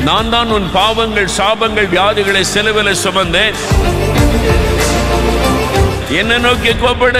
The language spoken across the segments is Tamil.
நான் தான் உன் பாவங்கள் சாபங்கள் வியாதிகளை சிலுவையில் சுமந்தேன் என்ன நோக்கி கூப்பிடு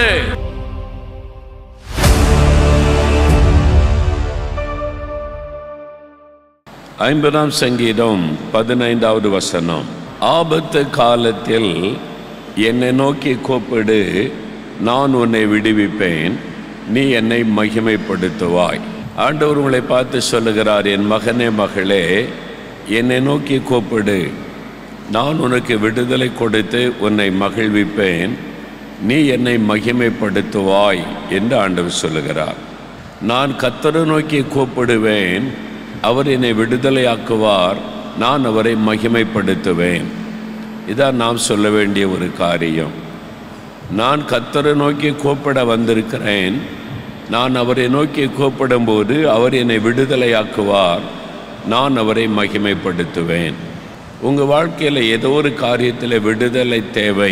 ஐம்பதாம் சங்கீதம் பதினைந்தாவது வசனம் ஆபத்து காலத்தில் என்னை நோக்கி கூப்பிடு நான் உன்னை விடுவிப்பேன் நீ என்னை மகிமைப்படுத்துவாய் ஆண்டவர் உங்களை பார்த்து சொல்லுகிறார் என் மகனே மகளே என்னை நோக்கி கூப்பிடு நான் உனக்கு விடுதலை கொடுத்து உன்னை மகிழ்விப்பேன் நீ என்னை மகிமைப்படுத்துவாய் என்று ஆண்டவர் சொல்லுகிறார் நான் கத்தரை நோக்கி கூப்பிடுவேன் அவர் என்னை விடுதலையாக்குவார் நான் அவரை மகிமைப்படுத்துவேன் இதான் நாம் சொல்ல வேண்டிய ஒரு காரியம் நான் கத்தரை நோக்கி கூப்பிட வந்திருக்கிறேன் நான் அவரை நோக்கி கூப்பிடும்போது அவர் என்னை விடுதலையாக்குவார் நான் அவரை மகிமைப்படுத்துவேன் உங்கள் வாழ்க்கையில் ஏதோ ஒரு காரியத்தில் விடுதலை தேவை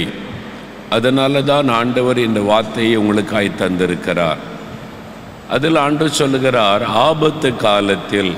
அதனால தான் ஆண்டவர் இந்த வார்த்தையை உங்களுக்காய் தந்திருக்கிறார் அதில் ஆண்டு சொல்லுகிறார் ஆபத்து காலத்தில்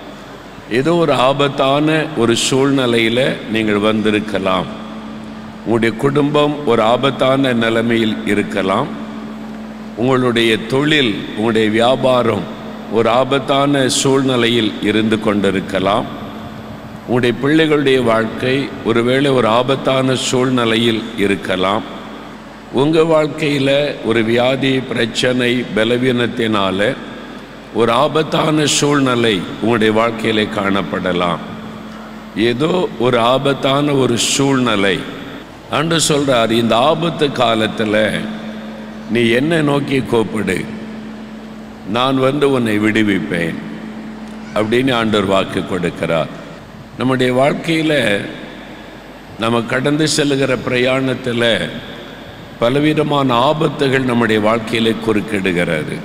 ஏதோ ஒரு ஆபத்தான ஒரு சூழ்நிலையில் நீங்கள் வந்திருக்கலாம் உங்களுடைய குடும்பம் ஒரு ஆபத்தான நிலைமையில் இருக்கலாம் உங்களுடைய தொழில் உங்களுடைய வியாபாரம் ஒரு ஆபத்தான சூழ்நிலையில் இருந்து கொண்டிருக்கலாம் உங்களுடைய பிள்ளைகளுடைய வாழ்க்கை ஒருவேளை ஒரு ஆபத்தான சூழ்நிலையில் இருக்கலாம் உங்கள் வாழ்க்கையில் ஒரு வியாதி பிரச்சனை பலவீனத்தினால ஒரு ஆபத்தான சூழ்நிலை உங்களுடைய வாழ்க்கையிலே காணப்படலாம் ஏதோ ஒரு ஆபத்தான ஒரு சூழ்நிலை அன்று சொல்கிறார் இந்த ஆபத்து காலத்தில் நீ என்னை நோக்கி கூப்பிடு நான் வந்து உன்னை விடுவிப்பேன் அப்படின்னு ஆண்டவர் வாக்கு கொடுக்கிறார் நம்முடைய வாழ்க்கையில் நம்ம கடந்து செல்லுகிற பிரயாணத்தில் பலவிதமான ஆபத்துகள் நம்முடைய வாழ்க்கையிலே குறுக்கிடுகிறது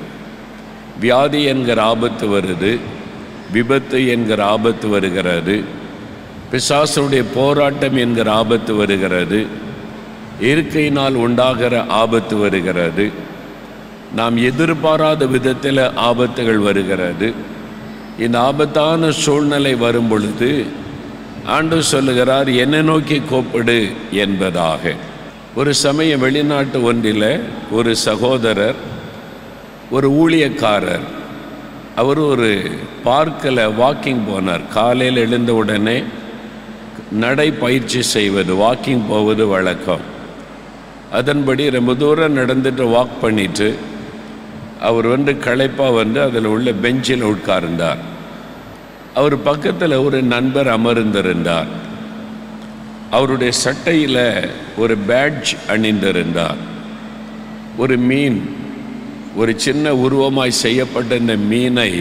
வியாதி என்கிற ஆபத்து வருது விபத்து என்கிற ஆபத்து வருகிறது பிசாசனுடைய போராட்டம் என்கிற ஆபத்து வருகிறது இயற்கையினால் உண்டாகிற ஆபத்து வருகிறது நாம் எதிர்பாராத விதத்தில் ஆபத்துகள் வருகிறது இந்த ஆபத்தான சூழ்நிலை வரும் பொழுது ஆண்டு சொல்லுகிறார் என்னை நோக்கி கூப்பிடு என்பதாக ஒரு சமயம் வெளிநாட்டு ஒன்றில் ஒரு சகோதரர் ஒரு ஊழியக்காரர் அவர் ஒரு பார்க்கில் வாக்கிங் போனார் காலையில் எழுந்த உடனே நடை பயிற்சி செய்வது வாக்கிங் போவது வழக்கம் அதன்படி ரொம்ப தூரம் நடந்துட்டு வாக் பண்ணிட்டு அவர் வந்து களைப்பாக வந்து அதில் உள்ள பெஞ்சில் உட்கார்ந்தார் அவர் பக்கத்தில் ஒரு நண்பர் அமர்ந்திருந்தார் அவருடைய சட்டையில் ஒரு பேட்ஜ் அணிந்திருந்தார் ஒரு மீன் ஒரு சின்ன உருவமாய் செய்யப்பட்ட இந்த மீனை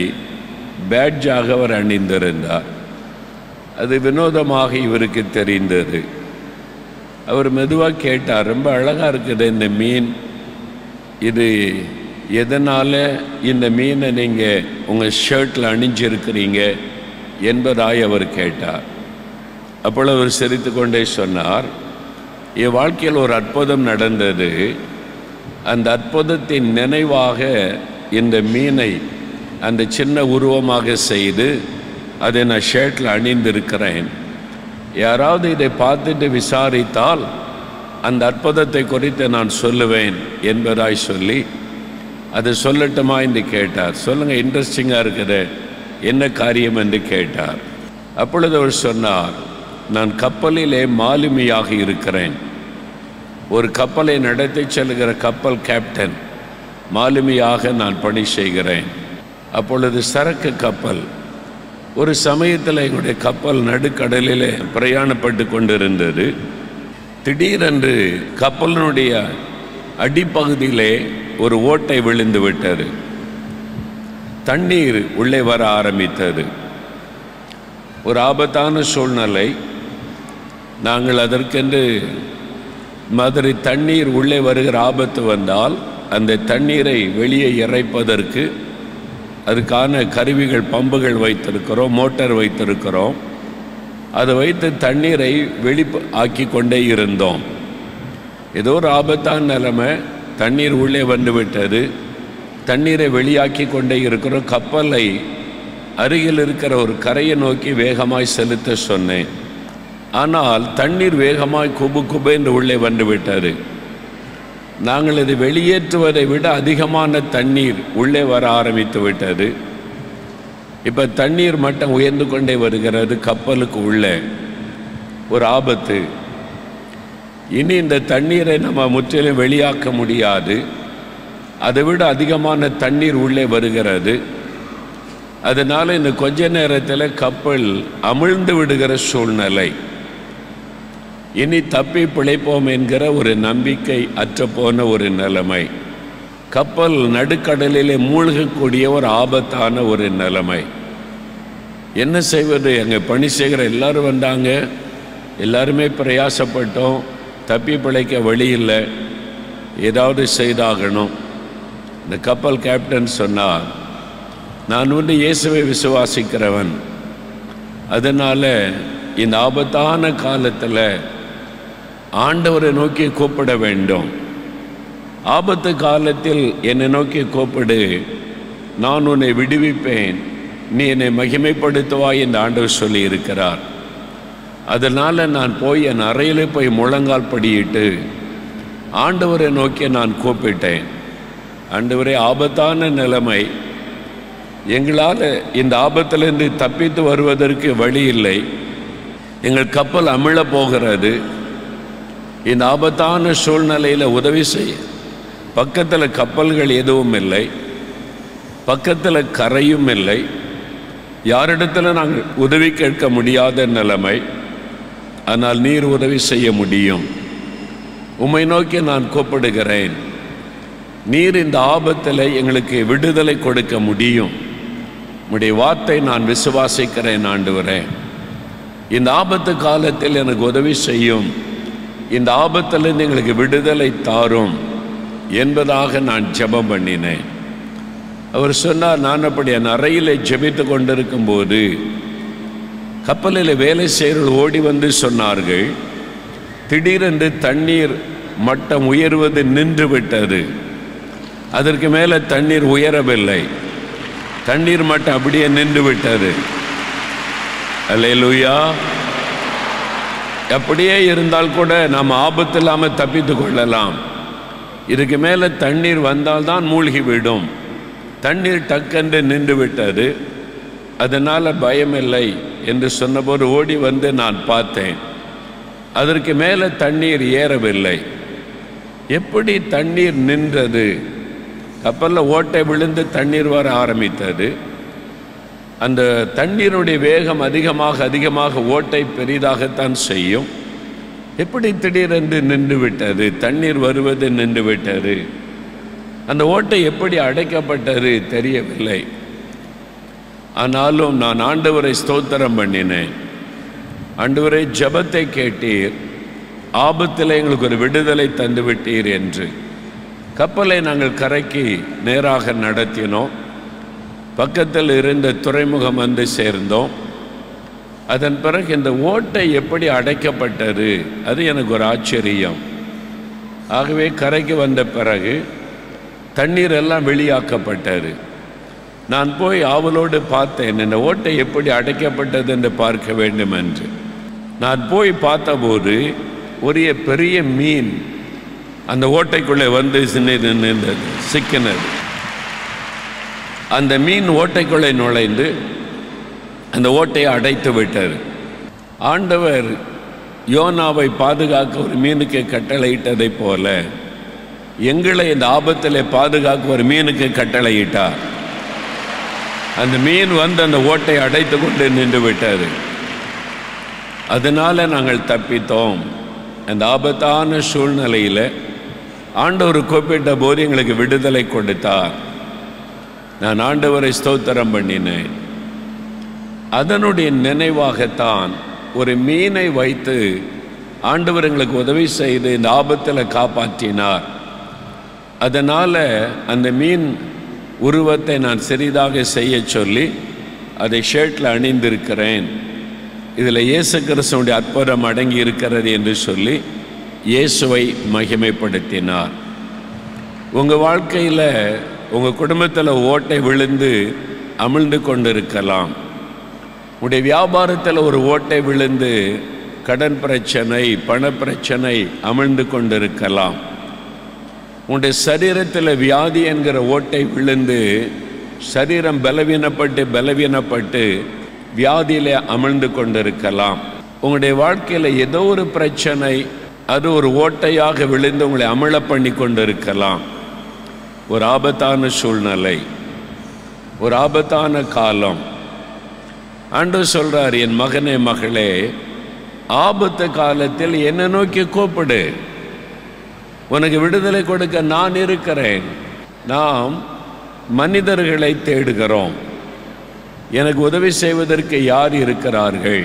பேட்ஜாக அவர் அணிந்திருந்தார் அது வினோதமாக இவருக்கு தெரிந்தது அவர் மெதுவாக கேட்டார் ரொம்ப அழகாக இருக்குது இந்த மீன் இது எதனால் இந்த மீனை நீங்கள் உங்கள் ஷர்ட்டில் அணிஞ்சிருக்கிறீங்க என்பதாய் அவர் கேட்டார் அப்பொழுது அவர் சிரித்து கொண்டே சொன்னார் என் வாழ்க்கையில் ஒரு அற்புதம் நடந்தது அந்த அற்புதத்தின் நினைவாக இந்த மீனை அந்த சின்ன உருவமாக செய்து அதை நான் ஷர்ட்டில் அணிந்திருக்கிறேன் யாராவது இதை பார்த்துட்டு விசாரித்தால் அந்த அற்புதத்தை குறித்து நான் சொல்லுவேன் என்பதாய் சொல்லி அது சொல்லட்டுமா என்று கேட்டார் சொல்லுங்கள் இன்ட்ரெஸ்டிங்காக இருக்குது என்ன காரியம் என்று கேட்டார் அப்பொழுது அவர் சொன்னார் நான் கப்பலிலே மாலுமியாக இருக்கிறேன் ஒரு கப்பலை நடத்தி செல்கிற கப்பல் கேப்டன் மாலுமியாக நான் பணி செய்கிறேன் அப்பொழுது சரக்கு கப்பல் ஒரு சமயத்தில் எங்களுடைய கப்பல் நடுக்கடலிலே பிரயாணப்பட்டு கொண்டிருந்தது திடீரென்று கப்பலினுடைய அடிப்பகுதியிலே ஒரு ஓட்டை விழுந்து விட்டது தண்ணீர் உள்ளே வர ஆரம்பித்தது ஒரு ஆபத்தான சூழ்நிலை நாங்கள் அதற்கென்று மாதிரி தண்ணீர் உள்ளே வருகிற ஆபத்து வந்தால் அந்த தண்ணீரை வெளியே இறைப்பதற்கு அதுக்கான கருவிகள் பம்புகள் வைத்திருக்கிறோம் மோட்டார் வைத்திருக்கிறோம் அதை வைத்து தண்ணீரை வெளி ஆக்கி கொண்டே இருந்தோம் ஏதோ ஒரு ஆபத்தான நிலைமை தண்ணீர் உள்ளே வந்து விட்டது தண்ணீரை வெளியாக்கி கொண்டே இருக்கிறோம் கப்பலை அருகில் இருக்கிற ஒரு கரையை நோக்கி வேகமாய் செலுத்த சொன்னேன் ஆனால் தண்ணீர் வேகமாய் குபு குபென்று உள்ளே வந்து விட்டது நாங்கள் இதை வெளியேற்றுவதை விட அதிகமான தண்ணீர் உள்ளே வர ஆரம்பித்து விட்டது இப்போ தண்ணீர் மட்டம் உயர்ந்து கொண்டே வருகிறது கப்பலுக்கு உள்ளே ஒரு ஆபத்து இனி இந்த தண்ணீரை நம்ம முற்றிலும் வெளியாக்க முடியாது அதை விட அதிகமான தண்ணீர் உள்ளே வருகிறது அதனால் இந்த கொஞ்ச நேரத்தில் கப்பல் அமிழ்ந்து விடுகிற சூழ்நிலை இனி தப்பி பிழைப்போம் என்கிற ஒரு நம்பிக்கை அற்றப்போன ஒரு நிலைமை கப்பல் நடுக்கடலிலே மூழ்கக்கூடிய ஒரு ஆபத்தான ஒரு நிலைமை என்ன செய்வது அங்கே பணி செய்கிற எல்லாரும் வந்தாங்க எல்லாருமே பிரயாசப்பட்டோம் தப்பி பிழைக்க வழி இல்லை ஏதாவது செய்தாகணும் இந்த கப்பல் கேப்டன் சொன்னார் நான் வந்து இயேசுவை விசுவாசிக்கிறவன் அதனால் இந்த ஆபத்தான காலத்தில் ஆண்டவரை நோக்கி கூப்பிட வேண்டும் ஆபத்து காலத்தில் என்னை நோக்கி கூப்பிடு நான் உன்னை விடுவிப்பேன் நீ என்னை மகிமைப்படுத்துவாய் என்று ஆண்டவர் சொல்லி இருக்கிறார் அதனால் நான் போய் என் அறையில் போய் முழங்கால் படியிட்டு ஆண்டவரை நோக்கி நான் கூப்பிட்டேன் ஆண்டவரே ஆபத்தான நிலைமை எங்களால் இந்த ஆபத்திலிருந்து தப்பித்து வருவதற்கு வழி இல்லை எங்கள் கப்பல் அமிழ போகிறது இந்த ஆபத்தான சூழ்நிலையில் உதவி செய்ய பக்கத்தில் கப்பல்கள் எதுவும் இல்லை பக்கத்தில் கரையும் இல்லை யாரிடத்தில் நாங்கள் உதவி கேட்க முடியாத நிலைமை ஆனால் நீர் உதவி செய்ய முடியும் உம்மை நோக்கி நான் கூப்பிடுகிறேன் நீர் இந்த ஆபத்தில் எங்களுக்கு விடுதலை கொடுக்க முடியும் உம்முடைய வார்த்தை நான் விசுவாசிக்கிறேன் ஆண்டவரேன் இந்த ஆபத்து காலத்தில் எனக்கு உதவி செய்யும் இந்த ஆபத்திலிருந்து எங்களுக்கு விடுதலை தாரும் என்பதாக நான் ஜெபம் பண்ணினேன் அவர் சொன்னார் நான் அப்படி என் அறையில் ஜெபித்து கொண்டிருக்கும் போது கப்பலில் வேலை செய்கிறவர்கள் ஓடி வந்து சொன்னார்கள் திடீரென்று தண்ணீர் மட்டம் உயர்வது நின்று விட்டது அதற்கு மேலே தண்ணீர் உயரவில்லை தண்ணீர் மட்டம் அப்படியே நின்று விட்டது அல்லேலூயா அப்படியே இருந்தால் கூட நாம் ஆபத்து இல்லாமல் தப்பித்து கொள்ளலாம் இதுக்கு மேலே தண்ணீர் வந்தால்தான் மூழ்கி விடும் தண்ணீர் டக்கென்று நின்று விட்டது அதனால் பயமில்லை என்று சொன்னபோது ஓடி வந்து நான் பார்த்தேன் அதற்கு மேலே தண்ணீர் ஏறவில்லை எப்படி தண்ணீர் நின்றது கப்பலில் ஓட்டை விழுந்து தண்ணீர் வர ஆரம்பித்தது அந்த தண்ணீருடைய வேகம் அதிகமாக அதிகமாக ஓட்டை பெரிதாகத்தான் செய்யும் எப்படி திடீரென்று நின்று விட்டது தண்ணீர் வருவது நின்று விட்டது அந்த ஓட்டை எப்படி அடைக்கப்பட்டது தெரியவில்லை ஆனாலும் நான் ஆண்டவரை ஸ்தோத்திரம் பண்ணினேன் ஆண்டவரை ஜபத்தை கேட்டீர் ஆபத்தில் எங்களுக்கு ஒரு விடுதலை தந்து விட்டீர் என்று கப்பலை நாங்கள் கரைக்கு நேராக நடத்தினோம் பக்கத்தில் இருந்த துறைமுகம் வந்து சேர்ந்தோம் அதன் பிறகு இந்த ஓட்டை எப்படி அடைக்கப்பட்டது அது எனக்கு ஒரு ஆச்சரியம் ஆகவே கரைக்கு வந்த பிறகு தண்ணீர் எல்லாம் வெளியாக்கப்பட்டது நான் போய் ஆவலோடு பார்த்தேன் இந்த ஓட்டை எப்படி அடைக்கப்பட்டது என்று பார்க்க வேண்டும் என்று நான் போய் பார்த்தபோது ஒரு பெரிய மீன் அந்த ஓட்டைக்குள்ளே வந்து சின்னது நின்றது சிக்கினது அந்த மீன் ஓட்டைக்குள்ளே நுழைந்து அந்த ஓட்டையை அடைத்து விட்டது ஆண்டவர் யோனாவை பாதுகாக்க ஒரு மீனுக்கு கட்டளையிட்டதைப் போல எங்களை இந்த ஆபத்தில் பாதுகாக்க ஒரு மீனுக்கு கட்டளையிட்டார் அந்த மீன் வந்து அந்த ஓட்டை அடைத்து கொண்டு நின்று விட்டது அதனால் நாங்கள் தப்பித்தோம் அந்த ஆபத்தான சூழ்நிலையில் ஆண்டவர் கூப்பிட்ட போது எங்களுக்கு விடுதலை கொடுத்தார் நான் ஆண்டவரை ஸ்தோத்திரம் பண்ணினேன் அதனுடைய நினைவாகத்தான் ஒரு மீனை வைத்து ஆண்டவர் எங்களுக்கு உதவி செய்து இந்த ஆபத்தில் காப்பாற்றினார் அதனால் அந்த மீன் உருவத்தை நான் சிறிதாக செய்ய சொல்லி அதை ஷர்ட்டில் அணிந்திருக்கிறேன் இதில் இயேசு கிறிஸ்துவனுடைய அற்புதம் அடங்கி இருக்கிறது என்று சொல்லி இயேசுவை மகிமைப்படுத்தினார் உங்கள் வாழ்க்கையில் உங்கள் குடும்பத்தில் ஓட்டை விழுந்து அமிழ்ந்து கொண்டிருக்கலாம் உடைய வியாபாரத்தில் ஒரு ஓட்டை விழுந்து கடன் பிரச்சனை பண பிரச்சனை அமிழ்ந்து கொண்டிருக்கலாம் உன்னுடைய சரீரத்தில் வியாதி என்கிற ஓட்டை விழுந்து சரீரம் பலவீனப்பட்டு பலவீனப்பட்டு வியாதியிலே அமிழ்ந்து கொண்டிருக்கலாம் உங்களுடைய வாழ்க்கையில் ஏதோ ஒரு பிரச்சனை அது ஒரு ஓட்டையாக விழுந்து உங்களை அமிழ பண்ணி கொண்டிருக்கலாம் ஒரு ஆபத்தான சூழ்நிலை ஒரு ஆபத்தான காலம் ஆண்டு சொல்றார் என் மகனே மகளே ஆபத்து காலத்தில் என்னை நோக்கி கூப்பிடு உனக்கு விடுதலை கொடுக்க நான் இருக்கிறேன் நாம் மனிதர்களை தேடுகிறோம் எனக்கு உதவி செய்வதற்கு யார் இருக்கிறார்கள்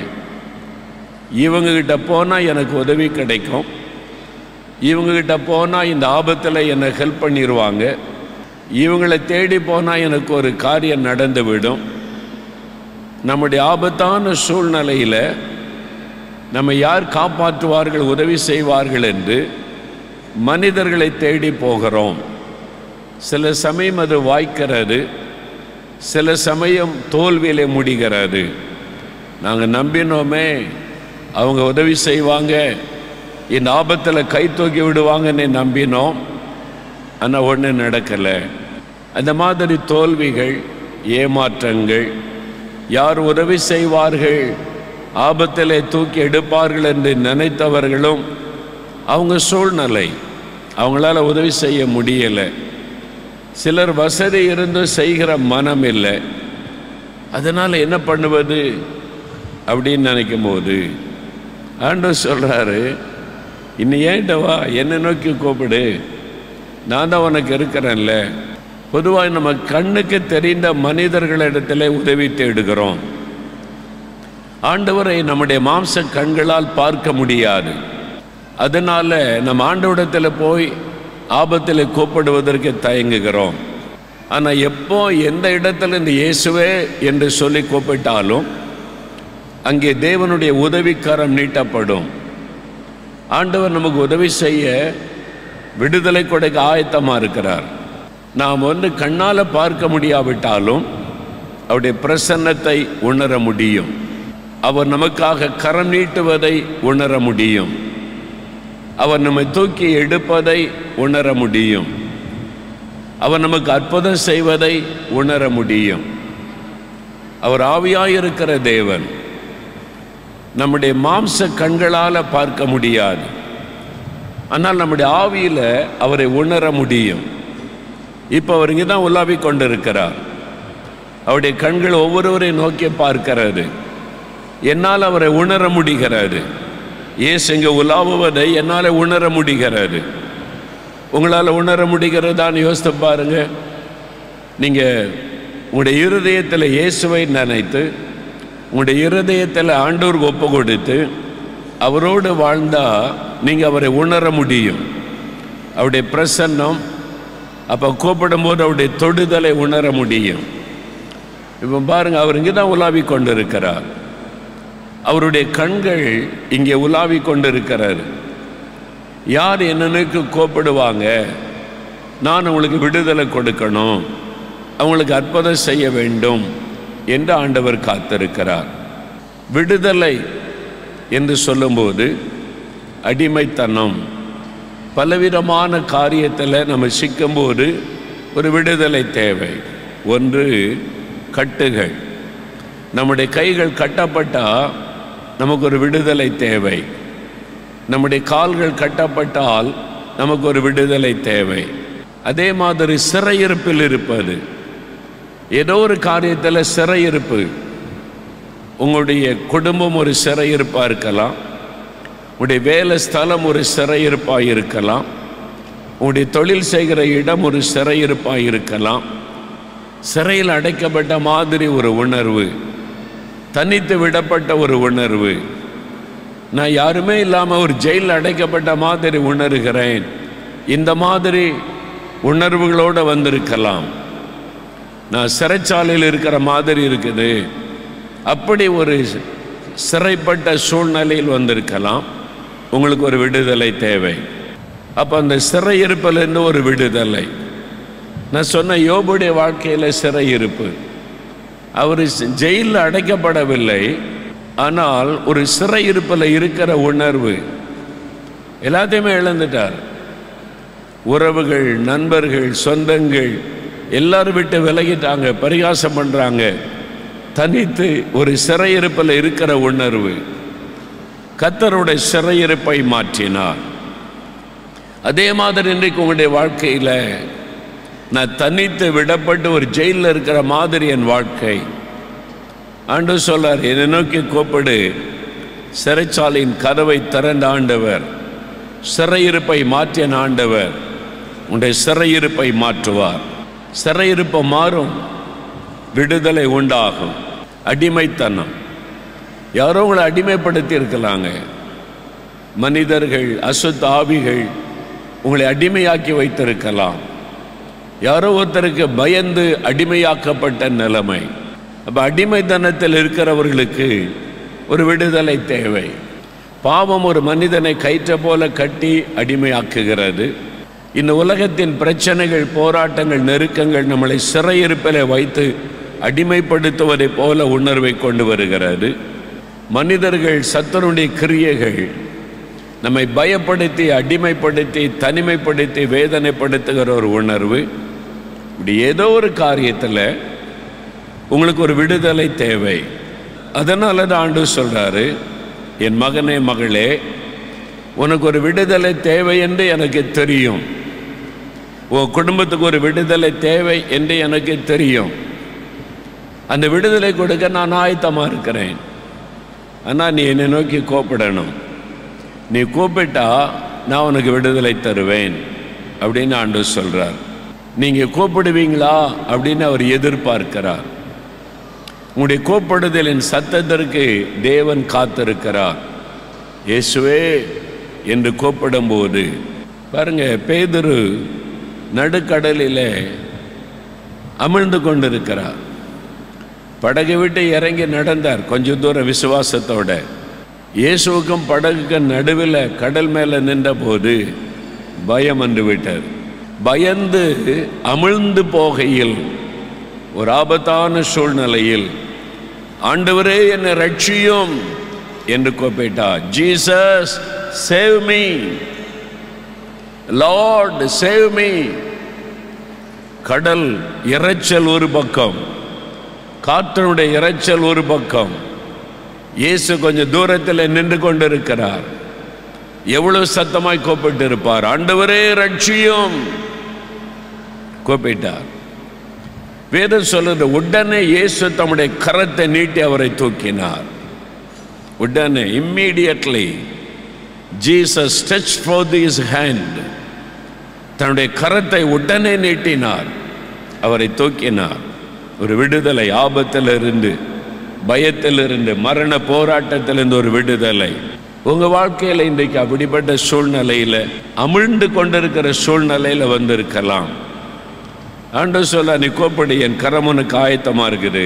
இவங்க கிட்ட போனால் எனக்கு உதவி கிடைக்கும் இவங்க கிட்ட போனால் இந்த ஆபத்தில் என்னை ஹெல்ப் பண்ணிடுவாங்க இவங்களை தேடி போனால் எனக்கு ஒரு காரியம் நடந்துவிடும் நம்முடைய ஆபத்தான சூழ்நிலையில் நம்ம யார் காப்பாற்றுவார்கள் உதவி செய்வார்கள் என்று மனிதர்களை தேடி போகிறோம் சில சமயம் அது வாய்க்கிறது சில சமயம் தோல்வியிலே முடிகிறது நாங்கள் நம்பினோமே அவங்க உதவி செய்வாங்க இந்த ஆபத்தில் கை தூக்கி விடுவாங்கன்னு நம்பினோம் ஆனால் ஒன்றும் நடக்கலை அந்த மாதிரி தோல்விகள் ஏமாற்றங்கள் யார் உதவி செய்வார்கள் ஆபத்திலே தூக்கி எடுப்பார்கள் என்று நினைத்தவர்களும் அவங்க சூழ்நிலை அவங்களால உதவி செய்ய முடியலை சிலர் வசதி இருந்தும் செய்கிற மனம் இல்லை அதனால் என்ன பண்ணுவது அப்படின்னு நினைக்கும் போது ஆண்டவர் சொல்கிறாரு இன்னும் ஏன்ட்ட வா என்னை நோக்கி கூப்பிடு நான் தான் உனக்கு இருக்கிறேன்ல பொதுவாக நம்ம கண்ணுக்கு தெரிந்த மனிதர்களிடத்தில் உதவி தேடுகிறோம் ஆண்டவரை நம்முடைய மாம்ச கண்களால் பார்க்க முடியாது அதனால நம்ம ஆண்டவரிடத்தில் போய் ஆபத்தில் கூப்பிடுவதற்கு தயங்குகிறோம் ஆனால் எப்போ எந்த இடத்துல இந்த இயேசுவே என்று சொல்லி கூப்பிட்டாலும் அங்கே தேவனுடைய உதவிக்கரம் நீட்டப்படும் ஆண்டவர் நமக்கு உதவி செய்ய விடுதலை கொடுக்க ஆயத்தமாக இருக்கிறார் நாம் வந்து கண்ணால் பார்க்க முடியாவிட்டாலும் அவருடைய பிரசன்னத்தை உணர முடியும் அவர் நமக்காக கரம் நீட்டுவதை உணர முடியும் அவர் நம்மை தூக்கி எடுப்பதை உணர முடியும் அவர் நமக்கு அற்புதம் செய்வதை உணர முடியும் அவர் ஆவியாயிருக்கிற தேவன் நம்முடைய மாம்ச கண்களால் பார்க்க முடியாது ஆனால் நம்முடைய ஆவியில் அவரை உணர முடியும் இப்போ அவர் இங்கே தான் உலாவிக் கொண்டிருக்கிறார் அவருடைய கண்கள் ஒவ்வொருவரை நோக்கி பார்க்கிறது என்னால் அவரை உணர முடிகிறது ஏசு இங்கே உலாவுவதை என்னால் உணர முடிகிறது உங்களால் உணர முடிகிறதான்னு யோசித்து பாருங்க நீங்கள் உங்களுடைய இருதயத்தில் இயேசுவை நினைத்து உங்களுடைய இருதயத்தில் ஆண்டோருக்கு ஒப்பு கொடுத்து அவரோடு வாழ்ந்தால் நீங்கள் அவரை உணர முடியும் அவருடைய பிரசன்னம் அப்போ கூப்பிடும்போது அவருடைய தொடுதலை உணர முடியும் இப்போ பாருங்க அவர் இங்கே தான் உலாவி கொண்டிருக்கிறார் அவருடைய கண்கள் இங்கே உலாவி கொண்டிருக்கிறார் யார் என்னனுக்கு கூப்பிடுவாங்க நான் அவங்களுக்கு விடுதலை கொடுக்கணும் அவங்களுக்கு அற்புதம் செய்ய வேண்டும் என்று ஆண்டவர் காத்திருக்கிறார் விடுதலை என்று சொல்லும்போது அடிமைத்தனம் பலவிதமான காரியத்தில் நம்ம சிக்கும்போது ஒரு விடுதலை தேவை ஒன்று கட்டுகள் நம்முடைய கைகள் கட்டப்பட்டால் நமக்கு ஒரு விடுதலை தேவை நம்முடைய கால்கள் கட்டப்பட்டால் நமக்கு ஒரு விடுதலை தேவை அதே மாதிரி சிறையிருப்பில் இருப்பது ஏதோ ஒரு காரியத்தில் சிறையிருப்பு உங்களுடைய குடும்பம் ஒரு சிறையிருப்பாக இருக்கலாம் உங்களுடைய வேலை ஸ்தலம் ஒரு சிறையிருப்பாக இருக்கலாம் உங்களுடைய தொழில் செய்கிற இடம் ஒரு சிறையிருப்பாக இருக்கலாம் சிறையில் அடைக்கப்பட்ட மாதிரி ஒரு உணர்வு தனித்து விடப்பட்ட ஒரு உணர்வு நான் யாருமே இல்லாமல் ஒரு ஜெயிலில் அடைக்கப்பட்ட மாதிரி உணர்கிறேன் இந்த மாதிரி உணர்வுகளோடு வந்திருக்கலாம் நான் சிறைச்சாலையில் இருக்கிற மாதிரி இருக்குது அப்படி ஒரு சிறைப்பட்ட சூழ்நிலையில் வந்திருக்கலாம் உங்களுக்கு ஒரு விடுதலை தேவை அப்போ அந்த சிறையிருப்பிலிருந்து ஒரு விடுதலை நான் சொன்ன யோபுடைய வாழ்க்கையில் சிறையிருப்பு அவர் ஜெயிலில் அடைக்கப்படவில்லை ஆனால் ஒரு சிறையிருப்பில் இருக்கிற உணர்வு எல்லாத்தையுமே இழந்துட்டார் உறவுகள் நண்பர்கள் சொந்தங்கள் எல்லாரும் விட்டு விலகிட்டாங்க பரிகாசம் பண்ணுறாங்க தனித்து ஒரு சிறையிருப்பில் இருக்கிற உணர்வு கத்தருடைய சிறையிருப்பை மாற்றினார் அதே மாதிரி இன்றைக்கு உங்களுடைய வாழ்க்கையில் நான் தனித்து விடப்பட்டு ஒரு ஜெயிலில் இருக்கிற மாதிரி என் வாழ்க்கை ஆண்டு சொல்லார் என்னை நோக்கி கூப்பிடு சிறைச்சாலையின் கதவை திறந்த ஆண்டவர் சிறையிருப்பை மாற்றிய ஆண்டவர் உன்னுடைய சிறையிருப்பை மாற்றுவார் சிறையிருப்பை மாறும் விடுதலை உண்டாகும் அடிமைத்தனம் யாரோ உங்களை அடிமைப்படுத்தி இருக்கலாங்க மனிதர்கள் அசுத்த ஆவிகள் உங்களை அடிமையாக்கி வைத்திருக்கலாம் யாரோ ஒருத்தருக்கு பயந்து அடிமையாக்கப்பட்ட நிலைமை அப்போ அடிமைத்தனத்தில் இருக்கிறவர்களுக்கு ஒரு விடுதலை தேவை பாவம் ஒரு மனிதனை கயிற்ற போல கட்டி அடிமையாக்குகிறது இந்த உலகத்தின் பிரச்சனைகள் போராட்டங்கள் நெருக்கங்கள் நம்மளை சிறையிருப்பில் வைத்து அடிமைப்படுத்துவதை போல உணர்வை கொண்டு வருகிறது மனிதர்கள் சத்தனுடைய கிரியைகள் நம்மை பயப்படுத்தி அடிமைப்படுத்தி தனிமைப்படுத்தி வேதனைப்படுத்துகிற ஒரு உணர்வு இப்படி ஏதோ ஒரு காரியத்தில் உங்களுக்கு ஒரு விடுதலை தேவை அதனால தான் ஆண்டு சொல்கிறாரு என் மகனே மகளே உனக்கு ஒரு விடுதலை தேவை என்று எனக்கு தெரியும் உன் குடும்பத்துக்கு ஒரு விடுதலை தேவை என்று எனக்கு தெரியும் அந்த விடுதலை கொடுக்க நான் ஆயத்தமாக இருக்கிறேன் ஆனால் நீ என்னை நோக்கி கூப்பிடணும் நீ கூப்பிட்டா நான் உனக்கு விடுதலை தருவேன் அப்படின்னு ஆண்டு சொல்கிறார் நீங்கள் கூப்பிடுவீங்களா அப்படின்னு அவர் எதிர்பார்க்கிறார் உங்களுடைய கூப்பிடுதலின் சத்தத்திற்கு தேவன் காத்திருக்கிறார் இயேசுவே என்று கூப்பிடும்போது பாருங்க பேதுரு நடுக்கடலில் அமிழ்ந்து கொண்டிருக்கிறார் படகு விட்டு இறங்கி நடந்தார் கொஞ்ச தூரம் விசுவாசத்தோட இயேசுவுக்கும் படகுக்கும் நடுவில் கடல் மேலே நின்றபோது பயம் வந்து விட்டார் பயந்து அமிழ்ந்து போகையில் ஒரு ஆபத்தான சூழ்நிலையில் ஆண்டவரே என்னை ரட்சியும் என்று கூப்பிட்டார் Jesus save me lord save me கடல் இரைச்சல் ஒரு பக்கம் காற்றனுடைய இரைச்சல் ஒரு பக்கம் இயேசு கொஞ்சம் தூரத்தில் நின்று கொண்டிருக்கிறார் எவ்வளவு சத்தமாய் கூப்பிட்டு இருப்பார் ஆண்டவரே ரட்சியும் கூப்பிட்டார் வேதம் சொல்றது உடனே இயேசு தம்முடைய கரத்தை நீட்டி அவரை தூக்கினார் உடனே immediately Jesus touch for this hand தன்னுடைய கரத்தை உடனே நீட்டினார் அவரை தூக்கினார் ஒரு விடுதலை ஆபத்திலிருந்து பயத்திலிருந்து மரண போராட்டத்திலிருந்து ஒரு விடுதலை உங்க வாழ்க்கையில் இன்றைக்கு அப்படிப்பட்ட சூழ்நிலையில் அமிழ்ந்து கொண்டிருக்கிற சூழ்நிலையில் வந்திருக்கலாம் ஆண்டு சொல்ல நீ கூப்பிடு என் கரம் உனக்கு ஆயத்தமா இருக்குது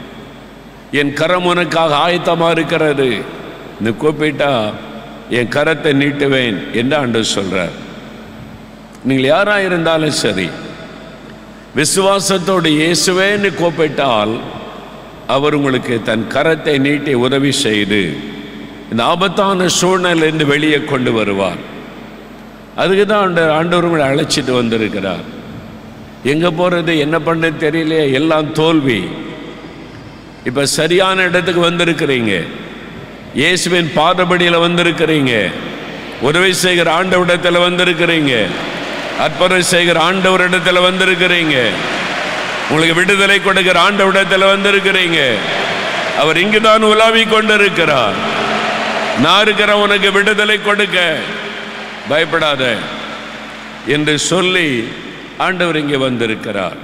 என் கரம் உனக்காக ஆயத்தமா இருக்கிறது நீ கூப்பிட்டா என் கரத்தை நீட்டுவேன் என்று ஆண்டு சொல்றார் நீங்கள் யாரா இருந்தாலும் சரி விசுவாசத்தோடு இயேசுவேன்னு கூப்பிட்டால் அவர் உங்களுக்கு தன் கரத்தை நீட்டி உதவி செய்து இந்த ஆபத்தான சூழ்நிலையிலிருந்து வெளியே கொண்டு வருவார் அதுக்கு தான் ஆண்டு ஆண்டவர் உங்களை அழைச்சிட்டு வந்திருக்கிறார் எங்கே போகிறது என்ன பண்ணுறது தெரியலையே எல்லாம் தோல்வி இப்போ சரியான இடத்துக்கு வந்திருக்கிறீங்க இயேசுவின் பாதபடியில் வந்திருக்கிறீங்க உதவி செய்கிற ஆண்டவரிடத்தில் வந்திருக்கிறீங்க அற்புதம் செய்கிற ஆண்டவரிடத்தில் வந்திருக்கிறீங்க உங்களுக்கு விடுதலை கொடுக்கிற ஆண்டவரிடத்தில் வந்திருக்கிறீங்க அவர் இங்குதான் உலாவி கொண்டிருக்கிறார் நான் இருக்கிற உனக்கு விடுதலை கொடுக்க பயப்படாத என்று சொல்லி ஆண்டவர் இங்கே வந்திருக்கிறார்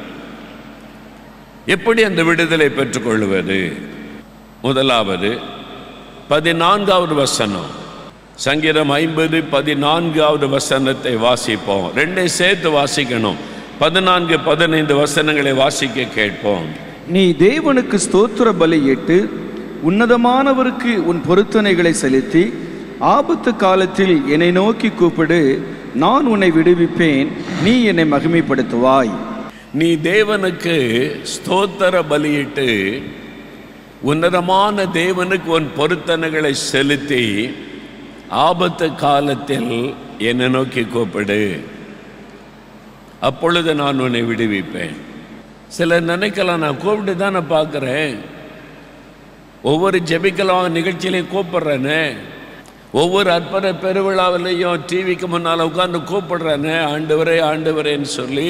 எப்படி அந்த விடுதலை பெற்றுக்கொள்வது முதலாவது பதினான்காவது வசனம் சங்கீதம் ஐம்பது பதினான்காவது வசனத்தை வாசிப்போம் ரெண்டை சேர்த்து வாசிக்கணும் பதினான்கு பதினைந்து வசனங்களை வாசிக்க கேட்போம் நீ தேவனுக்கு ஸ்தோத்திர பலியிட்டு உன்னதமானவருக்கு உன் பொருத்தனைகளை செலுத்தி ஆபத்து காலத்தில் என்னை நோக்கி கூப்பிடு நான் உன்னை விடுவிப்பேன் நீ என்னை மகிமைப்படுத்துவாய் நீ தேவனுக்கு ஸ்தோத்திர பலியிட்டு உன்னதமான தேவனுக்கு உன் பொருத்தனைகளை செலுத்தி ஆபத்து காலத்தில் என்னை நோக்கி கூப்பிடு அப்பொழுது நான் உன்னை விடுவிப்பேன் சிலர் நினைக்கலாம் நான் கூப்பிட்டு தான் நான் பார்க்குறேன் ஒவ்வொரு ஜெபிக்கலாம் நிகழ்ச்சியிலையும் கூப்பிடுறேனே ஒவ்வொரு அற்புத பெருவிழாவிலையும் டிவிக்கு முன்னால் உட்காந்து கூப்பிடுறேனே ஆண்டவரே ஆண்டவரேன்னு சொல்லி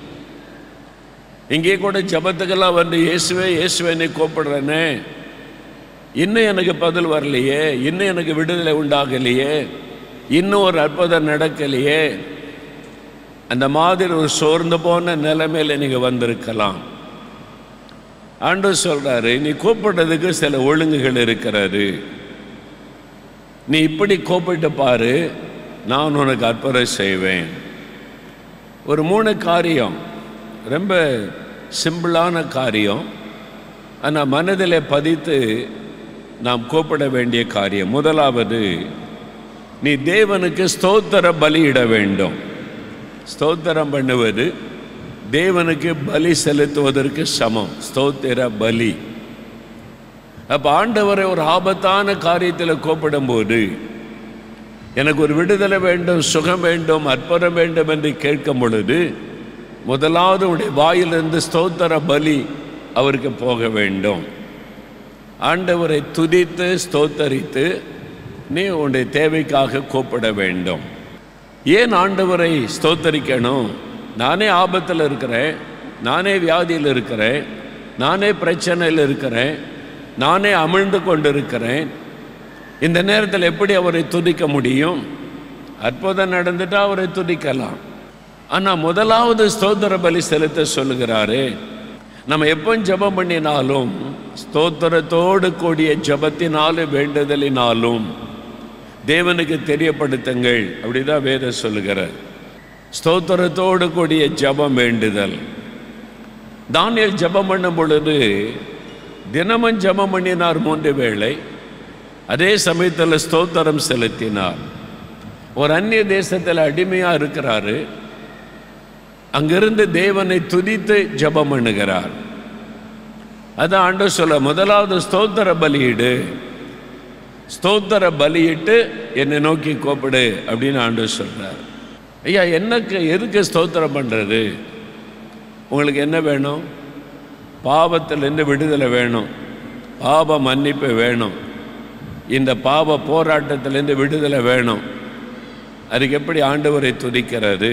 இங்கே கூட ஜபத்துக்கெல்லாம் வந்து இயேசுவே இயேசுவேன்னு கூப்பிடுறேனே இன்னும் எனக்கு பதில் வரலையே இன்னும் எனக்கு விடுதலை உண்டாகலையே இன்னும் ஒரு அற்புதம் நடக்கலையே அந்த மாதிரி ஒரு சோர்ந்து போன நிலைமையில நீங்கள் வந்திருக்கலாம் ஆண்டு சொல்றாரு நீ கூப்பிடுறதுக்கு சில ஒழுங்குகள் இருக்கிறாரு நீ இப்படி கூப்பிட்டு பாரு நான் உனக்கு அற்புதம் செய்வேன் ஒரு மூணு காரியம் ரொம்ப சிம்பிளான காரியம் ஆனால் மனதில் பதித்து நாம் கூப்பிட வேண்டிய காரியம் முதலாவது நீ தேவனுக்கு ஸ்தோத்திர பலியிட வேண்டும் ஸ்தோத்திரம் பண்ணுவது தேவனுக்கு பலி செலுத்துவதற்கு சமம் ஸ்தோத்திர பலி அப்போ ஆண்டவரை ஒரு ஆபத்தான காரியத்தில் கூப்பிடும்போது எனக்கு ஒரு விடுதலை வேண்டும் சுகம் வேண்டும் அற்புதம் வேண்டும் என்று கேட்கும் பொழுது முதலாவது உடைய வாயிலிருந்து ஸ்தோத்திர பலி அவருக்கு போக வேண்டும் ஆண்டவரை துதித்து ஸ்தோத்தரித்து நீ உன்னுடைய தேவைக்காக கூப்பிட வேண்டும் ஏன் ஆண்டவரை ஸ்தோத்தரிக்கணும் நானே ஆபத்தில் இருக்கிறேன் நானே வியாதியில் இருக்கிறேன் நானே பிரச்சனையில் இருக்கிறேன் நானே அமிழ்ந்து கொண்டிருக்கிறேன் இந்த நேரத்தில் எப்படி அவரை துதிக்க முடியும் அற்புதம் நடந்துட்டா அவரை துதிக்கலாம் ஆனால் முதலாவது ஸ்தோத்திர பலி செலுத்த சொல்லுகிறாரு நம்ம எப்போ ஜெபம் பண்ணினாலும் ஸ்தோத்திரத்தோடு கூடிய ஜெபத்தினாலும் வேண்டுதலினாலும் தேவனுக்கு தெரியப்படுத்துங்கள் அப்படிதான் வேதம் சொல்லுகிறார் ஸ்தோத்திரத்தோடு கூடிய ஜெபம் வேண்டுதல் தானியல் ஜெபம் பண்ணும் பொழுது தினமும் ஜெபம் பண்ணினார் மூன்று வேளை அதே சமயத்தில் ஸ்தோத்திரம் செலுத்தினார் ஒரு அந்நிய தேசத்தில் அடிமையாக இருக்கிறாரு அங்கிருந்து தேவனை துதித்து ஜெபம் பண்ணுகிறார் அதான் ஆண்டு சொல்ல முதலாவது ஸ்தோத்திர பலியிடு ஸ்தோத்திர பலியிட்டு என்னை நோக்கி கூப்பிடு அப்படின்னு ஆண்டு சொல்றார் ஐயா என்னக்கு எதுக்கு ஸ்தோத்திரம் பண்ணுறது உங்களுக்கு என்ன வேணும் பாவத்திலிருந்து விடுதலை வேணும் பாவ மன்னிப்பு வேணும் இந்த பாவ போராட்டத்திலேருந்து விடுதலை வேணும் அதுக்கு எப்படி ஆண்டவரை துதிக்கிறது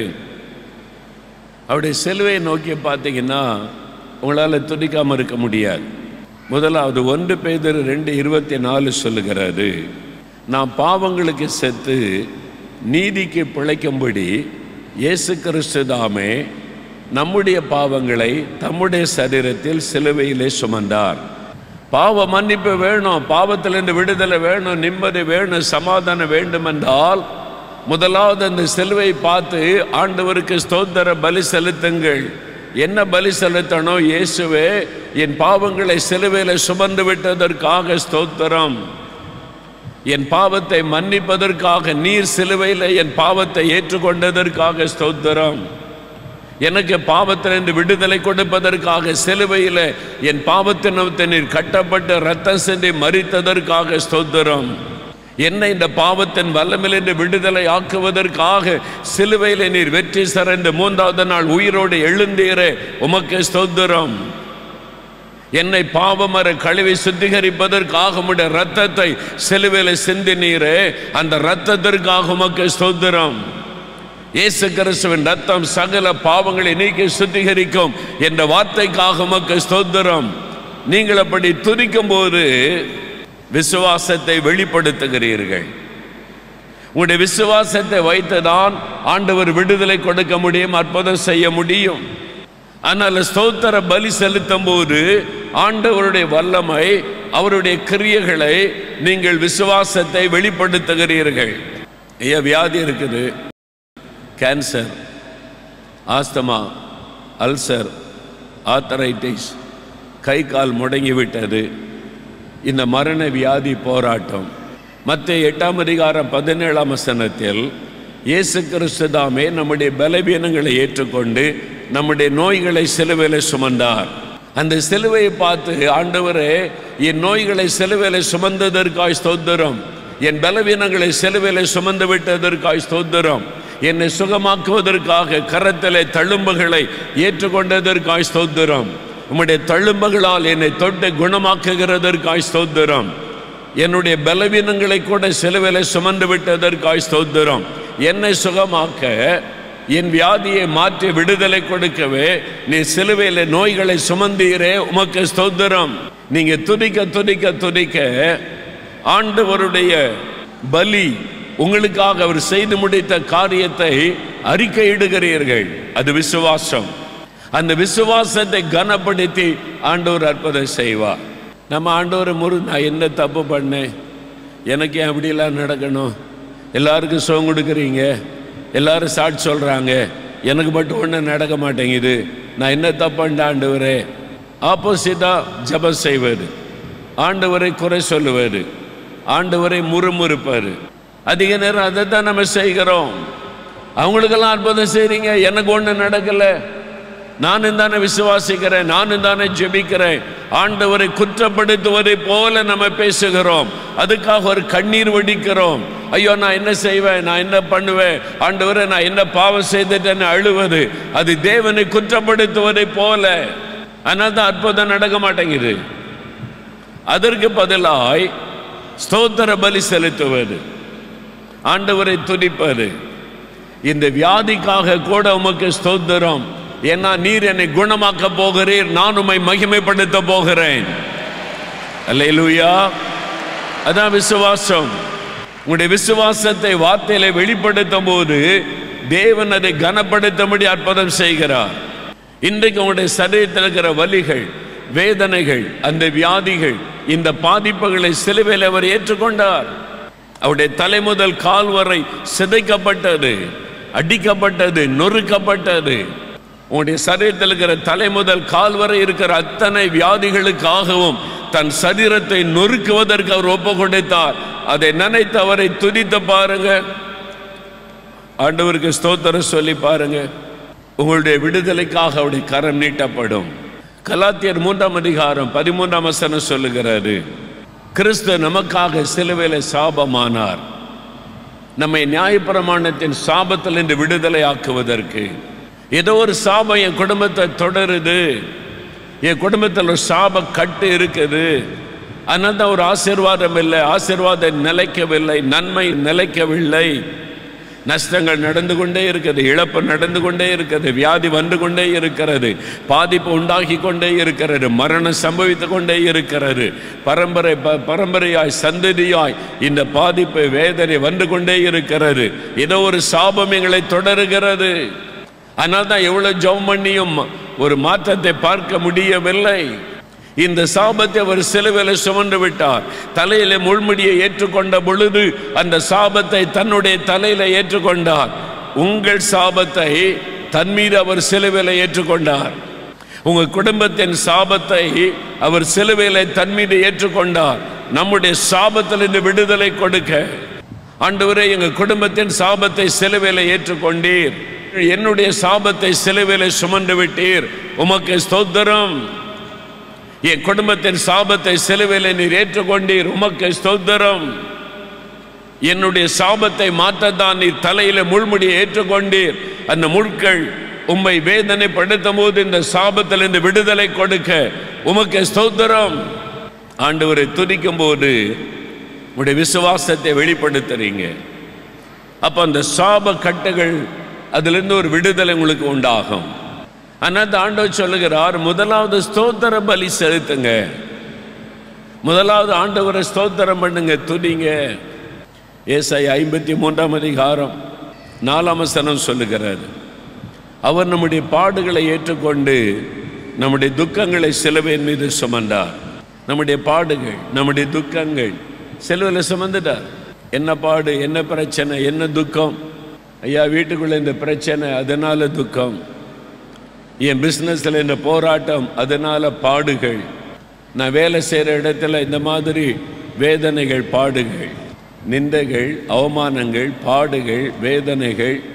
அவருடைய சிலுவையை நோக்கி பார்த்தீங்கன்னா உங்களால் துதிக்காமல் இருக்க முடியாது முதலாவது ஒன்று பேதர் ரெண்டு இருபத்தி நாலு சொல்லுகிறது நாம் பாவங்களுக்கு செத்து நீதிக்கு பிழைக்கும்படி இயேசு கிறிஸ்து தாமே நம்முடைய பாவங்களை தம்முடைய சரீரத்தில் சிலுவையிலே சுமந்தார் பாவ மன்னிப்பு வேணும் பாவத்திலிருந்து விடுதலை வேணும் நிம்மதி வேணும் சமாதானம் வேண்டும் என்றால் முதலாவது அந்த சிலுவை பார்த்து ஆண்டவருக்கு ஸ்தோத்திர பலி செலுத்துங்கள் என்ன பலி செலுத்தணும் இயேசுவே என் பாவங்களை சிலுவையில் சுமந்து விட்டதற்காக ஸ்தோத்திரம் என் பாவத்தை மன்னிப்பதற்காக நீர் சிலுவையில் என் பாவத்தை ஏற்றுக்கொண்டதற்காக ஸ்தோத்திரம் எனக்கு பாவத்திலிருந்து விடுதலை கொடுப்பதற்காக சிலுவையில் என் பாவத்தினத்தை நீர் கட்டப்பட்டு ரத்தம் சென்று மறித்ததற்காக ஸ்தோத்திரம் என்னை இந்த பாவத்தின் வல்லமிலிருந்து விடுதலை ஆக்குவதற்காக சிலுவையில் நீர் வெற்றி சிறந்து மூன்றாவது நாள் உயிரோடு எழுந்தீரே உமக்கு ஸ்தோத்திரம் என்னை பாவமர கழுவி சுத்திகரிப்பதற்காக உடைய ரத்தத்தை சிலுவையில் சிந்தினீரே அந்த ரத்தத்திற்காக உமக்கு ஸ்தோத்திரம் இயேசு கிறிஸ்துவின் ரத்தம் சகல பாவங்களை நீக்கி சுத்திகரிக்கும் என்ற வார்த்தைக்காக உமக்கு ஸ்தோத்திரம் நீங்கள் அப்படி துதிக்கும் போது விசுவாசத்தை வெளிப்படுத்துகிறீர்கள் உங்களுடைய விசுவாசத்தை வைத்துதான் ஆண்டவர் விடுதலை கொடுக்க முடியும் அற்புதம் செய்ய முடியும் ஆனால் ஸ்தோத்திர பலி செலுத்தும் போது ஆண்டவருடைய வல்லமை அவருடைய கிரியைகளை நீங்கள் விசுவாசத்தை வெளிப்படுத்துகிறீர்கள் ஐயா வியாதி இருக்குது கேன்சர் ஆஸ்தமா அல்சர் ஆத்தரைட்டிஸ் கை கால் முடங்கிவிட்டது இந்த மரண வியாதி போராட்டம் மற்ற எட்டாம் அதிகாரம் பதினேழாம் வசனத்தில் இயேசு கிறிஸ்து தாமே நம்முடைய பலவீனங்களை ஏற்றுக்கொண்டு நம்முடைய நோய்களை சிலுவையில் சுமந்தார் அந்த சிலுவையை பார்த்து ஆண்டவரே என் நோய்களை சிலுவையில் சுமந்ததற்காய் ஸ்தோத்திரம் என் பலவீனங்களை சிலுவையில் சுமந்து விட்டதற்காய் ஸ்தோத்திரம் என்னை சுகமாக்குவதற்காக கரத்திலே தழும்புகளை ஏற்றுக்கொண்டதற்காய் ஸ்தோத்திரம் உம்முடைய தழும்புகளால் என்னை தொட்டு குணமாக்குகிறதற்காய் ஸ்தோத்திரம் என்னுடைய பலவீனங்களை கூட சிலுவையில் சுமந்து விட்டதற்காய் ஸ்தோத்திரம் என்னை சுகமாக்க என் வியாதியை மாற்றி விடுதலை கொடுக்கவே நீ சிலுவையில் நோய்களை சுமந்தீரே உமக்கு ஸ்தோத்திரம் நீங்க துதிக்க துதிக்க துதிக்க ஆண்டவருடைய பலி உங்களுக்காக அவர் செய்து முடித்த காரியத்தை அறிக்கையிடுகிறீர்கள் அது விசுவாசம் அந்த விசுவாசத்தை கனப்படுத்தி ஆண்டவர் அற்புதம் செய்வார் நம்ம ஆண்டவர் முரு நான் என்ன தப்பு பண்ணேன் எனக்கு ஏன் அப்படிலாம் நடக்கணும் எல்லாருக்கும் சுகம் கொடுக்குறீங்க எல்லாரும் சாட்சி சொல்கிறாங்க எனக்கு மட்டும் ஒன்றும் நடக்க மாட்டேங்குது நான் என்ன தப்புண்ட ஆண்டவரே ஆப்போசிட்டாக ஜபம் செய்வார் ஆண்டவரை குறை சொல்லுவார் ஆண்டவரை முறுமுறுப்பார் அதிக நேரம் அதை தான் நம்ம செய்கிறோம் அவங்களுக்கெல்லாம் அற்புதம் செய்கிறீங்க எனக்கு ஒன்றும் நடக்கலை நானும் தானே விசுவாசிக்கிறேன் நானும் தானே ஜெபிக்கிறேன் ஆண்டவரை குற்றப்படுத்துவதை போல நம்ம பேசுகிறோம் அதுக்காக ஒரு கண்ணீர் வடிக்கிறோம் ஐயோ நான் என்ன செய்வேன் நான் என்ன பண்ணுவேன் ஆண்டவரை நான் என்ன பாவம் செய்துட்டேன்னு அழுவது அது தேவனை குற்றப்படுத்துவதை போல அதனால தான் அற்புதம் நடக்க மாட்டேங்குது அதற்கு பதிலாய் ஸ்தோத்திர பலி செலுத்துவது ஆண்டவரை துதிப்பது இந்த வியாதிக்காக கூட உமக்கு ஸ்தோத்திரம் ஏன்னா நீர் என்னை குணமாக்க போகிறீர் நான் உம்மை மகிமைப்படுத்த போகிறேன் அல்லேலூயா அதான் விசுவாசம் உங்களுடைய விசுவாசத்தை வார்த்தையில வெளிப்படுத்தும் போது தேவன் அதை கனப்படுத்தும்படி அற்புதம் செய்கிறார் இன்றைக்கு உங்களுடைய சரீரத்தில் இருக்கிற வலிகள் வேதனைகள் அந்த வியாதிகள் இந்த பாதிப்புகளை சிலுவையில் அவர் ஏற்றுக்கொண்டார் அவருடைய தலை முதல் கால் வரை சிதைக்கப்பட்டது அடிக்கப்பட்டது நொறுக்கப்பட்டது உங்களுடைய சரீரத்தில் இருக்கிற தலை முதல் கால் வரை இருக்கிற அத்தனை வியாதிகளுக்காகவும் தன் சரீரத்தை நொறுக்குவதற்கு அவர் ஒப்பு கொடுத்தார் அதை நினைத்து அவரை துதித்து பாருங்க ஆண்டவருக்கு ஸ்தோத்திரம் சொல்லி பாருங்க உங்களுடைய விடுதலைக்காக அவருடைய கரம் நீட்டப்படும் கலாத்தியர் மூன்றாம் அதிகாரம் பதிமூன்றாம் வசனம் சொல்லுகிறாரு கிறிஸ்து நமக்காக சிலுவையில் சாபமானார் நம்மை நியாயப்பிரமாணத்தின் சாபத்தில் இன்று விடுதலை ஆக்குவதற்கு ஏதோ ஒரு சாபம் என் குடும்பத்தை தொடருது என் குடும்பத்தில் ஒரு சாப கட்டு இருக்குது அதனால தான் ஒரு ஆசீர்வாதம் இல்லை ஆசீர்வாதம் நிலைக்கவில்லை நன்மை நிலைக்கவில்லை நஷ்டங்கள் நடந்து கொண்டே இருக்கிறது இழப்பு நடந்து கொண்டே இருக்கிறது வியாதி வந்து கொண்டே இருக்கிறது பாதிப்பு உண்டாகி கொண்டே இருக்கிறது மரணம் சம்பவித்து கொண்டே இருக்கிறது பரம்பரை ப- பரம்பரையாய் சந்ததியாய் இந்த பாதிப்பு வேதனை வந்து கொண்டே இருக்கிறது ஏதோ ஒரு சாபம் எங்களை தொடருகிறது அதனால தான் எவ்வளவு ஜெபம் பண்ணியும் ஒரு மாற்றத்தை பார்க்க முடியவில்லை இந்த சாபத்தை அவர் சிலுவையில் சுமந்து விட்டார் தலையில முள்முடியை ஏற்றுக்கொண்ட பொழுது அந்த சாபத்தை தன்னுடைய தலையில ஏற்றுக்கொண்டார் உங்கள் சாபத்தை தன் மீது அவர் சிலுவையில் ஏற்றுக்கொண்டார் உங்க குடும்பத்தின் சாபத்தை அவர் சிலுவையில் தன் மீது ஏற்றுக்கொண்டார் நம்முடைய சாபத்திலிருந்து விடுதலை கொடுக்க ஆண்டவரே எங்க குடும்பத்தின் சாபத்தை சிலுவையில் ஏற்றுக்கொண்டீர் என்னுடைய சாபத்தை சிலுவையில் சுமந்து விட்டீர் உமக்கு ஸ்தோத்திரம் என் குடும்பத்தின் சாபத்தை சிலுவையில் நீர் ஏற்றுக்கொண்டீர் உமக்கு ஸ்தோத்திரம் என்னுடைய சாபத்தை மாற்றத்தான் நீர் தலையில முள்முடியை ஏற்றுக்கொண்டீர் அந்த முட்கள் உம்மை வேதனைப்படுத்தும் போது இந்த சாபத்திலிருந்து விடுதலை கொடுக்க உமக்கு ஸ்தோத்திரம் ஆண்டவரை துதிக்கும் போது உடைய விசுவாசத்தை வெளிப்படுத்துறீங்க அப்ப அந்த சாப கட்டுகள் அதிலிருந்து ஒரு விடுதலை உங்களுக்கு உண்டாகும் ஆனால் ஆண்டவர் சொல்லுகிறார் முதலாவது ஸ்தோத்திர பலி செலுத்துங்க முதலாவது ஆண்டவரை ஸ்தோத்திரம் பண்ணுங்க துதிங்க ஏசாய் ஐம்பத்தி மூன்றாம் அதிகாரம் நாலாம் வசனம் சொல்லுகிறார் அவர் நம்முடைய பாடுகளை ஏற்றுக்கொண்டு நம்முடைய துக்கங்களை சிலுவையின் மீது சுமந்தார் நம்முடைய பாடுகள் நம்முடைய துக்கங்கள் சிலுவையில் சுமந்துட்டார் என்ன பாடு என்ன பிரச்சனை என்ன துக்கம் ஐயா வீட்டுக்குள்ள இந்த பிரச்சனை அதனால துக்கம் என் பிஸ்னஸில் இந்த போராட்டம் அதனால பாடுகள் நான் வேலை செய்கிற இடத்துல இந்த மாதிரி வேதனைகள் பாடுகள் நிந்தைகள் அவமானங்கள் பாடுகள் வேதனைகள்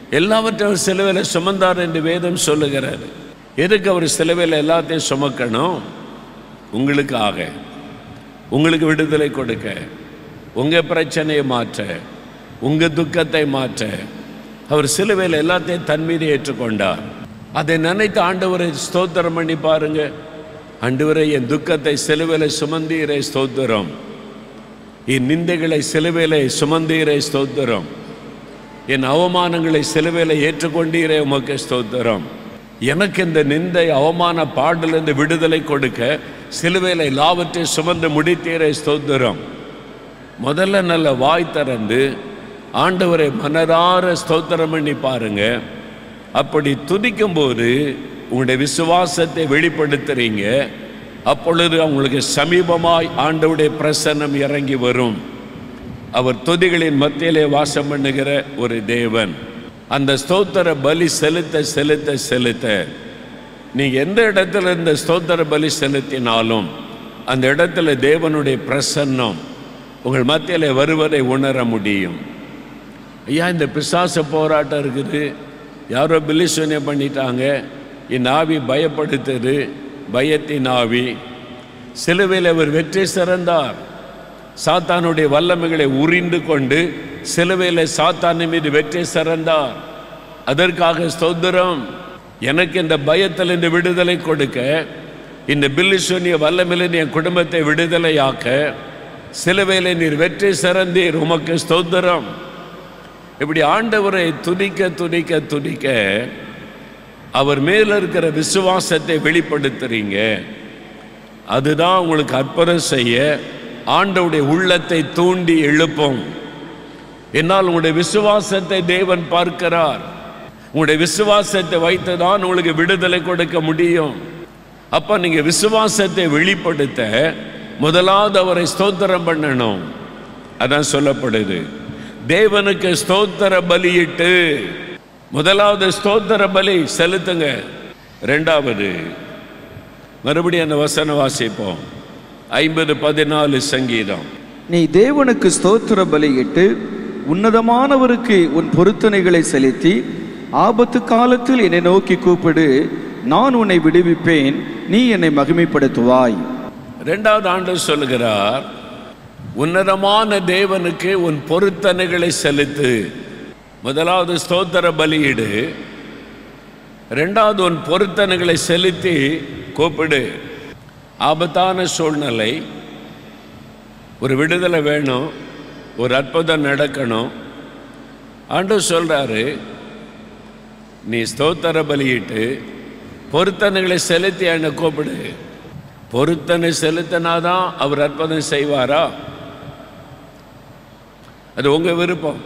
எல்லாவற்றையும் அவர் சிலுவையில் சுமந்தார் என்று வேதம் சொல்லுகிறார் எதுக்கு அவர் சிலுவையில் எல்லாத்தையும் சுமக்கணும் உங்களுக்காக உங்களுக்கு விடுதலை கொடுக்க உங்கள் பிரச்சனையை மாற்ற உங்கள் துக்கத்தை மாற்ற அவர் சிலுவையில் எல்லாத்தையும் தன் மீது ஏற்றுக்கொண்டார் அதை நினைத்து ஆண்டவரை ஸ்தோத்திரம் பண்ணி பாருங்க ஆண்டவரை என் துக்கத்தை சிலுவையில் சுமந்தீரை ஸ்தோத்திரம் என் நிந்தைகளை சிலுவையில் சுமந்தீரை ஸ்தோத்திரம் என் அவமானங்களை சிலுவையில் ஏற்றுக்கொண்டீரே உமக்கு ஸ்தோத்திரம் எனக்கு இந்த நிந்தை அவமான பாடலிருந்து விடுதலை கொடுக்க சிலுவையில் எல்லாவற்றையும் சுமந்து முடித்தீரே ஸ்தோத்திரம் முதல்ல நல்ல வாய் திறந்து ஆண்டவரை மனதார ஸ்தோத்திரம் பண்ணி பாருங்க அப்படி துதிக்கும் போது உங்களுடைய விசுவாசத்தை வெளிப்படுத்துறீங்க அப்பொழுது அவங்களுக்கு சமீபமாய் ஆண்டவருடைய பிரசன்னம் இறங்கி வரும் அவர் துதிகளின் மத்தியிலே வாசம் பண்ணுகிற ஒரு தேவன் அந்த ஸ்தோத்திர பலி செலுத்த செலுத்த செலுத்த நீங்க எந்த இடத்துல இந்த ஸ்தோத்திர பலி செலுத்தினாலும் அந்த இடத்துல தேவனுடைய பிரசன்னம் உங்கள் மத்தியில் வருவதை உணர முடியும் ஐயா இந்த பிசாச போராட்டம் இருக்குது யாரோ பில்லிசூன்யம் பண்ணிட்டாங்க என் ஆவி பயப்படுத்துது பயத்தின் ஆவி சிலுவையில் அவர் வெற்றி சிறந்தார் சாத்தானுடைய வல்லமைகளை உரிந்து கொண்டு சிலுவையில் சாத்தான மீது வெற்றி சிறந்தார் அதற்காக ஸ்தோத்திரம் எனக்கு இந்த பயத்தில் இந்த விடுதலை கொடுக்க இந்த பில்லிசூனிய வல்லமையிலிருந்து என் குடும்பத்தை விடுதலையாக்க சிலுவையில் நீர் வெற்றி சிறந்தீர் உமக்கு ஸ்தோத்திரம் இப்படி ஆண்டவரை துதிக்க துதிக்க துதிக்க அவர் மேல இருக்கிற விசுவாசத்தை வெளிப்படுத்துறீங்க அதுதான் உங்களுக்கு அற்புதம் செய்ய ஆண்டவுடைய உள்ளத்தை தூண்டி எழுப்பும் என்னால் உங்களுடைய விசுவாசத்தை தேவன் பார்க்கிறார் உங்களுடைய விசுவாசத்தை வைத்து தான் உங்களுக்கு விடுதலை கொடுக்க முடியும் அப்ப நீங்க விசுவாசத்தை வெளிப்படுத்த முதலாவது அவரை ஸ்தோத்திரம் பண்ணணும் அதான் சொல்லப்படுது தேவனுக்கு ஸ்தோத்திர பலியிட்டு முதலாவது ஸ்தோத்திர பலி செலுத்துங்க ரெண்டாவது மறுபடியும் அந்த வசனம் வாசிப்போம் ஐம்பது பதினாலு சங்கீதம் நீ தேவனுக்கு ஸ்தோத்திர பலியிட்டு உன்னதமானவருக்கு உன் பொருத்தனைகளை செலுத்தி ஆபத்து காலத்தில் என்னை நோக்கி கூப்பிடு நான் உன்னை விடுவிப்பேன் நீ என்னை மகிமைப்படுத்துவாய் ரெண்டாவது ஆண்டு சொல்லுகிறார் உன்னதமான தேவனுக்கு உன் பொருத்தனைகளை செலுத்து முதலாவது ஸ்தோத்திர பலியிடு ரெண்டாவது உன் பொருத்தனைகளை செலுத்தி கூப்பிடு ஆபத்தான சூழ்நிலை ஒரு விடுதலை வேணும் ஒரு அற்புதம் நடக்கணும் ஆண்டு சொல்றாரு நீ ஸ்தோத்திர பலியிட்டு பொருத்தனைகளை செலுத்தி என்னை கூப்பிடு பொருத்தனை செலுத்தினாதான் அவர் அற்புதம் செய்வாரா அது உங்க விருப்பம்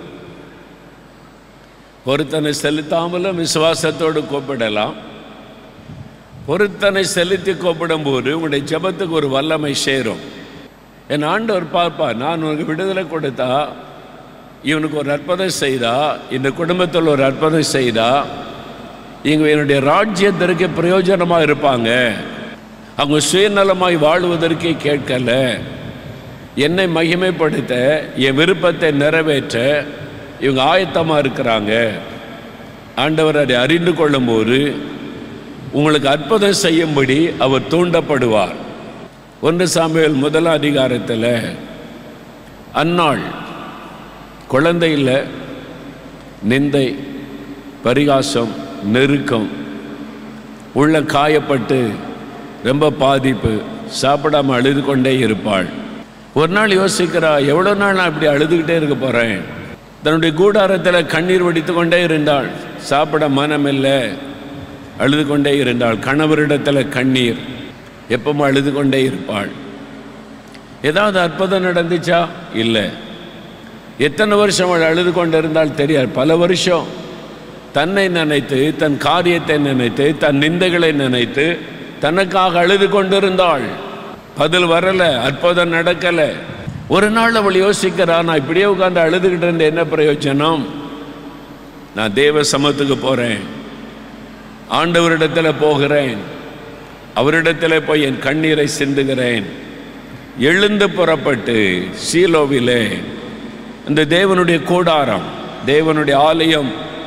பொருத்தனை செலுத்தாமலும் விசுவாசத்தோடு கூப்பிடலாம் பொருத்தனை செலுத்தி கூப்பிடும் போது உங்களுடைய ஜெபத்துக்கு ஒரு வல்லமை சேரும் என் ஆண்டவர் பார்ப்பார் நான் உனக்கு விடுதலை கொடுத்தா இவனுக்கு ஒரு அற்புதம் செய்தா இந்த குடும்பத்தில் ஒரு அற்புதம் செய்தா இவங்க என்னுடைய ராஜ்யத்திற்கு பிரயோஜனமாக இருப்பாங்க அவங்க சுயநலமாய் வாழ்வதற்கே கேட்கல என்னை மகிமைப்படுத்த என் விருப்பத்தை நிறைவேற்ற இவங்க ஆயத்தமாக இருக்கிறாங்க ஆண்டவர் அதை அறிந்து கொள்ளும்போது உங்களுக்கு அற்புதம் செய்யும்படி அவர் தூண்டப்படுவார் ஒன்று சாமுவேல் முதல் அதிகாரத்தில் அன்னாள் குழந்தை இல்லை நிந்தை பரிகாசம் நெருக்கம் உள்ள காயப்பட்டு ரொம்ப பாதிப்பு சாப்பிடாம அழுது கொண்டே இருப்பாள் ஒரு நாள் யோசிக்கிறா எவ்வளோ நாள் நான் இப்படி அழுதுகிட்டே இருக்க போகிறேன் தன்னுடைய கூடாரத்தில் கண்ணீர் வடித்து கொண்டே இருந்தாள் சாப்பிட மனமில்லை அழுது கொண்டே இருந்தாள் கணவரிடத்தில் கண்ணீர் எப்பவும் அழுது கொண்டே இருப்பாள் ஏதாவது அற்புதம் நடந்துச்சா இல்லை எத்தனை வருஷம் அவள் அழுது கொண்டு இருந்தால் தெரியாது பல வருஷம் தன்னை நினைத்து தன் காரியத்தை நினைத்து தன் நிந்தைகளை நினைத்து தனக்காக அழுது கொண்டிருந்தாள் பதில் வரல அற்புதம் நடக்கல ஒரு நாள் அவள் யோசிக்கிறா நான் இப்படியே உட்கார்ந்து அழுதுகிட்டு இருந்த என்ன பிரயோஜனம் நான் தேவ சமத்துக்கு போறேன் ஆண்டவரிடத்தில் போகிறேன் அவரிடத்தில் போய் என் கண்ணீரை சிந்துகிறேன் எழுந்து புறப்பட்டு சீலோவிலே இந்த தேவனுடைய கூடாரம் தேவனுடைய ஆலயம்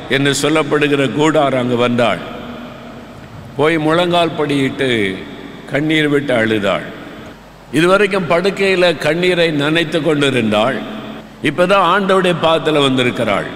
என்று சொல்லப்படுகிற கூடார் அங்கு வந்தாள் போய் முழங்கால் படியிட்டு கண்ணீர் விட்டு அழுதாள் இதுவரைக்கும் படுக்கையில் கண்ணீரை நனைத்து கொண்டிருந்தாள் இப்பதான் ஆண்டவுடைய பாதத்தில் வந்திருக்கிறாள்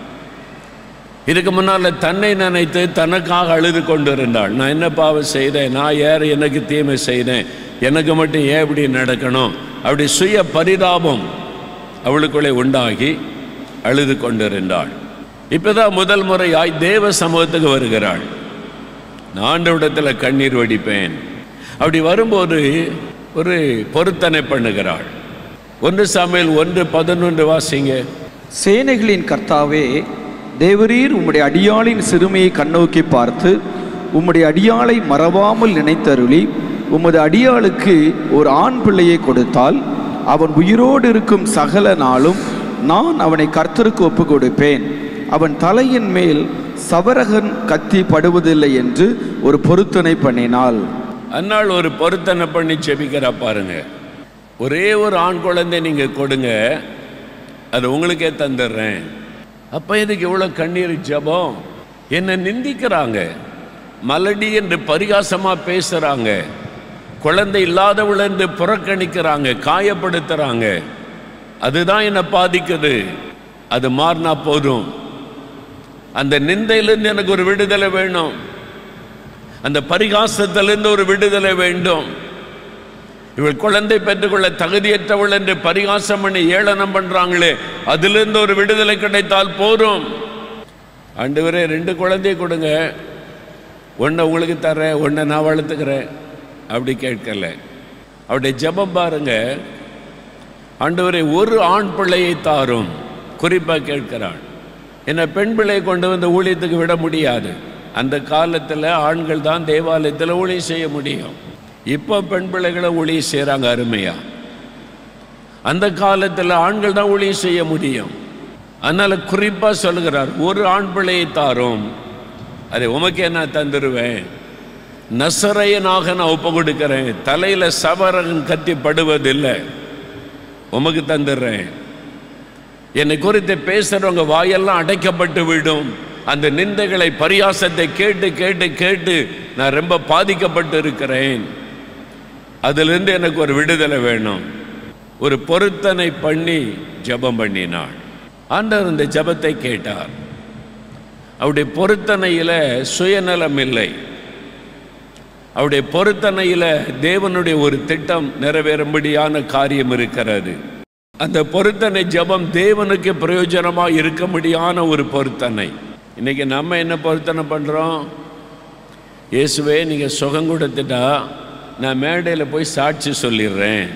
இதுக்கு முன்னால் தன்னை நினைத்து தனக்காக அழுது கொண்டிருந்தாள் நான் என்ன பாவம் செய்தேன் நான் யார் எனக்கு தீமை செய்தேன் எனக்கு மட்டும் ஏன் இப்படி நடக்கணும் அப்படி சுய பரிதாபம் அவளுக்குள்ளே உண்டாகி அழுது கொண்டிருந்தாள் இப்பதான் முதல் முறையாய் தேவ சமூகத்துக்கு வருகிறாள் நான் ஆண்டவிடத்தில் கண்ணீர் வடிப்பேன் அப்படி வரும்போது ஒரு பொருத்தனை பண்ணுகிறாள் ஒன்று சமையல் ஒன்று பதினொன்று வாசிங்க சேனைகளின் கர்த்தாவே தேவரீர் உம்முடைய அடியாளின் சிறுமையை கண்ணோக்கி பார்த்து உம்முடைய அடியாளை மறவாமல் நினைத்தருளி உமது அடியாளுக்கு ஒரு ஆண் பிள்ளையை கொடுத்தால் அவன் உயிரோடு இருக்கும் சகல நாளும் நான் அவனை கர்த்தருக்கு ஒப்பு கொடுப்பேன் அவன் தலையின் மேல் சவரகன் கத்தி படுவதில்லை என்று ஒரு பொருத்தனை பண்ணினாள் அந்நாள் ஒரு பொருத்தனை பண்ணி செபிக்கிறா பாருங்க ஒரே ஒரு ஆண் குழந்தை நீங்க கொடுங்க அது உங்களுக்கே தந்துடுறேன் அப்ப இதுக்கு இவ்வளோ கண்ணீர் ஜெபம் என்னை நிந்திக்கிறாங்க மலடி என்று பரிகாசமா பேசுறாங்க குழந்தை இல்லாதவள் என்று புறக்கணிக்கிறாங்க காயப்படுத்துறாங்க அதுதான் என்னை பாதிக்குது அது மாறினா போதும் அந்த நிந்தையிலிருந்து எனக்கு ஒரு விடுதலை வேணும் அந்த பரிகாசத்திலிருந்து ஒரு விடுதலை வேண்டும் இவள் குழந்தை பெற்றுக்கொள்ள தகுதியற்றவள் என்று பரிகாசம் பண்ணி ஏளனம் பண்றாங்களே அதிலிருந்து ஒரு விடுதலை கிடைத்தால் போதும் ஆண்டவரே ரெண்டு குழந்தைய கொடுங்க ஒன்றை உங்களுக்கு தரேன் ஒன்றை நான் வளர்த்துக்கிறேன் அப்படி கேட்கல அவருடைய ஜெபம் பாருங்க ஆண்டவரே ஒரு ஆண் பிள்ளையை தாரும் குறிப்பாக கேட்கிறாள் என்ன பெண் பிள்ளையை கொண்டு வந்து ஊழியத்துக்கு விட முடியாது அந்த காலத்தில் ஆண்கள் தான் தேவாலயத்தில் ஊழியம் செய்ய முடியும் இப்போ பெண் பிள்ளைகளை ஊழியம் செய்கிறாங்க அருமையா அந்த காலத்தில் ஆண்கள் தான் ஊழியம் செய்ய முடியும் அதனால் குறிப்பாக சொல்லுகிறார் ஒரு ஆண் பிள்ளையை தாரும் அதை உமக்கே நான் தந்துடுவேன் நசரையனாக நான் ஒப்பு கொடுக்கிறேன் தலையில் சவரகன் கத்தி படுவதில்லை உமக்கு தந்துடுறேன் என்னை குறித்து பேசுறவங்க வாயெல்லாம் அடைக்கப்பட்டு விடும் அந்த நிந்தைகளை பரியாசத்தை கேட்டு கேட்டு கேட்டு நான் ரொம்ப பாதிக்கப்பட்டு இருக்கிறேன் அதிலிருந்து எனக்கு ஒரு விடுதலை வேணும் ஒரு பொருத்தனை பண்ணி ஜெபம் பண்ணினாள் ஆண்டவர் இந்த ஜெபத்தை கேட்டார் அவருடைய பொருத்தனையில் சுயநலம் இல்லை அவருடைய பொருத்தனையில் தேவனுடைய ஒரு திட்டம் நிறைவேறும்படியான காரியம் இருக்கிறது அந்த பொருத்தனை ஜெபம் தேவனுக்கு பிரயோஜனமாக இருக்க முடியாத ஒரு பொருத்தனை இன்னைக்கு நம்ம என்ன பொருத்தனை பண்ணுறோம் இயேசுவே நீங்கள் சுகம் கொடுத்துட்டா நான் மேடையில் போய் சாட்சி சொல்லிடுறேன்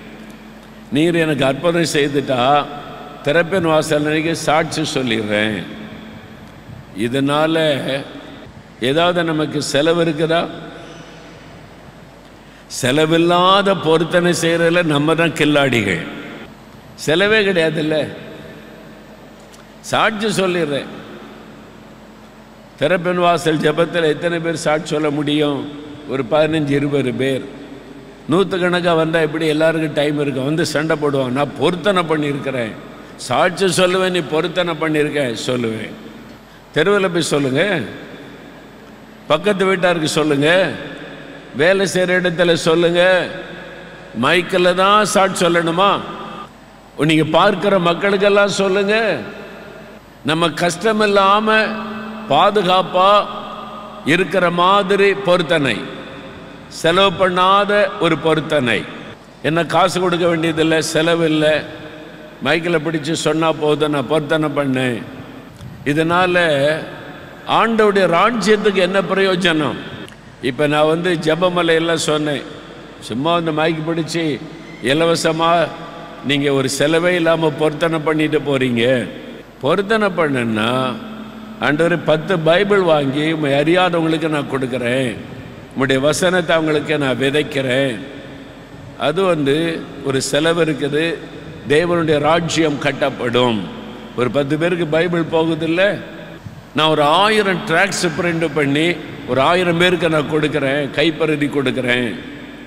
நீர் எனக்கு அற்புதம் செய்துட்டா திறப்பின் வாசல் அன்னைக்கு சாட்சி சொல்லிடுறேன் இதனால் ஏதாவது நமக்கு செலவு இருக்குதா செலவில்லாத பொருத்தனை செய்கிறதுல நம்ம தான் கில்லாடிகள் செலவே கிடையாதுல்ல சாட்சி சொல்லிடுறேன் திறப்பின் வாசல் ஜெபத்தில் எத்தனை பேர் சாட்சி சொல்ல முடியும் ஒரு பதினஞ்சு இருபது பேர் நூற்றுக்கணக்காக வந்தால் எப்படி எல்லாருக்கும் டைம் இருக்கும் வந்து சண்டை போடுவான் நான் பொருத்தனை பண்ணியிருக்கிறேன் சாட்சி சொல்லுவேன் நீ பொருத்தனை பண்ணியிருக்க சொல்லுவேன் தெருவில் போய் சொல்லுங்க பக்கத்து வீட்டாருக்கு சொல்லுங்க வேலை செய்கிற இடத்துல சொல்லுங்க மைக்கில் தான் சாட்சி சொல்லணுமா நீங்கள் பார்க்குற மக்களுக்கெல்லாம் சொல்லுங்க நம்ம கஷ்டம் இல்லாமல் பாதுகாப்பாக இருக்கிற மாதிரி பொருத்தனை செலவு பண்ணாத ஒரு பொருத்தனை என்ன காசு கொடுக்க வேண்டியதில்லை செலவு இல்லை மைக்கில் பிடிச்சு சொன்னால் போதும் நான் பொருத்தனை பண்ணேன் இதனால் ஆண்டவுடைய ராஜ்யத்துக்கு என்ன பிரயோஜனம் இப்போ நான் வந்து ஜெபமலையெல்லாம் சொன்னேன் சும்மா வந்து மைக்கு பிடிச்சி இலவசமாக நீங்கள் ஒரு செலவே இல்லாமல் பொருத்தனை பண்ணிட்டு போகிறீங்க பொருத்தனை பண்ணுன்னா ஆண்டவர் பத்து பைபிள் வாங்கி உம்மை அறியாதவங்களுக்கு நான் கொடுக்குறேன் உம்முடைய வசனத்தை அவங்களுக்கு நான் விதைக்கிறேன் அது வந்து ஒரு செலவு இருக்குது தேவனுடைய ராஜ்யம் கட்டப்படும் ஒரு பத்து பேருக்கு பைபிள் போகுதில்ல நான் ஒரு ஆயிரம் ட்ராக்ஸ் பிரிண்ட் பண்ணி ஒரு ஆயிரம் பேருக்கு நான் கொடுக்குறேன் கைப்பருதி கொடுக்குறேன்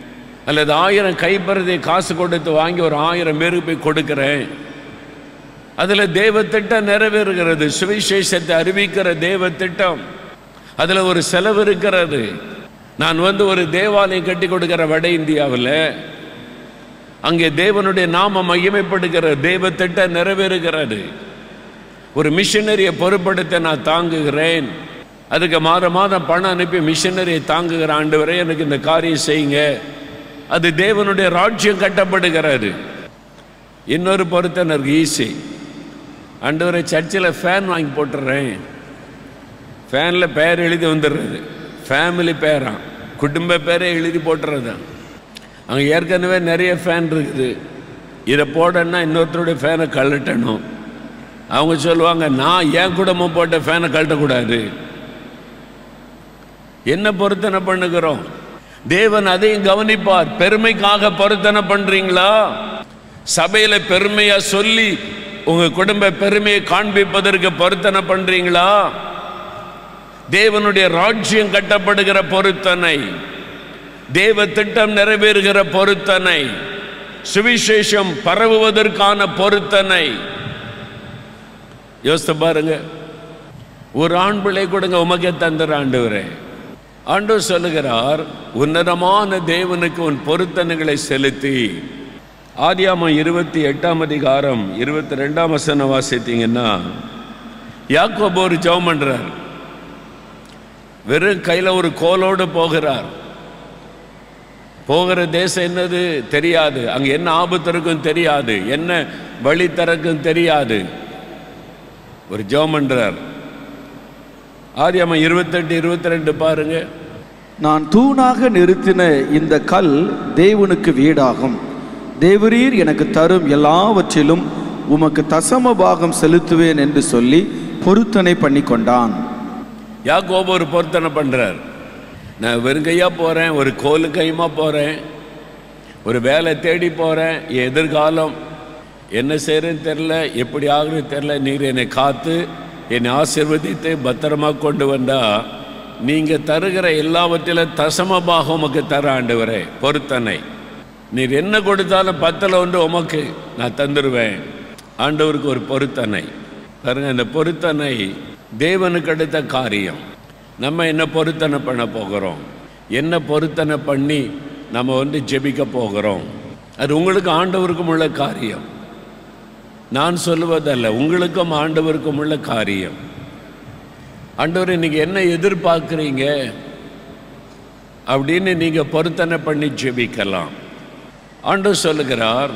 அல்லது ஆயிரம் கைப்பருதி காசு கொடுத்து வாங்கி ஒரு ஆயிரம் பேருக்கு போய் கொடுக்குறேன் அதில் தேவ திட்டம் நிறைவேறுகிறது சுவிசேஷத்தை அறிவிக்கிற தேவ திட்டம் அதில் ஒரு செலவு இருக்கிறது நான் வந்து ஒரு தேவாலயம் கட்டி கொடுக்கிற வட இந்தியாவில் அங்கே தேவனுடைய நாம மகிமைப்படுகிற தேவ திட்டம் நிறைவேறுகிறது ஒரு மிஷனரியை பொறுப்படுத்த நான் தாங்குகிறேன் அதுக்கு மாத மாதம் பணம் அனுப்பி மிஷனரியை தாங்குகிற ஆண்டு வரை எனக்கு இந்த காரியம் செய்யுங்க அது தேவனுடைய ராஜ்யம் கட்டப்படுகிறது இன்னொரு பொறுத்தனருக்கு ஈஸி ஆண்டு வரை சர்ச்சில் ஃபேன் வாங்கி போட்டுறேன் ஃபேனில் பேர் எழுதி வந்துடுறது ஃபேமிலி பேரான் குடும்ப பேரை எழுதி போட்டுறது அங்கே ஏற்கனவே நிறைய ஃபேன் இருக்குது இதை போடணும்னா இன்னொருத்தருடைய ஃபேனை கழட்டணும் அவங்க சொல்லுவாங்க நான் என் குடும்பம் போட்ட ஃபேனை கழட்டக்கூடாது என்ன பொருத்தனை பண்ணுகிறோம் தேவன் அதையும் கவனிப்பார் பெருமைக்காக பொருத்தனை பண்றீங்களா சபையில பெருமையா சொல்லி உங்க குடும்ப பெருமையை காண்பிப்பதற்கு பொருத்தனை பண்றீங்களா தேவனுடைய ராஜ்யம் கட்டப்படுகிற பொருத்தனை தேவ திட்டம் நிறைவேறுகிற பொருத்தனை சுவிசேஷம் பரவுவதற்கான பொருத்தனை யோசித்து பாருங்க ஒரு ஆண் பிள்ளை கொடுங்க உமக்கே தந்துற ஆண்டவரே ஆண்டவர் சொல்லுகிறார் உன்னதமான தேவனுக்கு உன் பொருத்தனைகளை செலுத்தி ஆதியாமம் இருபத்தி எட்டாம் அதிகாரம் இருபத்தி ரெண்டாம் வசனம் வாசித்தீங்கன்னா யாக்கோபு ஒரு ஜெபம் பண்றார் வெறும் கையில் ஒரு கோலோடு போகிறார் போகிற தேசம் என்னது தெரியாது அங்க என்ன ஆபத்து இருக்கும் தெரியாது என்ன வழி திறக்கும் தெரியாது ஒரு ஜெபம் பண்றார் ஆதியாமம் இருபத்தெட்டு இருபத்தி ரெண்டு பாருங்க நான் தூணாக நிறுத்தின இந்த கல் தேவனுக்கு வீடாகும் தேவரீர் எனக்கு தரும் எல்லாவற்றிலும் உமக்கு தசம பாகம் செலுத்துவேன் என்று சொல்லி பொருத்தனை பண்ணி கொண்டான் யாக்கோபு ஒரு பொருத்தனை பண்றார் நான் வெறுங்கையா போறேன் ஒரு கோலு கையுமா போறேன் ஒரு வேலை தேடி போறேன் என் எதிர்காலம் என்ன செய்யறேன்னு தெரில எப்படி ஆகுன்னு தெரில நீர் என்னை காத்து என்னை ஆசீர்வதித்து பத்திரமா கொண்டு வந்தா நீங்க தருகிற எல்லாவற்றிலும் தசம பாகம் உமக்கு தர ஆண்டவரே பொருத்தனை நீர் என்ன கொடுத்தாலும் பத்தில் ஒன்று உமக்கு நான் தந்துடுவேன் ஆண்டவருக்கு ஒரு பொருத்தனை பாருங்க இந்த பொருத்தனை தேவனுக்கு அடுத்த காரியம் நம்ம என்ன பொருத்தனை பண்ண போகிறோம் என்ன பொருத்தனை பண்ணி நம்ம வந்து ஜெபிக்க போகிறோம் அது உங்களுக்கு ஆண்டவருக்கும் உள்ள காரியம் நான் சொல்லுவதல்ல உங்களுக்கும் ஆண்டவருக்கும் உள்ள காரியம் ஆண்டவர் இன்னைக்கு என்ன எதிர்பார்க்குறீங்க அப்படின்னு நீங்க பொருத்தனை பண்ணி ஜெபிக்கலாம் ஆண்டவர் சொல்லுகிறார்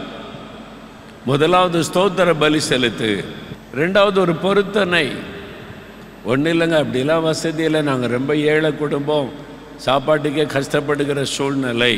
முதலாவது ஸ்தோத்திர பலி செலுத்து ரெண்டாவது ஒரு பொருத்தனை ஒன்றும் இல்லைங்க அப்படிலாம் வசதி இல்லை நாங்கள் ரொம்ப ஏழை குடும்பம் சாப்பாட்டுக்கே கஷ்டப்படுகிற சூழ்நிலை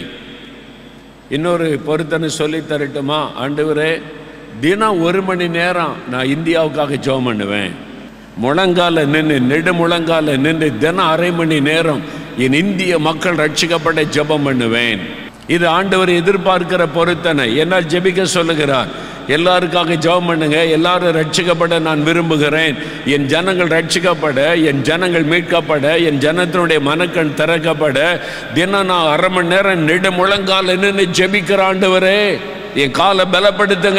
இன்னொரு பொருத்தனை சொல்லி தரட்டுமா ஆண்டவரே தினம் ஒரு மணி நேரம் நான் இந்தியாவுக்காக ஜெபம் பண்ணுவேன் முழங்கால நின்று நெடு முழங்கால நின்று தினம் அரை மணி நேரம் என் இந்திய மக்கள் ரட்சிக்கப்பட ஜெபம் பண்ணுவேன் இது ஆண்டவர் எதிர்பார்க்கிற பொருத்தனை என்னால் ஜெபிக்க சொல்லுகிறார் எல்லாருக்காக ஜெபம் பண்ணுங்க எல்லாரும் ரட்சிக்கப்பட நான் விரும்புகிறேன் என் ஜனங்கள் ரட்சிக்கப்பட என் ஜனங்கள் மீட்கப்பட என் ஜனத்தினுடைய மனக்கண் திறக்கப்பட தினம் நான் அரை மணி நேரம் நெடு முழங்கால நின்று ஜெபிக்கிற ஆண்டவரே என் காலை பலப்படுத்துங்க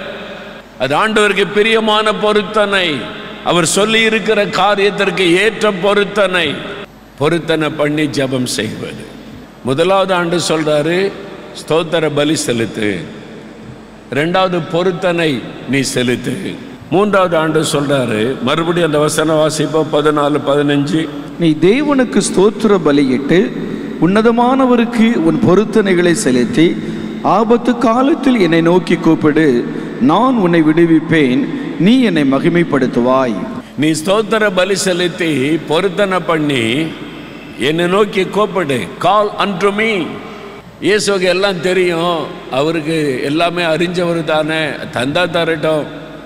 அது ஆண்டவருக்கு பிரியமான பொருத்தனை அவர் சொல்லி இருக்கிற காரியத்திற்கு ஏற்ற பொருத்தனை பொருத்தனை பண்ணி ஜெபம் செய்வது முதலாவது ஆண்டு சொல்றாரு ஸ்தோத்திர பலி செலுத்து ரெண்டாவது பொருத்தனை நீ செலுத்து மூன்றாவது ஆண்டு சொல்றாரு மறுபடியும் அந்த வசன வாசிப்போம் பதினாலு பதினஞ்சு நீ தேவனுக்கு ஸ்தோத்திர பலியிட்டு உன்னதமானவருக்கு உன் பொருத்தனைகளை செலுத்தி ஆபத்து காலத்தில் என்னை நோக்கி கூப்பிடு நான் உன்னை விடுவிப்பேன் நீ என்னை மகிமைப்படுத்துவாய் நீ ஸ்தோத்திர பலி செலுத்தி பொருத்தனை பண்ணி என்னை நோக்கி கூப்பிடு கால் அன்று மீ இயேசுக்கு எல்லாம் தெரியும் அவருக்கு எல்லாமே அறிஞ்சவர் தானே தந்தா தரட்டும்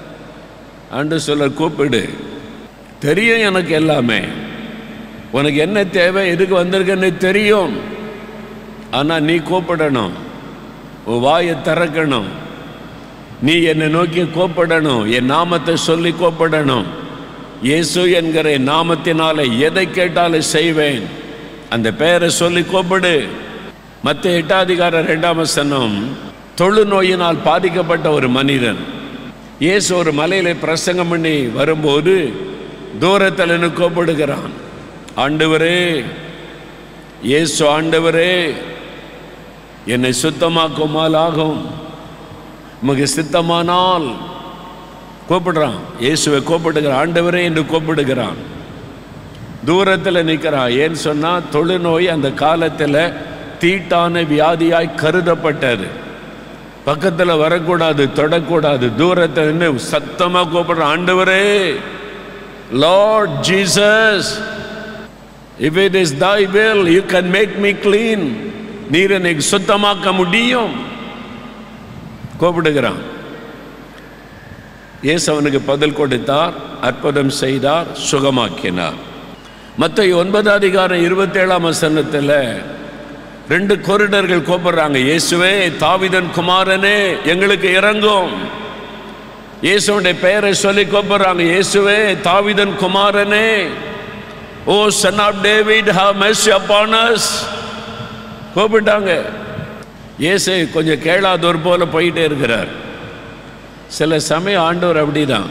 ஆண்டு சொல்ல கூப்பிடு தெரியும் எனக்கு எல்லாமே உனக்கு என்ன தேவை எதுக்கு வந்திருக்குன்னு தெரியும் ஆனால் நீ கூப்பிடணும் உன் வாயை திறக்கணும் நீ என்னை நோக்கி கூப்பிடணும் என் நாமத்தை சொல்லி கூப்பிடணும் இயேசு என்கிற என் நாமத்தினால எதை கேட்டாலும் செய்வேன் அந்த பெயரை சொல்லி கூப்பிடு மற்ற எட்டாதிகார ரெண்டாம் வசனம் தொழுநோயினால் பாதிக்கப்பட்ட ஒரு மனிதன் இயேசு ஒரு மலையில பிரசங்கம் பண்ணி வரும்போது தூரத்தில் நின்னு கூப்பிடுகிறான் ஆண்டவரே இயேசு ஆண்டவரே என்னை சுத்தமாக்குமால் ஆகும் உமக்கு சித்தமானால் கூப்பிடுறான் இயேசுவை கூப்பிடுகிறான் ஆண்டவரே என்று கூப்பிடுகிறான் தூரத்தில் நிற்கிறான் ஏன்னு சொன்னால் தொழுநோய் அந்த காலத்தில் தீட்டான வியாதியாய் கருதப்பட்டது பக்கத்தில் வரக்கூடாது தொடக்கூடாது தூரத்தில் நின்று சத்தமாக கூப்பிடுறான் ஆண்டவரே lord Jesus if it is thy will you can make me clean நீர் என்னை சுத்தமாக்க முடியும் கூப்பிடுகிறான் இயேசு அவனுக்கு பதில் கொடுத்தார் அற்புதம் செய்தார் சுகமாக்கினார் மற்ற ஒன்பது அதிகாரம் இருபத்தேழாம் வசனத்தில் ரெண்டு கொரிடர்கள் கூப்பிடுறாங்க இயேசுவே தாவிதன் குமாரனே எங்களுக்கு இறங்கும் இயேசுடைய பெயரை சொல்லி கூப்பிடுறாங்க இயேசுவே தாவிதன் குமாரனே O son of David have mercy upon us கூப்பிட்டாங்க இயேசு கொஞ்சம் கேளாதோர் போல போயிட்டே இருக்கிறார் சில சமயம் ஆண்டவர் அப்படிதான்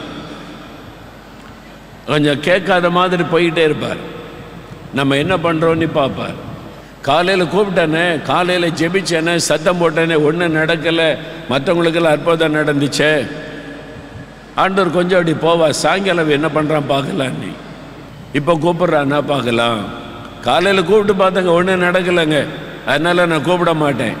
கொஞ்சம் கேட்காத மாதிரி போயிட்டே இருப்பார் நம்ம என்ன பண்ணுறோன்னு பார்ப்பார் காலையில் கூப்பிட்டேனே காலையில் ஜெபிச்சேனே சத்தம் போட்டேனே ஒன்றும் நடக்கலை மற்றவங்களுக்கெல்லாம் அற்புதம் நடந்துச்சே ஆண்டவர் கொஞ்சம் அப்படி போவா சாயங்காலம் என்ன பண்ணுறான் பார்க்கலாம் நீ இப்போ கூப்பிட்றான்னா பார்க்கலாம் காலையில் கூப்பிட்டு பார்த்தங்க ஒன்றும் நடக்கலைங்க அதனால் நான் கூப்பிட மாட்டேன்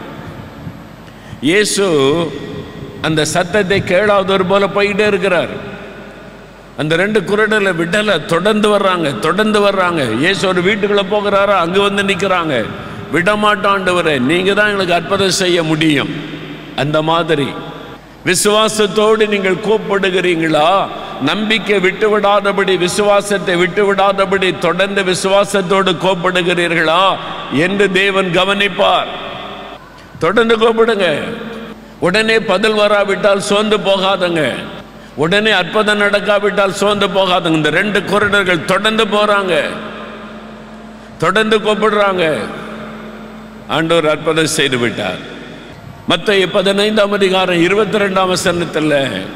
இயேசு அந்த சத்தத்தை கேளாதவர் போல போயிட்டே இருக்கிறார் அந்த ரெண்டு குரடலை விடலை தொடர்ந்து வர்றாங்க தொடர்ந்து வர்றாங்க இயேசு ஒரு வீட்டுக்குள்ள போகிறாரா அங்கே வந்து நிற்கிறாங்க விடமாட்டாண்டவரே நீங்க தான் எங்களுக்கு அற்புதம் செய்ய முடியும் அந்த மாதிரி விசுவாசத்தோடு நீங்கள் கூப்பிடுகிறீங்களா நம்பிக்கை விட்டு விடாதபடி விசுவாசத்தை விட்டு விடாதபடி தொடர்ந்து விசுவாசத்தோடு கூப்பிடுகிறீர்களா என்று தேவன் கவனிப்பார் தொடர்ந்து கூப்பிடுங்க உடனே பதில் வராவிட்டால் சோர்ந்து போகாதங்க உடனே அற்புதம் நடக்காவிட்டால் சோர்ந்து போகாதங்க இந்த ரெண்டு குரடர்கள் தொடர்ந்து போறாங்க தொடர்ந்து கூப்பிடுறாங்க ஆண்டவர் அற்புதம் செய்து விட்டார் மற்ற பதினைந்தாம் அதிகாரம் இருபத்தி ரெண்டாம் வசனத்தில்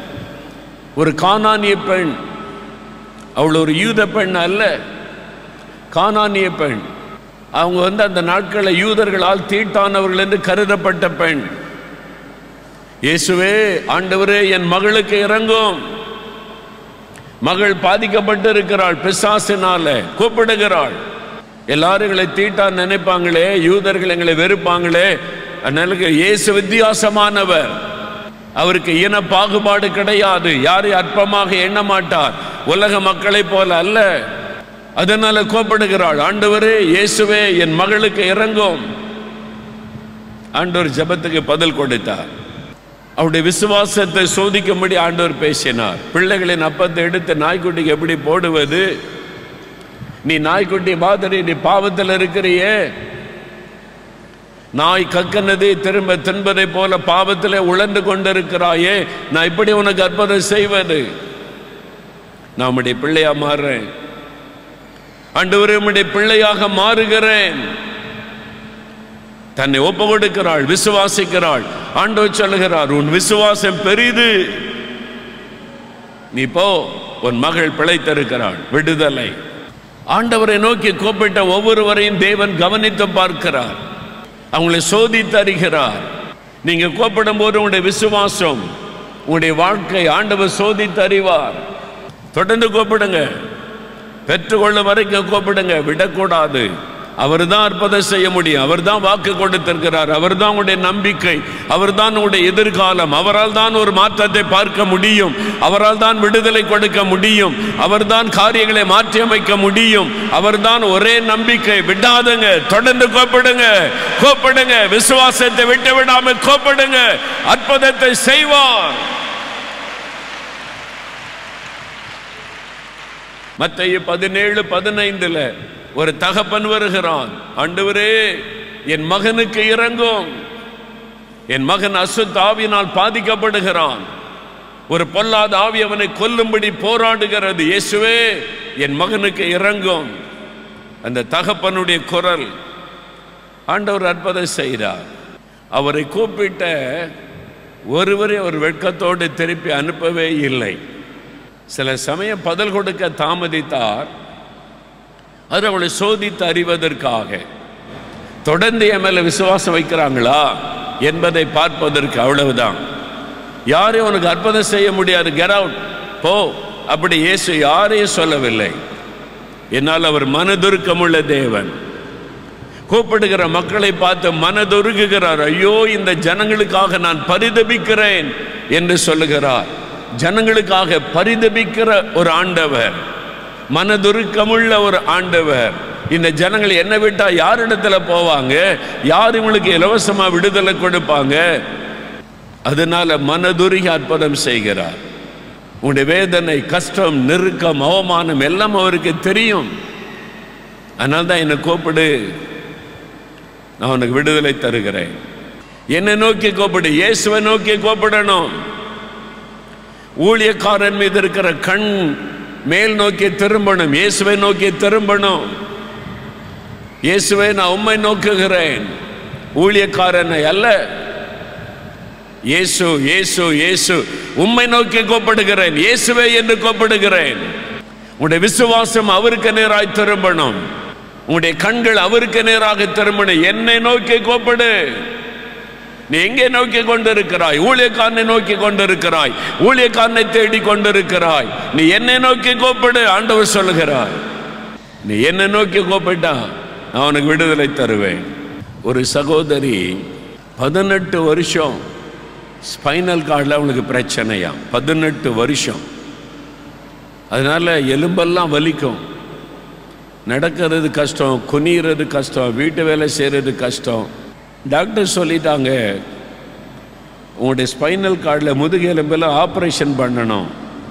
ஒரு கானானிய பெண் அவள் ஒரு யூத பெண் அல்ல கானானிய பெண் அவங்க வந்து அந்த நாட்களில் யூதர்களால் தீட்டானவர்கள் என்று கருதப்பட்ட பெண் இயேசுவே ஆண்டவரே என் மகளுக்கு இறங்கும் மகள் பாதிக்கப்பட்டு இருக்கிறாள் பிசாசினால கூப்பிடுகிறாள் எல்லாரும் எங்களை தீட்டா நினைப்பாங்களே யூதர்கள் எங்களை வெறுப்பாங்களே அதனால இயேசு வித்தியாசமானவர் அவருக்கு இன பாகுபாடு கிடையாது யாரை அற்பமாக எண்ண மாட்டார் உலக மக்களைப் போல அல்ல அதனால கூப்பிடுகிறாள் ஆண்டவரே இயேசுவே என் மகளுக்கு இறங்கும் ஆண்டவர் ஜெபத்துக்கு பதில் கொடுத்தார் அவருடைய விசுவாசத்தை சோதிக்கும்படி ஆண்டவர் பேசினார் பிள்ளைகளின் அப்பத்தை எடுத்து நாய்க்குட்டிக்கு எப்படி போடுவது நீ நாய்க்குட்டி மாதிரி நீ பாவத்தில் இருக்கிறியே நாய் கக்கனது திரும்ப தின்பதை போல பாவத்தில் உழந்து கொண்டிருக்கிறாயே நான் இப்படி உனக்கு அற்புதம் செய்வது நான் உம்முடைய பிள்ளையா மாறுறேன் ஆண்டவரே உம்முடைய பிள்ளையாக மாறுகிறேன் தன்னை ஒப்பு கொடுக்கிறாள் விசுவாசிக்கிறாள் ஆண்டவர் சொல்லுகிறார் உன் விசுவாசம் பெரிது நீ போ உன் மகள் பிழைத்திருக்கிறாள் விடுதலை ஆண்டவரை நோக்கி கூப்பிட்ட ஒவ்வொருவரையும் தேவன் கவனித்து பார்க்கிறார் அவங்களை சோதித்து அறிகிறார் நீங்க கூப்பிடும் போது உங்களுடைய விசுவாசம் உங்களுடைய வாழ்க்கை ஆண்டவர் சோதித்து அறிவார் தொடர்ந்து கூப்பிடுங்க பெற்றுக்கொள்ளும் வரைக்கும் கூப்பிடுங்க விடக்கூடாது அவர் தான் அற்புதம் செய்ய முடியும் அவர் தான் வாக்கு கொடுத்திருக்கிறார் அவர் தான் உங்களுடைய நம்பிக்கை அவர் தான் உங்களுடைய எதிர்காலம் அவரால் தான் ஒரு மாற்றத்தை பார்க்க முடியும் அவரால் தான் விடுதலை கொடுக்க முடியும் அவர் தான் காரியங்களை மாற்றியமைக்க முடியும் அவர் தான் ஒரே நம்பிக்கை விடாதுங்க தொடர்ந்து கூப்பிடுங்க கூப்பிடுங்க விசுவாசத்தை விட்டு விடாம கூப்பிடுங்க அற்புதத்தை செய்வார் மத்திய பதினேழு பதினைந்துல ஒரு தகப்பன் வருகிறான் ஆண்டவரே என் மகனுக்கு இறங்கும் என் மகன் அசுத்த ஆவியினால் பாதிக்கப்படுகிறான் ஒரு பொல்லாத ஆவி அவனை கொல்லும்படி போராடுகிறது இயேசுவே என் மகனுக்கு இறங்கும் அந்த தகப்பனுடைய குரல் ஆண்டவர் அற்புதம் செய்கிறார் அவரை கூப்பிட்ட ஒருவரை ஒரு வெட்கத்தோடு திருப்பி அனுப்பவே இல்லை சில சமயம் பதில் கொடுக்க தாமதித்தார் அது அவளை சோதித்து அறிவதற்காக தொடர்ந்து என் மேல விசுவாசம் வைக்கிறாங்களா என்பதை பார்ப்பதற்கு அவ்வளவுதான் யாரையும் உனக்கு அற்புதம் செய்ய முடியாது கெட் அவுட் போ அப்படி இயேசு யாரையும் சொல்லவில்லை என்னால் அவர் மனதுருக்கமுள்ள தேவன் கூப்பிடுகிற மக்களை பார்த்து மனதுருகுகிறார் ஐயோ இந்த ஜனங்களுக்காக நான் பரிதபிக்கிறேன் என்று சொல்லுகிறார் ஜனங்களுக்காக பரிதபிக்கிற ஒரு ஆண்டவர் மனதுருக்கமுள்ள ஒரு ஆண்டவர் இந்த ஜனங்கள் என்ன விட்டா யாரிடத்துல போவாங்க யார் இவங்களுக்கு இலவசமா விடுதலை கொடுப்பாங்க அதனால மனதுருகி அற்புதம் செய்கிறார் உன்னுடைய வேதனை கஷ்டம் நெருக்கம் அவமானம் எல்லாம் அவருக்கு தெரியும் அதனால தான் என்னை கூப்பிடு நான் உனக்கு விடுதலை தருகிறேன் என்னை நோக்கி கூப்பிடு இயேசுவை நோக்கி கூப்பிடணும் ஊழியக்காரன் மீது இருக்கிற கண் மேல் நோக்கி திரும்பணும் இயேசுவை நோக்கி திரும்பணும் இயேசுவை நான் உம்மை நோக்குகிறேன் ஊழியக்காரனை அல்ல இயேசு இயேசு இயேசு உம்மை நோக்கி கூப்பிடுகிறேன் இயேசுவே என்று கூப்பிடுகிறேன் உன்னுடைய விசுவாசம் அவருக்கு நேராய் திரும்பணும் உன்னுடைய கண்கள் அவருக்கு நேராக திரும்பணும் என்னை நோக்கி கூப்பிடு நீ எங்கே நோக்கி கொண்டிருக்கிறாய் ஊழியக்காரனை நோக்கி கொண்டிருக்கிறாய் ஊழியக்காரனை தேடி கொண்டிருக்கிறாய் நீ என்னை நோக்கி கூப்பிடு ஆண்டவர் சொல்லுகிறார் நீ என்னை நோக்கி கூப்பிட்டா நான் உனக்கு விடுதலை தருவேன் ஒரு சகோதரி பதினெட்டு வருஷம் ஸ்பைனல் கார்டில் அவனுக்கு பிரச்சனையா பதினெட்டு வருஷம் அதனால எலும்பெல்லாம் வலிக்கும் நடக்கிறது கஷ்டம் குனிகிறது கஷ்டம் வீட்டு வேலை செய்கிறது கஷ்டம் டாக்டர் சொல்லிட்டாங்க உங்களுடைய ஸ்பைனல் கார்டில் முதுகெலும்பில் ஆப்ரேஷன் பண்ணணும்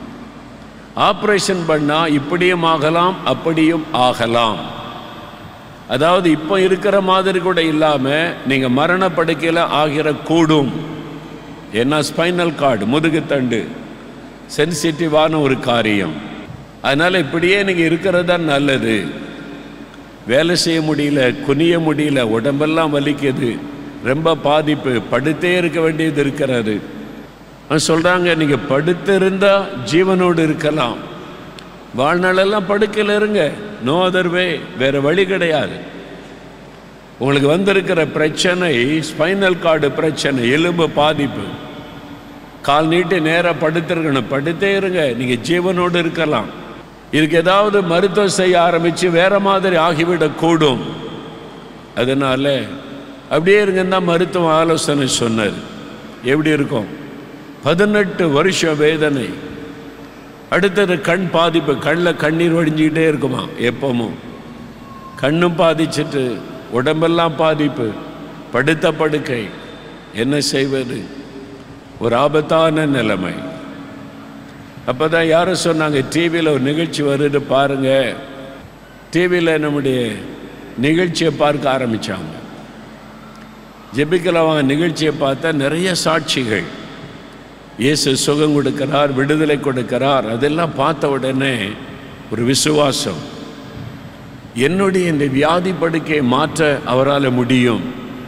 ஆப்ரேஷன் பண்ணால் இப்படியும் ஆகலாம் அப்படியும் ஆகலாம் அதாவது இப்போ இருக்கிற மாதிரி கூட இல்லாமல் நீங்கள் மரண படுக்கையில் ஆகிற கூடும் ஏன்னா ஸ்பைனல் கார்டு முதுகுத்தண்டு சென்சிட்டிவான ஒரு காரியம் அதனால் இப்படியே நீங்கள் இருக்கிறது தான் நல்லது வேலை செய்ய முடியல குனிய முடியல உடம்பெல்லாம் வலிக்குது ரொம்ப பாதிப்பு படுத்தே இருக்க வேண்டியது இருக்கிறாரு சொல்கிறாங்க நீங்கள் படுத்திருந்தா ஜீவனோடு இருக்கலாம் வாழ்நாளெல்லாம் படுக்கையில் இருங்க நோ அதர் வே வேறு வழி கிடையாது உங்களுக்கு வந்திருக்கிற பிரச்சனை ஸ்பைனல் கார்டு பிரச்சனை எலும்பு பாதிப்பு கால் நீட்டி நேராக படுத்திருக்கணும் படுத்தே இருங்க நீங்கள் ஜீவனோடு இருக்கலாம் இதுக்கு ஏதாவது மருத்துவம் செய்ய ஆரம்பித்து வேற மாதிரி ஆகிவிடக்கூடும் அதனால அப்படியே இருங்கன்னு தான் மருத்துவ ஆலோசனை சொன்னார் எப்படி இருக்கும் பதினெட்டு வருஷம் வேதனை அடுத்தது கண் பாதிப்பு கண்ணில் கண்ணீர் வடிஞ்சிக்கிட்டே இருக்குமா எப்பவும் கண்ணும் பாதிச்சிட்டு உடம்பெல்லாம் பாதிப்பு படுத்த படுக்கை என்ன செய்வது ஒரு ஆபத்தான நிலைமை அப்போ தான் யாரும் சொன்னாங்க டிவியில் ஒரு நிகழ்ச்சி வருது பாருங்க டிவியில் நம்முடைய நிகழ்ச்சியை பார்க்க ஆரம்பித்தாங்க ஜெபிக்கலவாங்க நிகழ்ச்சியை பார்த்தா நிறைய சாட்சிகள் இயேசு சுகம் கொடுக்கிறார் விடுதலை கொடுக்கிறார் அதெல்லாம் பார்த்த உடனே ஒரு விசுவாசம் என்னுடைய இந்த வியாதி படுக்கையை மாற்ற அவரால் முடியும்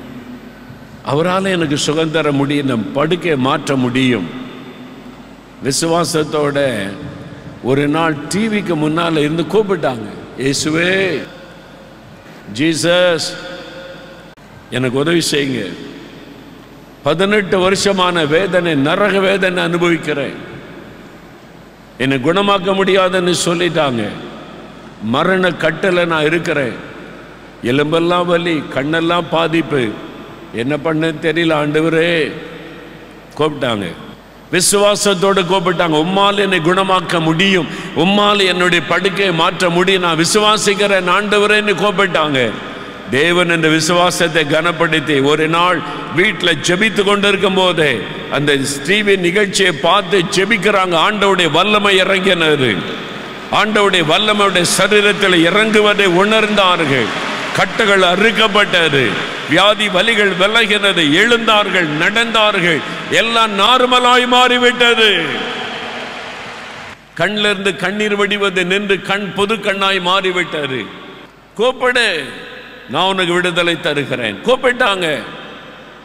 அவரால் எனக்கு சுகம் தர முடியும் இந்த படுக்கையை மாற்ற முடியும் விசுவாசத்தோட ஒரு நாள் டிவிக்கு முன்னால் இருந்து கூப்பிட்டாங்க இயேசுவே ஜீசஸ் எனக்கு உதவி செய்யுங்க பதினெட்டு வருஷமான வேதனை நரக வேதனை அனுபவிக்கிறேன் என்னை குணமாக்க முடியாதுன்னு சொல்லிட்டாங்க மரண கட்டில் நான் இருக்கிறேன் எலும்பெல்லாம் வலி கண்ணெல்லாம் பாதிப்பு என்ன பண்ண தெரியல ஆண்டவரே கூப்பிட்டாங்க விசுவாசத்தோடு கூப்பிட்டாங்க உம்மால் என்னை குணமாக்க முடியும் உம்மால் என்னுடைய படுக்கையை மாற்ற முடியும் நான் விசுவாசிக்கிறேன் ஆண்டவரேன்னு கூப்பிட்டாங்க தேவன் இந்த விசுவாசத்தை கனப்படுத்தி ஒரு நாள் வீட்டில் ஜெபித்து கொண்டிருக்கும் போதே அந்த ஸ்ரீவின் நிகழ்ச்சியை பார்த்து ஜெபிக்கிறாங்க ஆண்டவுடைய வல்லமை இறங்கினது ஆண்டவுடைய வல்லமையுடைய சரீரத்தில் இறங்குவதை உணர்ந்தார்கள் கட்டுகள் அறுக்கப்பட்டது வியாதி வலிகள் விலகினது எழுந்தார்கள் நடந்தார்கள் எல்லாம் நார்மலாய் மாறிவிட்டது கண்ணில் இருந்து கண்ணீர் வடிவது நின்று கண் பொது கண்ணாய் மாறிவிட்டது கூப்பிடு நான் உனக்கு விடுதலை தருகிறேன் கூப்பிட்டாங்க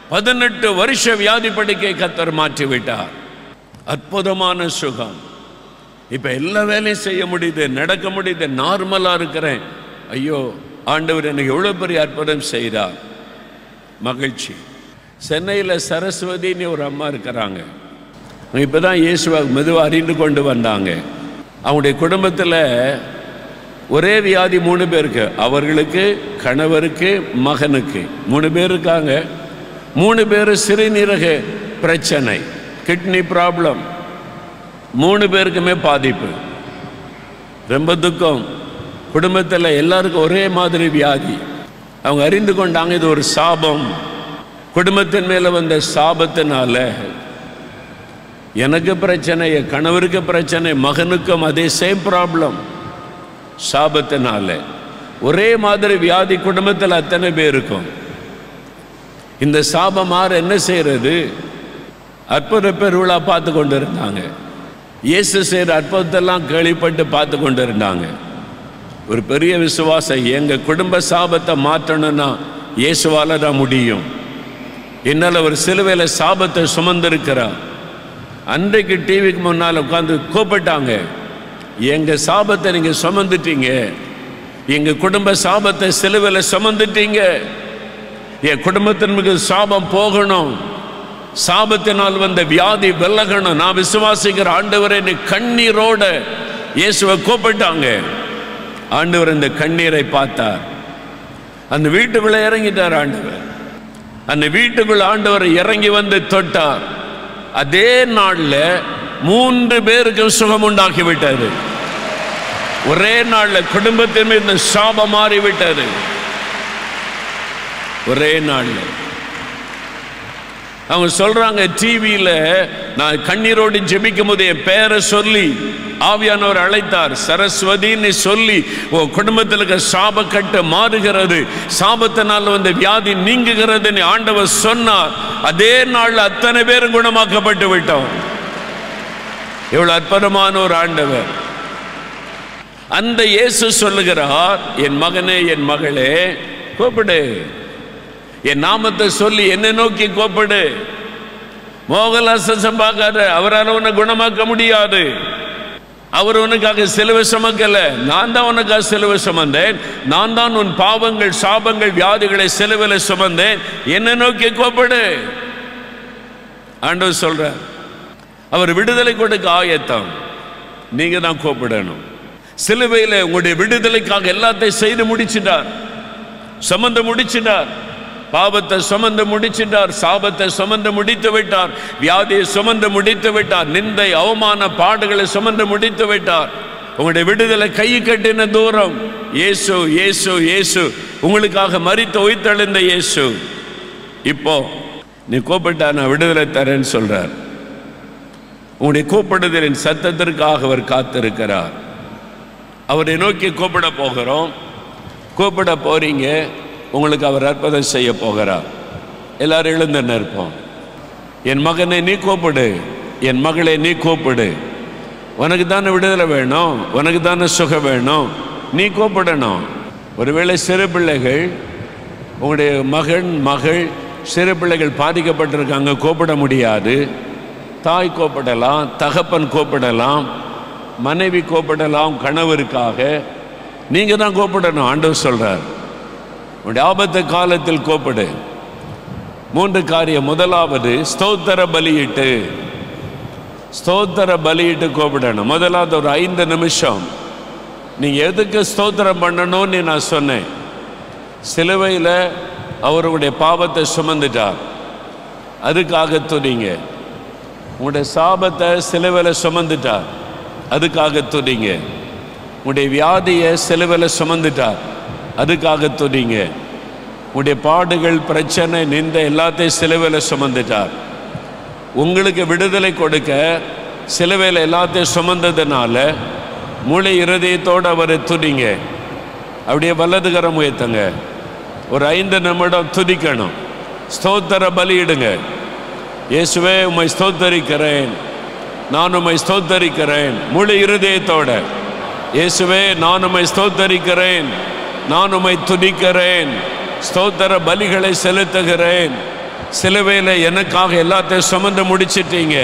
பதினெட்டு வருஷ வியாதி படுக்கை கத்தர் மாற்றி விட்டார் அற்புதமான சுகம் இப்ப எல்லா வேலையும் செய்ய முடியுது நடக்க முடியுது நார்மலா இருக்கிறேன் ஐயோ ஆண்டவர் எனக்கு எவ்வளவு பெரிய அற்புதம் செய்கிறார் மகிழ்ச்சி சென்னையில் சரஸ்வதின்னு ஒரு அம்மா இருக்கிறாங்க அவங்க இப்பதான் இயேசுவை மெதுவாக அறிந்து கொண்டு வந்தாங்க அவங்களுடைய குடும்பத்தில் ஒரே வியாதி மூணு பேருக்கு அவர்களுக்கு கணவருக்கு மகனுக்கு மூணு பேர் இருக்காங்க மூணு பேர் சிறுநீரக பிரச்சனை கிட்னி ப்ராப்ளம் மூணு பேருக்குமே பாதிப்பு ரொம்ப துக்கம் குடும்பத்தில் எல்லாருக்கும் ஒரே மாதிரி வியாதி அவங்க அறிந்து கொண்டாங்க இது ஒரு சாபம் குடும்பத்தின் மேலே வந்த சாபத்தினால எனக்கு பிரச்சனை என் கணவருக்கு பிரச்சனை மகனுக்கும் அதே சேம் ப்ராப்ளம் சாபத்தினால ஒரே மாதிரி வியாதி குடும்பத்தில் அத்தனை பேருக்கும் இந்த சாபம் மாற என்ன செய்யறது அற்புத பெருவிழா பார்த்து கொண்டு இருந்தாங்க இயேசு செய்கிற அற்புதத்தெல்லாம் கேள்விப்பட்டு பார்த்து கொண்டு இருந்தாங்க ஒரு பெரிய விசுவாசம் எங்கள் குடும்ப சாபத்தை மாற்றணும்னா இயேசுவால தான் முடியும் என்னால் ஒரு சிலுவையில் சாபத்தை சுமந்திருக்கிறார் அன்றைக்கு டிவிக்கு முன்னால் உட்காந்து கூப்பிட்டாங்க எங்கள் சாபத்தை நீங்கள் சுமந்துட்டீங்க எங்கள் குடும்ப சாபத்தை சிலுவையில் சுமந்துட்டீங்க என் குடும்பத்தின் மிகு சாபம் போகணும் சாபத்தினால் வந்த வியாதி விலகணும் நான் விசுவாசிக்கிற ஆண்டவரை என்னை கண்ணீரோட இயேசுவை கூப்பிட்டாங்க ஆண்டவர் இந்த கண்ணீரை பார்த்தார் அந்த வீட்டுக்குள்ள இறங்கிட்டார் ஆண்டவர் அந்த வீட்டுக்குள்ள ஆண்டவர் இறங்கி வந்து தொட்டார் அதே நாள்ல மூன்று பேருக்கு சுகம் உண்டாக்கி விட்டது ஒரே நாள்ல குடும்பத்தின் மீது இந்த சாபம் மாறிவிட்டது ஒரே நாள்ல அவங்க சொல்றாங்க டிவியில நான் கண்ணீரோடு ஜெபிக்கும் போது என் பேரை சொல்லி ஆவியானவர் அழைத்தார் சரஸ்வதின்னு சொல்லி உன் குடும்பத்தில் இருக்க சாபக்கட்டு மாறுகிறது சாபத்தினால் வந்த வியாதி நீங்குகிறதுன்னு ஆண்டவர் சொன்னார் அதே நாள்ல அத்தனை பேரும் குணமாக்கப்பட்டு விட்டோம் எவ்வளவு அற்புதமான ஒரு ஆண்டவர் அந்த இயேசு சொல்லுகிறார் என் மகனே என் மகளே கூப்பிடு என் நாமத்தை சொல்லி என்னை நோக்கி கூப்பிடு மோகலாசம் பார்க்காத அவரால் உன்னை குணமாக்க முடியாது அவர் உனக்காக சிலுவை சுமக்கல நான் தான் உனக்காக சிலுவை சுமந்தேன் நான் தான் உன் பாவங்கள் சாபங்கள் வியாதிகளை சிலுவையில் சுமந்தேன் என்னை நோக்கி கூப்பிடு ஆண்டவர் சொல்றார் அவர் விடுதலை கொடுக்க ஆயத்தம் நீங்க தான் கூப்பிடணும் சிலுவையில் உங்களுடைய விடுதலைக்காக எல்லாத்தையும் செய்து முடிச்சிட்டார் சுமந்து முடிச்சிட்டார் பாவத்தை சுமந்து முடிச்சிட்டார் சாபத்தை சுமந்து முடித்து விட்டார் வியாதியை சுமந்து முடித்து விட்டார் நிந்தை அவமான பாடுகளை சுமந்து முடித்து விட்டார் உங்களுடைய விடுதலை கை கட்டின தூரம் இயேசு இயேசு இயேசு உங்களுக்காக மறித்து உயிர்த்தெழுந்த இயேசு இப்போ நீ கூப்பிட்டா நான் விடுதலை தரேன்னு சொல்றார் உங்களுடைய கூப்பிடுதலின் சத்தத்திற்காக அவர் காத்திருக்கிறார் அவரை நோக்கி கூப்பிட போகிறோம் கூப்பிட போறீங்க உங்களுக்கு அவர் அற்புதம் செய்ய போகிறார் எல்லாரும் எழுந்து நிற்போம் என் மகனை நீ கூப்பிடு என் மகளை நீ கூப்பிடு உனக்கு தானே விடுதலை வேணும் உனக்கு தானே சுகம் வேணும் நீ கூப்பிடணும் ஒருவேளை சிறு பிள்ளைகள் உங்களுடைய மகன் மகள் சிறு பிள்ளைகள் பாதிக்கப்பட்டிருக்காங்க கூப்பிட முடியாது தாய் கூப்பிடலாம் தகப்பன் கூப்பிடலாம் மனைவி கூப்பிடலாம் கணவருக்காக நீங்கள் தான் கூப்பிடணும் ஆண்டவர் சொல்கிறார் உன்னுடைய ஆபத்து காலத்தில் கூப்பிடு மூன்று காரியம் முதலாவது ஸ்தோத்திர பலியிட்டு ஸ்தோத்திர பலியிட்டு கூப்பிடணும் முதலாவது ஒரு ஐந்து நிமிஷம் நீங்கள் எதுக்கு ஸ்தோத்திரம் பண்ணணும்னு நான் சொன்னேன் சிலுவையில் அவருடைய பாவத்தை சுமந்துட்டார் அதுக்காக துதிங்க உங்களுடைய சாபத்தை சிலுவையில் சுமந்துட்டார் அதுக்காக துதிங்க உங்களுடைய வியாதியை சிலுவையில் சுமந்துட்டார் அதுக்காக துதிங்க உடைய பாடுகள் பிரச்சனை நிந்த எல்லாத்தையும் சிலுவையில் சுமந்துட்டார் உங்களுக்கு விடுதலை கொடுக்க சிலுவையில் எல்லாத்தையும் சுமந்ததுனால மூளை இருதயத்தோடு அவரை துதிங்க அப்படியே வலதுகரம் உயர்த்துங்க ஒரு ஐந்து நிமிடம் துதிக்கணும் ஸ்தோத்திர பலியிடுங்க இயேசுவே உம்மை ஸ்தோத்தரிக்கிறேன் நான் உம்மை ஸ்தோத்தரிக்கிறேன் முழு இருதயத்தோட இயேசுவே நான் உம்மை ஸ்தோத்தரிக்கிறேன் நான் உம்மை துதிக்கிறேன் ஸ்தோத்திர பலிகளை செலுத்துகிறேன் சிலுவையில் எனக்காக எல்லாத்தையும் சுமந்து முடிச்சிட்டீங்க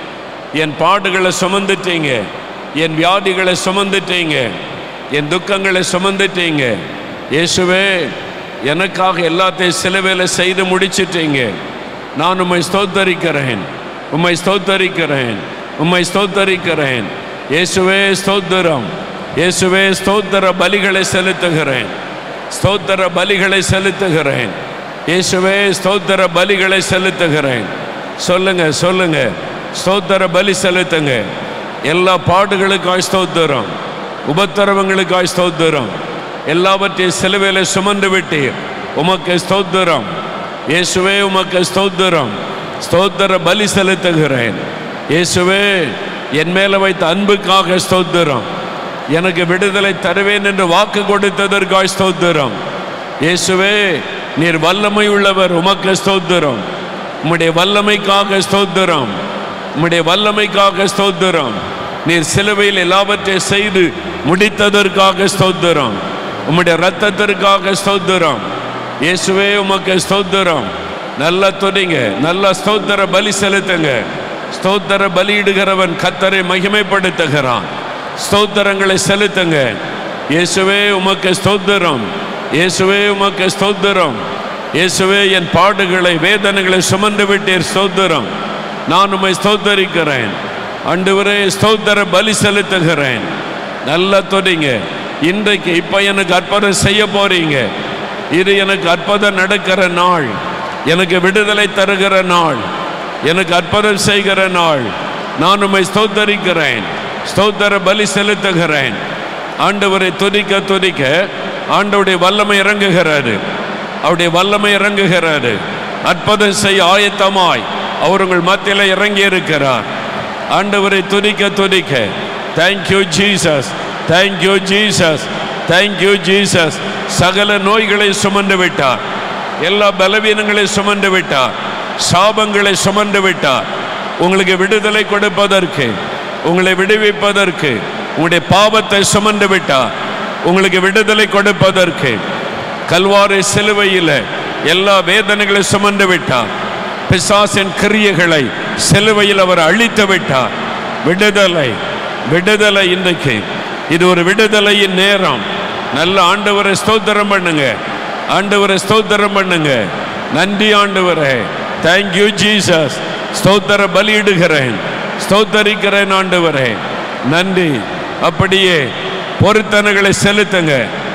என் பாடுகளை சுமந்துட்டீங்க என் வியாதிகளை சுமந்துட்டீங்க என் துக்கங்களை சுமந்துட்டீங்க இயேசுவே எனக்காக எல்லாத்தையும் சிலுவையில் செய்து முடிச்சிட்டீங்க நான் உம்மை ஸ்தோத்தரிக்கிறேன் உம்மை ஸ்தோத்தரிக்கிறேன் உம்மை ஸ்தோத்தரிக்கிறேன் இயேசுவே ஸ்தோத்திரம் இயேசுவே ஸ்தோத்திர பலிகளை செலுத்துகிறேன் ஸ்தோத்திர பலிகளை செலுத்துகிறேன் இயேசுவே ஸ்தோத்திர பலிகளை செலுத்துகிறேன் சொல்லுங்க சொல்லுங்க ஸ்தோத்திர பலி செலுத்துங்க எல்லா பாடுகளுக்காய் ஸ்தோத்திரம் உபத்திரவங்களுக்காய் ஸ்தோத்திரம் எல்லாவற்றையும் சிலுவையில் சுமந்து விட்டீர் உமக்கு ஸ்தோத்திரம் இயேசுவே உமக்கு ஸ்தோத்திரம் ஸ்தோத்திர பலி செலுத்துகிறேன் இயேசுவே என் மேல வைத்த அன்புக்காக ஸ்தோத்திரம் எனக்கு விடுதலை தருவேன் என்று வாக்கு கொடுத்ததற்காய் ஸ்தோத்திரம் இயேசுவே நீர் வல்லமை உள்ளவர் உமக்கு ஸ்தோத்திரம் உம்முடைய வல்லமைக்காக ஸ்தோத்திரம் உம்முடைய வல்லமைக்காக ஸ்தோத்திரம் நீர் சிலுவையில் எல்லாவற்றையும் செய்து முடித்ததற்காக ஸ்தோத்திரம் உம்முடைய ரத்தத்திற்காக ஸ்தோத்திரம் இயேசுவே உமக்கு ஸ்தோத்திரம் நல்லா துணிங்க நல்லா ஸ்தோத்திர பலி செலுத்துங்க ஸ்தோத்திர பலியிடுகிறவன் கத்தரை மகிமைப்படுத்துகிறான் ஸ்தோத்திரங்களை செலுத்துங்க இயேசுவே உமக்கு ஸ்தோத்திரம் இயேசுவே உமக்கு ஸ்தோத்திரம் இயேசுவே என் பாடுகளை வேதனைகளை சுமந்து விட்டீர் ஸ்தோத்திரம் நான் உம்மை ஸ்தோத்தரிக்கிறேன் ஆண்டவரே ஸ்தோத்திர பலி செலுத்துகிறேன் நல்லா தொடிங்க இன்றைக்கு இப்ப எனக்கு அற்புதம் செய்ய போறீங்க இது எனக்கு அற்புதம் நடக்கிற நாள் எனக்கு விடுதலை தருகிற நாள் எனக்கு அற்புதம் செய்கிற நாள் நான் உம்மை ஸ்தோத்தரிக்கிறேன் ஸ்தோத்திர பலி செலுத்துகிறேன் ஆண்டவரை துதிக்க துதிக்க ஆண்டவருடைய வல்லமை இறங்குகிறாரு அவருடைய வல்லமை இறங்குகிறாரு அற்புதம் செய்ய ஆயத்தமாய் அவர் உங்கள் மத்தியில் இறங்கி இருக்கிறார் ஆண்டவரை துதிக்க துதிக்க thank you Jesus thank you Jesus thank you Jesus சகல நோய்களை சுமந்து விட்டார் எல்லா பலவீனங்களை சுமந்து விட்டார் சாபங்களை சுமந்து விட்டார் உங்களுக்கு விடுதலை கொடுப்பதற்கு உங்களை விடுவிப்பதற்கு உங்களுடைய பாவத்தை சுமந்து விட்டார் உங்களுக்கு விடுதலை கொடுப்பதற்கு கல்வாரி சிலுவையில் எல்லா வேதனைகளை சுமந்து விட்டார் பிசாசின் கிரியைகளை சிலுவையில் அவர் அழித்து விட்டார் விடுதலை விடுதலை இன்றைக்கு இது ஒரு விடுதலையின் நேரம் நல்ல ஆண்டவரை ஸ்தோத்திரம் பண்ணுங்க ஆண்டவரை ஸ்தோத்திரம் பண்ணுங்க நன்றி ஆண்டவரே தேங்க்யூ ஜீசஸ் ஸ்தோத்திர பலியிடுகிறேன் ஸ்தோத்தரிக்கிறேன் ஆண்டவரே நன்றி அப்படியே பொருத்தனைகளை செலுத்துங்க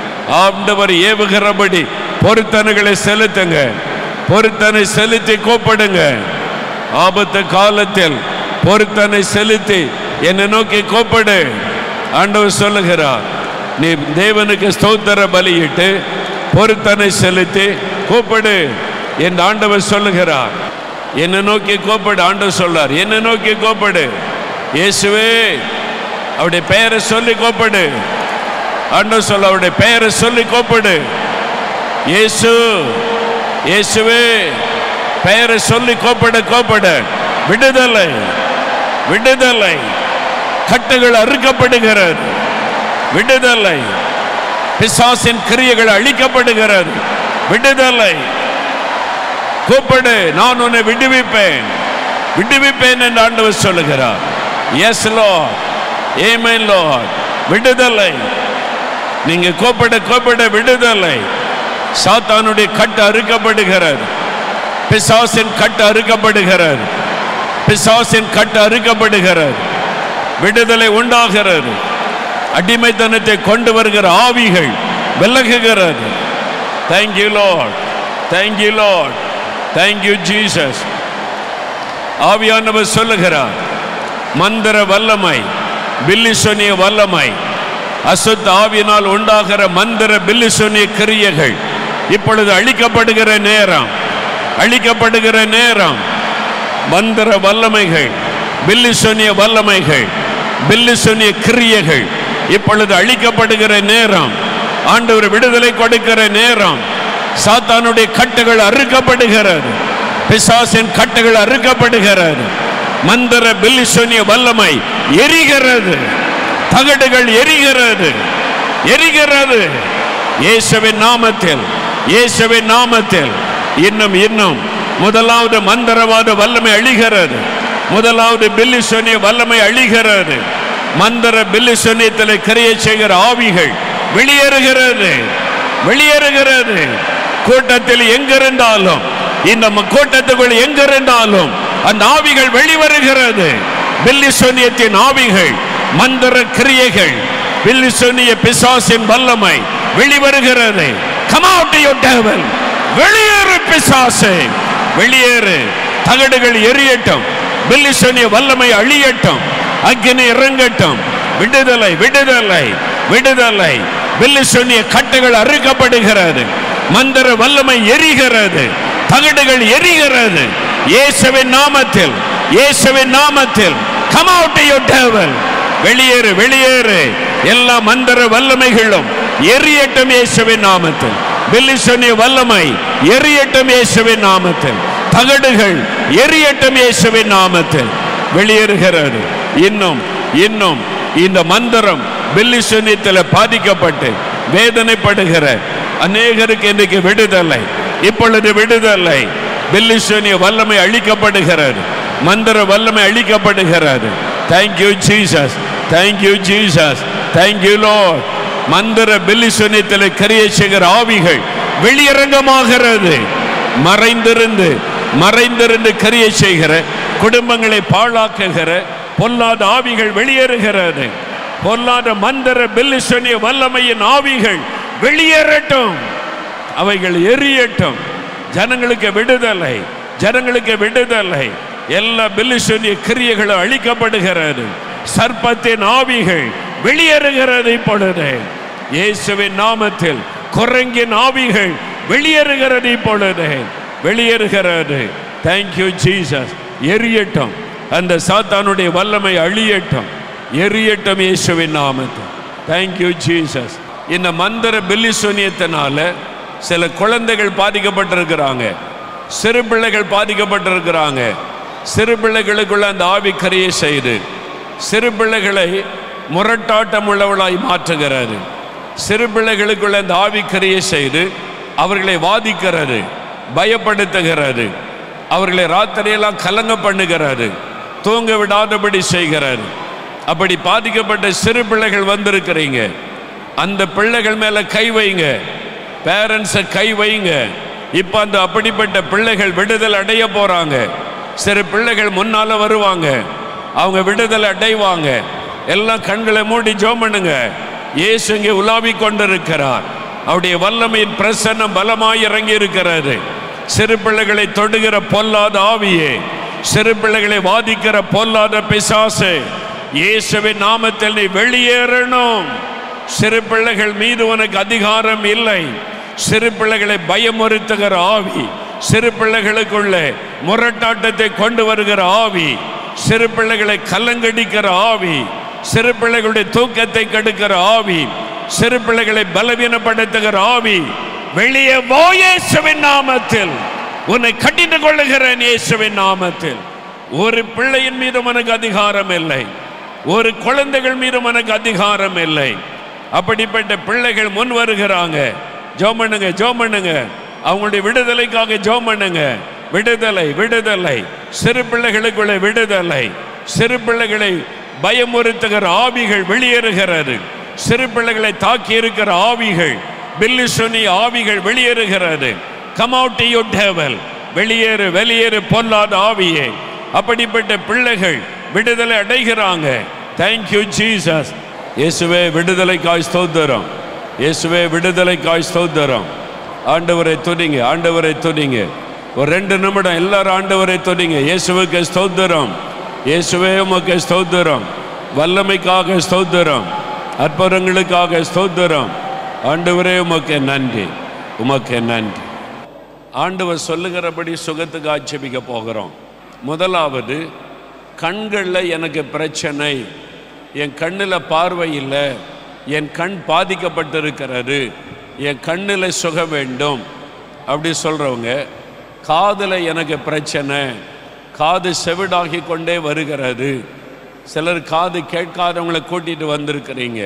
ஆண்டவர் ஏவுகிறபடி பொருத்தனைகளை செலுத்துங்க பொருத்தனை செலுத்தி கூப்பிடுங்க ஆபத்து காலத்தில் பொருத்தனை செலுத்தி என்னை நோக்கி கூப்பிடு ஆண்டவர் சொல்லுகிறார் நீ தேவனுக்கு ஸ்தோத்திர பலியிட்டு பொருத்தனை செலுத்தி கூப்பிடு என் ஆண்டவர் சொல்லுகிறார் என்னை நோக்கி கூப்பிடு ஆண்டவர் சொல்றார் என்னை நோக்கி கூப்பிடு இயேசுவே அவருடைய பெயரை சொல்லி கூப்பிடு ஆண்டவர் சொல்ல அவருடைய பெயரை சொல்லி கூப்பிடு இயேசு இயேசுவே பெயரை சொல்லி கூப்பிட கூப்பிட விடுதலை விடுதலை கட்டுகள் அறுக்கப்படுகிறது விடுதலை பிசாசின் கிரியைகள் அழிக்கப்படுகிறது விடுதலை கூப்பிடு நான் உன்னை விடுவிப்பேன் விடுவிப்பேன் என்று ஆண்டவர் சொல்லுகிறார் எஸ் லோ ஏமேன் லோ விடுதலை நீங்க கூப்பிட கூப்பிட விடுதலை சாத்தானுடைய கட்டு அறுக்கப்படுகிறது பிசாசின் கட்டு அறுக்கப்படுகிறது பிசாசின் கட்டு அறுக்கப்படுகிறது விடுதலை உண்டாகிறது அடிமைத்தனத்தை கொண்டு வருகிற ஆவிகள் விலகுகிறது thank you Lord thank you Lord thank you Jesus ஆவியானவர் சொல்லுகிறார் மந்திர வல்லமை பில்லிசொனிய வல்லமை அசுத்த ஆவியினால் உண்டாகிற மந்திர பில்லிசொனிய கிரியைகள் இப்பொழுது அழிக்கப்படுகிற நேரம் அழிக்கப்படுகிற நேரம் மந்திர வல்லமைகள் பில்லிசொனிய வல்லமைகள் பில்லிசொனிய கிரியைகள் இப்பொழுது அழிக்கப்படுகிற நேரம் ஆண்டவர் விடுதலை கொடுக்கிற நேரம் சாத்தானுடைய கட்டுகள் அறுக்கப்படுகிறது பிசாசின் கட்டுகள் அறுக்கப்படுகிறது மந்திர பில்லிசொனிய வல்லமை எரிகிறது தகடுகள் எரிகிறது எரிகிறது இயேசுவின் நாமத்தில் இயேசுவின் நாமத்தில் இன்னும் இன்னும் முதலாவது மந்திரவாத வல்லமை அழிகிறது முதலாவது பில்லி சொன்னிய வல்லமை அழிகிறது மந்திர பில்லி சொன்னியத்தில் கிரியை செய்கிற ஆவிகள் வெளியேறுகிறது வெளியேறுகிறது கூட்டத்தில் எங்கிருந்தாலும் இந்த ம- கூட்டத்துக்குள் எங்கிருந்தாலும் அந்த ஆவிகள் வெளிவருகிறது பில்லி சொன்னியத்தின் ஆவிகள் மந்திர கிரியைகள் பில்லி சொன்னிய பிசாசின் வல்லமை வெளிவருகிறது come out your devil வெளியேறு பிசாசே வெளியேறு தகடுகள் எரியட்டும் பில்லி சொன்னிய வல்லமை அழியட்டும் அக்கினி இறங்கட்டும் விடுதலை விடுதலை விடுதலை பில்லி சொன்னிய கட்டுகள் அறுக்கப்படுகிறது மந்திர வல்லமை எரிகிறது தகடுகள் எரிகிறது இயேசுவின் நாமத்தில் இயேசுவின் நாமத்தில் come out your devil வெளியேறு வெளியேறு எல்லா மந்திர வல்லமைகளும் எரியட்டும் இயேசுவின் நாமத்தில் பில்லி சொன்னிய வல்லமை எரியட்டும் இயேசுவின் நாமத்தில் தகடுகள் எரியட்டும் இயேசுவின் நாமத்தில் வெளியேறுகிறது இன்னும் இன்னும் இந்த மந்திரம் பில்லி சொன்னியத்தில் பாதிக்கப்பட்டு வேதனைப்படுகிற அநேகருக்கு இன்றைக்கு விடுதலை இப்பொழுது விடுதலை பில்லி சொன்னிய வல்லமை அழிக்கப்படுகிறது மந்திர வல்லமை அழிக்கப்படுகிறது thank you Jesus thank you Jesus thank you Lord மந்திர பில்லி சொன்னியத்தில் கரிய செய்கிற ஆவிகள் வெளியரங்கமாகிறது மறைந்திருந்து மறைந்திருந்து கரிய செய்கிற குடும்பங்களை பாழாக்குகிற பொல்லாத ஆவிகள் வெளியேறுகிறது பொல்லாத மந்திர பில்லி சொன்னிய வல்லமையின் ஆவிகள் வெளியேறட்டும் அவைகள் எரியட்டும் ஜனங்களுக்கு விடுதலை ஜனங்களுக்கு விடுதலை எல்லா பில்லிசனிய கிரியைகளும் அழிக்கப்படுகிறது சர்ப்பத்தின் ஆவிகள் வெளியேறுகிறது இப்பொழுது இயேசுவின் நாமத்தில் குரங்கின் ஆவிகள் வெளியேறுகிறது இப்பொழுது வெளியேறுகிறது தேங்க்யூ ஜீசஸ் எரியட்டும் அந்த சாத்தானுடைய வல்லமை அழியட்டும் எரியட்டும் இயேசுவின் நாமத்தில் தேங்க்யூ ஜீசஸ் இந்த மந்திர பில்லிசூனியத்தினால சில குழந்தைகள் பாதிக்கப்பட்டிருக்கிறாங்க சிறு பிள்ளைகள் பாதிக்கப்பட்டிருக்கிறாங்க சிறு பிள்ளைகளுக்குள்ள அந்த ஆவிக்கரையை செய்து சிறு பிள்ளைகளை முரட்டாட்டம் உள்ளவளாய் மாற்றுகிறது சிறு பிள்ளைகளுக்குள்ள அந்த ஆவிக்கரையை செய்து அவர்களை வாதிக்கிறது பயப்படுத்துகிறது அவர்களை ராத்திரியெல்லாம் கலங்க பண்ணுகிறது தூங்க விடாதபடி செய்கிறது அப்படி பாதிக்கப்பட்ட சிறு பிள்ளைகள் வந்திருக்கிறீங்க அந்த பிள்ளைகள் மேல கை வைங்க பேரண்ட்ஸை கை வைங்க இப்ப அந்த அப்படிப்பட்ட பிள்ளைகள் விடுதலை அடைய போறாங்க சிறு பிள்ளைகள் முன்னால வருவாங்க அவங்க விடுதலை அடைவாங்க எல்லாம் கண்களை மூடி ஜோம் பண்ணுங்க இயேசு இங்கே உலாவி கொண்டிருக்கிறார் அவருடைய வல்லமையின் பிரசன்னம் பலமாய் இறங்கி இருக்கிறது சிறு பிள்ளைகளை தொடுகிற பொல்லாத ஆவியே சிறு பிள்ளைகளை வாதிக்கிற பொல்லாத பிசாசு இயேசுவின் நாமத்தில் நீ வெளியேறணும் சிறு பிள்ளைகள் மீது உனக்கு அதிகாரம் இல்லை சிறு பிள்ளைகளை பயமுறுத்துகிற ஆவி சிறு பிள்ளைகளுக்குள்ளே முரட்டாட்டத்தை கொண்டு வருகிற ஆவி சிறு பிள்ளைகளை கல்லங்கடிக்கிற ஆவி சிறு பிள்ளைகளுடைய தூக்கத்தை கெடுக்கிற ஆவி சிறு பிள்ளைகளை பலவீனப்படுத்துகிற ஆவி வெளியே வா இயேசுவின் நாமத்தில் உன்னை கட்டிட்டுக் கொள்ளுகிறேன் இயேசுவின் நாமத்தில் ஒரு பிள்ளையின் மீது உனக்கு அதிகாரம் இல்லை ஒரு குழந்தைகள் மீது உனக்கு அதிகாரம் இல்லை அப்படிப்பட்ட பிள்ளைகள் முன் வருகிறாங்க ஜோம் பண்ணுங்க ஜோம் பண்ணுங்க அவங்களுடைய விடுதலைக்காக ஜோம் பண்ணுங்க விடுதலை விடுதலை சிறு பிள்ளைகளுக்குள்ள விடுதலை சிறு பிள்ளைகளை பயமுறுத்துகிற ஆவிகள் வெளியேறுகிறது சிறு பிள்ளைகளை தாக்கி இருக்கிற ஆவிகள் பில்லி சொன்னி ஆவிகள் வெளியேறுகிறது கம் அவுட் யூ டேவல் வெளியேறு வெளியேறு பொல்லாத ஆவியே அப்படிப்பட்ட பிள்ளைகள் விடுதலை அடைகிறாங்க தேங்க்யூ ஜீசஸ் இயேசுவே விடுதலைக்காய் ஸ்தோத்திரம் இயேசுவே விடுதலைக்காய் ஸ்தோத்திரம் ஆண்டவரை துதிங்க ஆண்டவரை துதிங்க ஒரு ரெண்டு நிமிடம் எல்லாரும் ஆண்டவரை துதிங்க இயேசுவுக்கு ஸ்தோத்திரம் இயேசுவே உமக்கு ஸ்தோத்திரம் வல்லமைக்காக ஸ்தோத்திரம் அற்புதங்களுக்காக ஸ்தோத்திரம் ஆண்டவரே உமக்கு நன்றி உமக்கு நன்றி ஆண்டவர் சொல்லுகிறபடி சுகத்துக்கு ஆட்சேபிக்க போகிறோம் முதலாவது கண்களில் எனக்கு பிரச்சனை என் கண்ணில் பார்வை இல்லை என் கண் பாதிக்கப்பட்டிருக்கிறது என் கண்ணில் சுக வேண்டும் அப்படி சொல்கிறவங்க காதில் எனக்கு பிரச்சனை காது செவிடாகி கொண்டே வருகிறது சிலர் காது கேட்காதவங்களை கூட்டிட்டு வந்திருக்கிறீங்க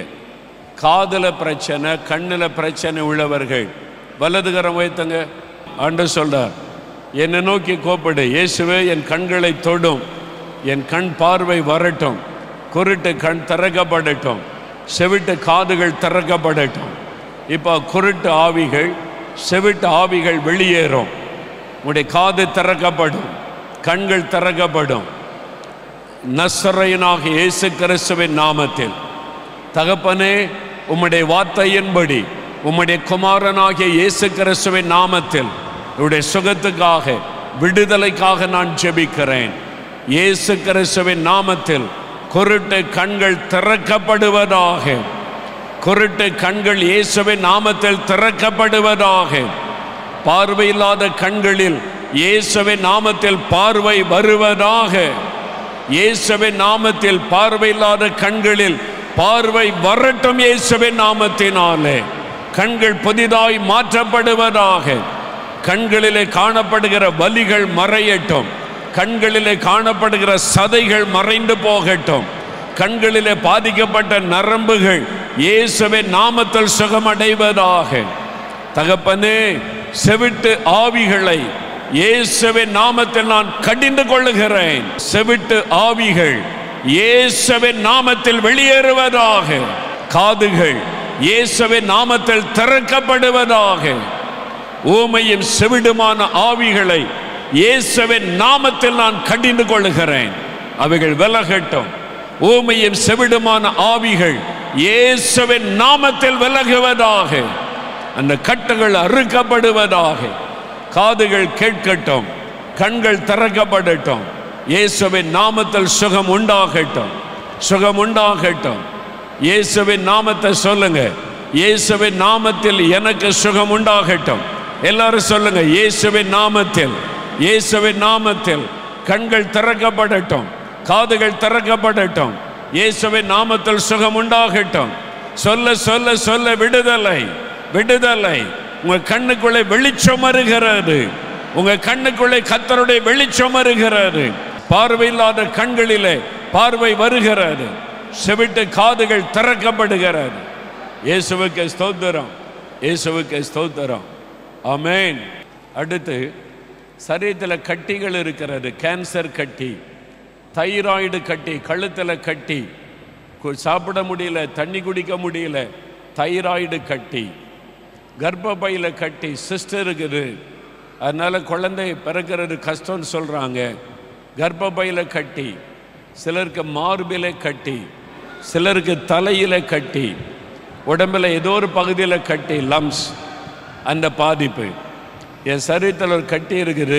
காதுல பிரச்சனை கண்ணில் பிரச்சனை உள்ளவர்கள் வலதுகரம் வைத்தங்க ஆண்டு சொல்றார் என்னை நோக்கி கூப்பிடு இயேசுவே என் கண்களை தொடும் என் கண் பார்வை வரட்டும் குருட்டு கண் திறக்கப்படட்டும் செவிட்டு காதுகள் திறக்கப்படட்டும் இப்போ குருட்டு ஆவிகள் செவிட்டு ஆவிகள் வெளியேறும் உடைய காது திறக்கப்படும் கண்கள் திறக்கப்படும் நசரையனாக இயேசு கிறிஸ்துவின் நாமத்தில் தகப்பனே உம்முடைய வார்த்தையின்படி உம்முடைய குமாரனாகிய இயேசு கிறிஸ்துவின் நாமத்தில் உடைய சுகத்துக்காக விடுதலைக்காக நான் ஜெபிக்கிறேன் இயேசு கிறிஸ்துவின் நாமத்தில் குருட்டு கண்கள் திறக்கப்படுவதாக குருட்டு கண்கள் இயேசுவின் நாமத்தில் திறக்கப்படுவதாக பார்வையில்லாத கண்களில் இயேசுவின் நாமத்தில் பார்வை வருவதாக இயேசுவின் நாமத்தில் பார்வையில்லாத கண்களில் பார்வை வரட்டும் இயேசுவின் நாமத்தினாலே கண்கள் புதிதாய் மாற்றப்படுவதாக கண்களிலே காணப்படுகிற வலிகள் மறையட்டும் கண்களிலே காணப்படுகிற சதைகள் மறைந்து போகட்டும் கண்களிலே பாதிக்கப்பட்ட நரம்புகள் இயேசுவின் நாமத்தில் சுகமடைவதாக தகப்பனே செவிட்டு ஆவிகளை இயேசுவின் நாமத்தில் நான் கடிந்து கொள்ளுகிறேன் செவிட்டு ஆவிகள் இயேசுவின் நாமத்தில் வெளியேறுவதாக காதுகள் இயேசுவின் நாமத்தில் திறக்கப்படுவதாக ஊமையும் செவிடுமான ஆவிகளை இயேசுவின் நாமத்தில் நான் கடிந்து கொள்ளுகிறேன் அவைகள் விலகட்டும் ஊமையும் செவிடுமான ஆவிகள் இயேசுவின் நாமத்தில் விலகுவதாக அந்த கட்டுகள் அறுக்கப்படுவதாக காதுகள் கேட்கட்டும் கண்கள் திறக்கப்படட்டும் இயேசுவின் நாமத்தில் சுகம் உண்டாகட்டும் சுகம் உண்டாகட்டும் இயேசுவின் நாமத்தை சொல்லுங்க இயேசுவின் நாமத்தில் எனக்கு சுகம் உண்டாகட்டும் எல்லாரும் சொல்லுங்க இயேசுவின் நாமத்தில் இயேசுவின் நாமத்தில் கண்கள் திறக்கப்படட்டும் காதுகள் திறக்கப்படட்டும் இயேசுவின் நாமத்தில் சுகம் உண்டாகட்டும் சொல்ல சொல்ல சொல்ல விடுதலை விடுதலை உங்க கண்ணுக்குள்ளே வெளிச்சம் வருகிறது உங்க கண்ணுக்குள்ளே கத்தருடைய வெளிச்சம் வருகிறது பார்வையில்லாத கண்களிலே பார்வை வருகிறது செவிட்டு காதுகள் திறக்கப்படுகிறது இயேசுவுக்கு ஸ்தோத்திரம் இயேசுவுக்கு ஸ்தோத்திரம் ஆமென் அடுத்து சரீரத்தில் கட்டிகள் இருக்கிறது கேன்சர் கட்டி தைராய்டு கட்டி கழுத்தில் கட்டி கு- சாப்பிட முடியல தண்ணி குடிக்க முடியல தைராய்டு கட்டி கர்ப்பப்பையில் கட்டி சிஸ்டர் இருக்குது அதனால் குழந்தை பிறக்கிறது கஷ்டம்னு சொல்கிறாங்க கர்ப்பப்பையில் கட்டி சிலருக்கு மார்பில கட்டி சிலருக்கு தலையில் கட்டி உடம்புல ஏதோ ஒரு பகுதியில் கட்டி லம்ஸ் அந்த பாதிப்பு என் சரீரத்தில் ஒரு கட்டி இருக்குது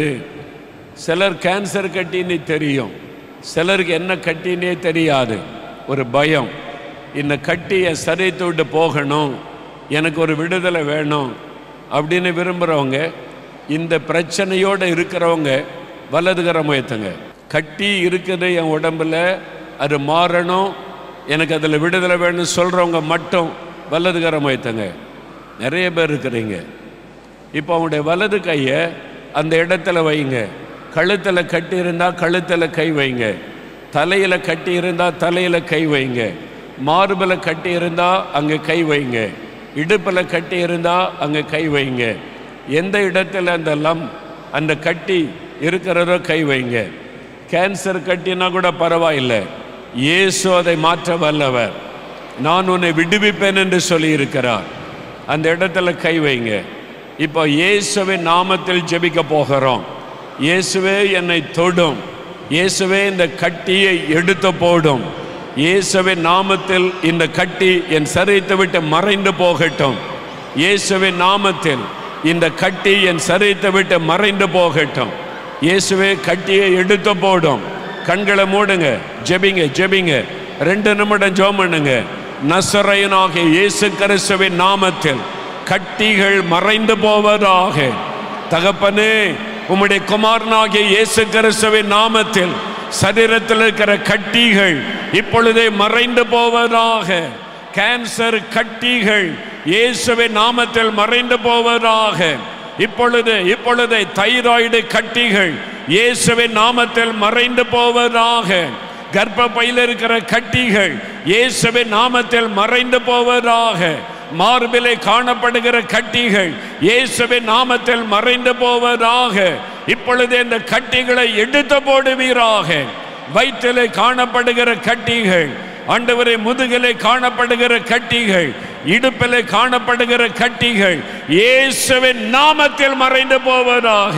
சிலர் கேன்சர் கட்டின்னு தெரியும் சிலருக்கு என்ன கட்டினே தெரியாது ஒரு பயம் இந்த கட்டி என் சரீரத்தை விட்டு போகணும் எனக்கு ஒரு விடுதலை வேணும் அப்படின்னு விரும்புகிறவங்க இந்த பிரச்சனையோடு இருக்கிறவங்க வலதுகரம் உயர்த்துங்க கட்டி இருக்குது என் உடம்புல அது மாறணும் எனக்கு அதில் விடுதலை வேணும்னு சொல்கிறவங்க மட்டும் வலதுகரம் உயர்த்துங்க நிறைய பேர் இருக்கிறீங்க இப்போ அவங்களுடைய வலது கையை அந்த இடத்துல வைங்க கழுத்தில் கட்டி இருந்தால் கழுத்தில் கை வைங்க தலையில் கட்டி இருந்தால் தலையில் கை வைங்க மார்பில் கட்டி இருந்தால் அங்கே கை வைங்க இடுப்பில் கட்டி இருந்தால் அங்கே கை வைங்க எந்த இடத்துல அந்த லம் அந்த கட்டி இருக்கிறதோ கை வைங்க கேன்சர் கட்டினா கூட பரவாயில்லை இயேசு அதை மாற்ற வல்லவர் நான் உன்னை விடுவிப்பேன் என்று சொல்லியிருக்கிறார் அந்த இடத்துல கை வைங்க இப்போ இயேசுவின் நாமத்தில் ஜெபிக்க போகிறோம் இயேசுவே என்னை தொடும் இயேசுவே இந்த கட்டியை எடுத்து போடும் இயேசுவின் நாமத்தில் இந்த கட்டி என் சரீரத்தை விட்டு மறைந்து போகட்டும் இயேசுவின் நாமத்தில் இந்த கட்டி என் சரீரத்தை விட்டு மறைந்து போகட்டும் இயேசுவே கட்டியை எடுத்து போடும் கண்களை மூடுங்க ஜெபிங்க ஜெபிங்க ரெண்டு நிமிடம் ஜெபம் பண்ணுங்க நசரையனாகிய இயேசு கிறிஸ்துவின் நாமத்தில் கட்டிகள் மறைந்து போவதாக தகப்பனே உம்முடைய குமாரனாகிய இயேசு கிறிஸ்துவின் நாமத்தில் சரீரத்தில் இருக்கிற கட்டிகள் இப்பொழுதே மறைந்து போவதாக கேன்சர் கட்டிகள் இயேசுவின் நாமத்தில் மறைந்து போவதாக இப்பொழுது இப்பொழுது தைராய்டு கட்டிகள் இயேசுவின் நாமத்தில் மறைந்து போவதாக கர்ப்பப்பையில் இருக்கிற கட்டிகள் இயேசுவின் நாமத்தில் மறைந்து போவதாக மார்பிலே காணப்படுகிற கட்டிகள் இயேசுவின் நாமத்தில் மறைந்து போவதாக இப்பொழுது இந்த கட்டிகளை எடுத்து போடுவீராக வயிற்றிலே காணப்படுகிற கட்டிகள் ஆண்டவரை முதுகிலே காணப்படுகிற கட்டிகள் இடுப்பிலே காணப்படுகிற கட்டிகள் இயேசுவின் நாமத்தில் மறைந்து போவதாக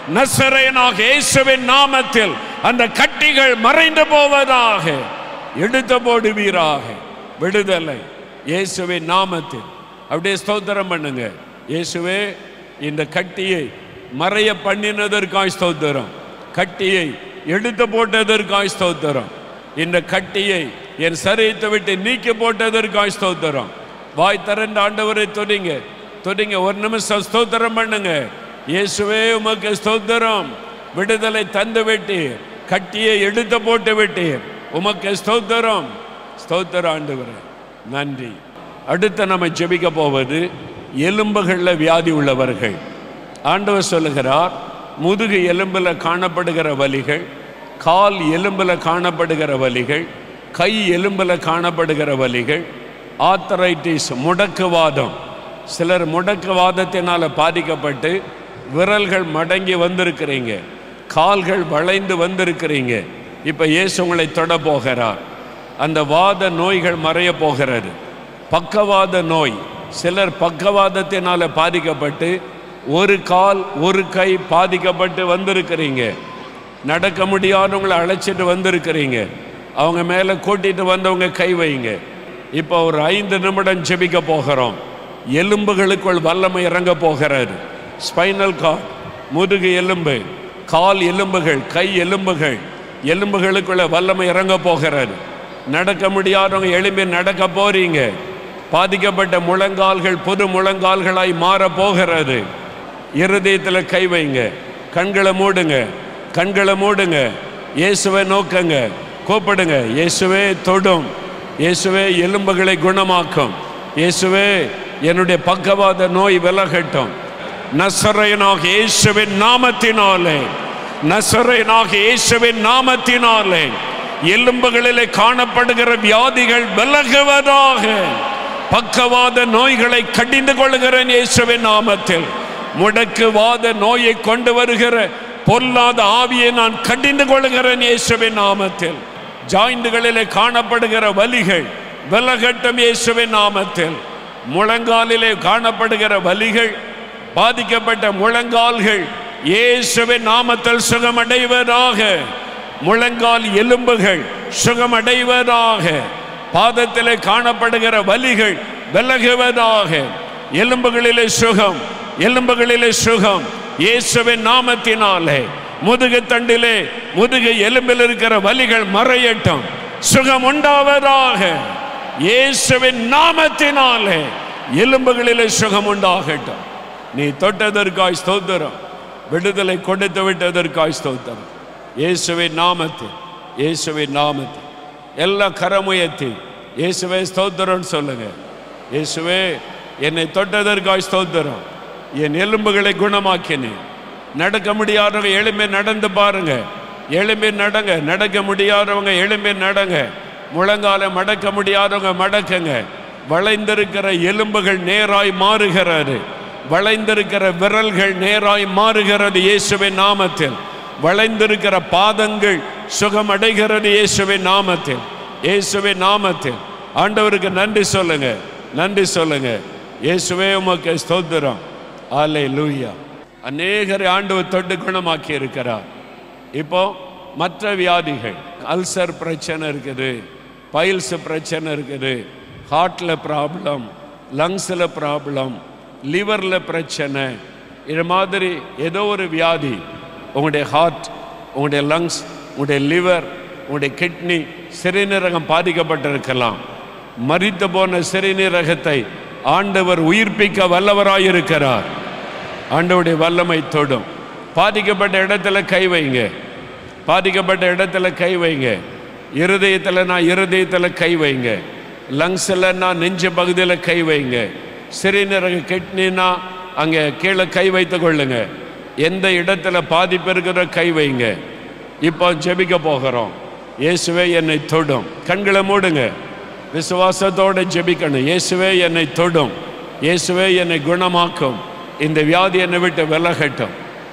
நசரேனாக இயேசுவின் நாமத்தில் அந்த கட்டிகள் மறைந்து போவதாக எடுத்து போடுவீராக விடுதலை இயேசுவின் நாமத்தில் அப்படியே ஸ்தோத்திரம் பண்ணுங்க இயேசுவே இந்த கட்டியை மறைய பண்ணினதற்காய் ஸ்தோத்திரம் கட்டியை எடுத்து போட்டதற்காய் ஸ்தோத்திரம் இந்த கட்டியை என் சரீரத்தை விட்டு நீக்கி போட்டதற்காய் ஸ்தோத்திரம் வாய் திறந்த ஆண்டவரை தொடிங்க தொடிங்க ஒரு நிமிஷம் ஸ்தோத்திரம் பண்ணுங்க இயேசுவே உமக்கு ஸ்தோத்திரம் விடுதலை தந்து விட்டீர் கட்டியை எடுத்து போட்டு விட்டீர் உமக்கு ஸ்தோத்திரம் ஸ்தோத்திரம் ஆண்டவரே நன்றி அடுத்து நம்ம ஜெபிக்க போவது எலும்புகளில் வியாதி உள்ளவர்கள் ஆண்டவர் சொல்லுகிறார் முதுகு எலும்பில் காணப்படுகிற வலிகள் கால் எலும்பில் காணப்படுகிற வலிகள் கை எலும்பில் காணப்படுகிற வலிகள் ஆத்தரைட்டிஸ் முடக்குவாதம் சிலர் முடக்குவாதத்தினால் பாதிக்கப்பட்டு விரல்கள் மடங்கி வந்திருக்கிறீங்க கால்கள் வளைந்து வந்திருக்கிறீங்க இப்போ இயேசு உங்களை தொட போகிறார் அந்த வாத நோய்கள் மறைய போகிறது பக்கவாத நோய் சிலர் பக்கவாதத்தினால பாதிக்கப்பட்டு ஒரு கால் ஒரு கை பாதிக்கப்பட்டு வந்திருக்கிறீங்க நடக்க முடியாதவங்களை அழைச்சிட்டு வந்திருக்கிறீங்க அவங்க மேலே கூட்டிட்டு வந்தவங்க கை வைங்க இப்போ ஒரு ஐந்து நிமிடம் ஜெபிக்க போகிறோம் எலும்புகளுக்குள் வல்லமை இறங்க போகிறாரு ஸ்பைனல் கார்ட் முதுகு எலும்பு கால் எலும்புகள் கை எலும்புகள் எலும்புகளுக்குள்ள வல்லமை இறங்க போகிறாரு நடக்க முடியாதவங்க எலும்பி நடக்க போறீங்க பாதிக்கப்பட்ட முழங்கால்கள் புது முழங்கால்களாய் மாற போகிறது இருதயத்தில் கை வைங்க கண்களை மூடுங்க கண்களை மூடுங்க இயேசுவை நோக்கங்க கூப்பிடுங்க இயேசுவே தொடும் இயேசுவே எலும்புகளை குணமாக்கும் இயேசுவே என்னுடைய பக்கவாத நோய் விலகட்டும் நசரையனாக இயேசுவின் நாமத்தினாலே நசரையனாக இயேசுவின் நாமத்தினாலே எலும்புகளிலே காணப்படுகிற வியாதிகள் விலகுவதாக பக்கவாத நோய்களை கடிந்து கொள்கிறேன் இயேசுவின் நாமத்தில் முடக்குவாத நோயை கொண்டு வருகிற பொல்லாத ஆவியை நான் கடிந்து கொள்கிறேன் இயேசுவின் நாமத்தில் ஜாயிண்டுகளிலே காணப்படுகிற வலிகள் விலகட்டும் இயேசுவின் நாமத்தில் முழங்காலிலே காணப்படுகிற வலிகள் பாதிக்கப்பட்ட முழங்கால்கள் இயேசுவின் நாமத்தில் சுகமடைவதாக முழங்கால் எலும்புகள் சுகமடைவதாக பாதத்திலே காணப்படுகிற வலிகள் விலகுவதாக எலும்புகளிலே சுகம் எலும்புகளிலே சுகம் இயேசுவின் நாமத்தினாலே முதுகு தண்டிலே முதுகு எலும்பில் இருக்கிற வலிகள் மறையட்டும் சுகம் உண்டாவதாக இயேசுவின் நாமத்தினாலே எலும்புகளிலே சுகம் உண்டாகட்டும் நீ தொட்டதற்காய் ஸ்தோத்திரம் விடுதலை கொடுத்து விட்டதற்காய் ஸ்தோத்திரம் இயேசுவின் நாமத்தில் இயேசுவின் நாமத்தில் எல்லா கரமுயர்த்தி இயேசுவே ஸ்தோத்திரம்னு சொல்லுங்க இயேசுவே என்னை தொட்டதற்காய் ஸ்தோத்திரம் என் எலும்புகளை குணமாக்கினேன் நடக்க முடியாதவங்க எளிமை நடந்து பாருங்க எளிமை நடங்க நடக்க முடியாதவங்க எளிமை நடங்க முழங்கால மடக்க முடியாதவங்க மடக்குங்க வளைந்திருக்கிற எலும்புகள் நேராய் மாறுகிறது வளைந்திருக்கிற விரல்கள் நேராய் மாறுகிறது இயேசுவின் நாமத்தில் வளைந்திருக்கிற பாதங்கள் சுகமடைகிறது இயேசுவின் நாமத்தில் இயேசுவின் நாமத்தில் ஆண்டவருக்கு நன்றி சொல்லுங்க நன்றி சொல்லுங்க இயேசுவே உமக்கு ஸ்தோத்திரம் ஆலே லூயா அநேகரை ஆண்டவர் தொட்டு குணமாக்கி இருக்கிறார் இப்போ மற்ற வியாதிகள் அல்சர் பிரச்சனை இருக்குது பைல்ஸ் பிரச்சனை இருக்குது ஹார்ட்டில் ப்ராப்ளம் லங்ஸில் ப்ராப்ளம் லிவரில் பிரச்சனை இது மாதிரி ஏதோ ஒரு வியாதி உங்களுடைய ஹார்ட் உங்களுடைய லங்ஸ் உங்களுடைய லிவர் உங்களுடைய கிட்னி சிறுநீரகம் பாதிக்கப்பட்டிருக்கலாம் மரித்து போன சிறுநீரகத்தை ஆண்டவர் உயிர்ப்பிக்க வல்லவராயிருக்கிறார் ஆண்டவருடைய வல்லமை தொடும் பாதிக்கப்பட்ட இடத்துல கை வைங்க பாதிக்கப்பட்ட இடத்துல கை வைங்க இருதயத்தில் நான் இருதயத்தில் கை வைங்க லங்ஸில் நான் நெஞ்சு பகுதியில் கை வைங்க சிறுநீரக கிட்னினா அங்கே கீழே கை வைத்து கொள்ளுங்க எந்த இடத்துல பாதிப்பு இருக்கிற கை வைங்க இப்போ ஜெபிக்க போகிறோம் இயேசுவே என்னை தொடும் கண்களை மூடுங்க விசுவாசத்தோடு ஜெபிக்கணும் இயேசுவே என்னை தொடும் இயேசுவே என்னை குணமாக்கும் இந்த வியாதி என்னை விட்டு விலகட்டும்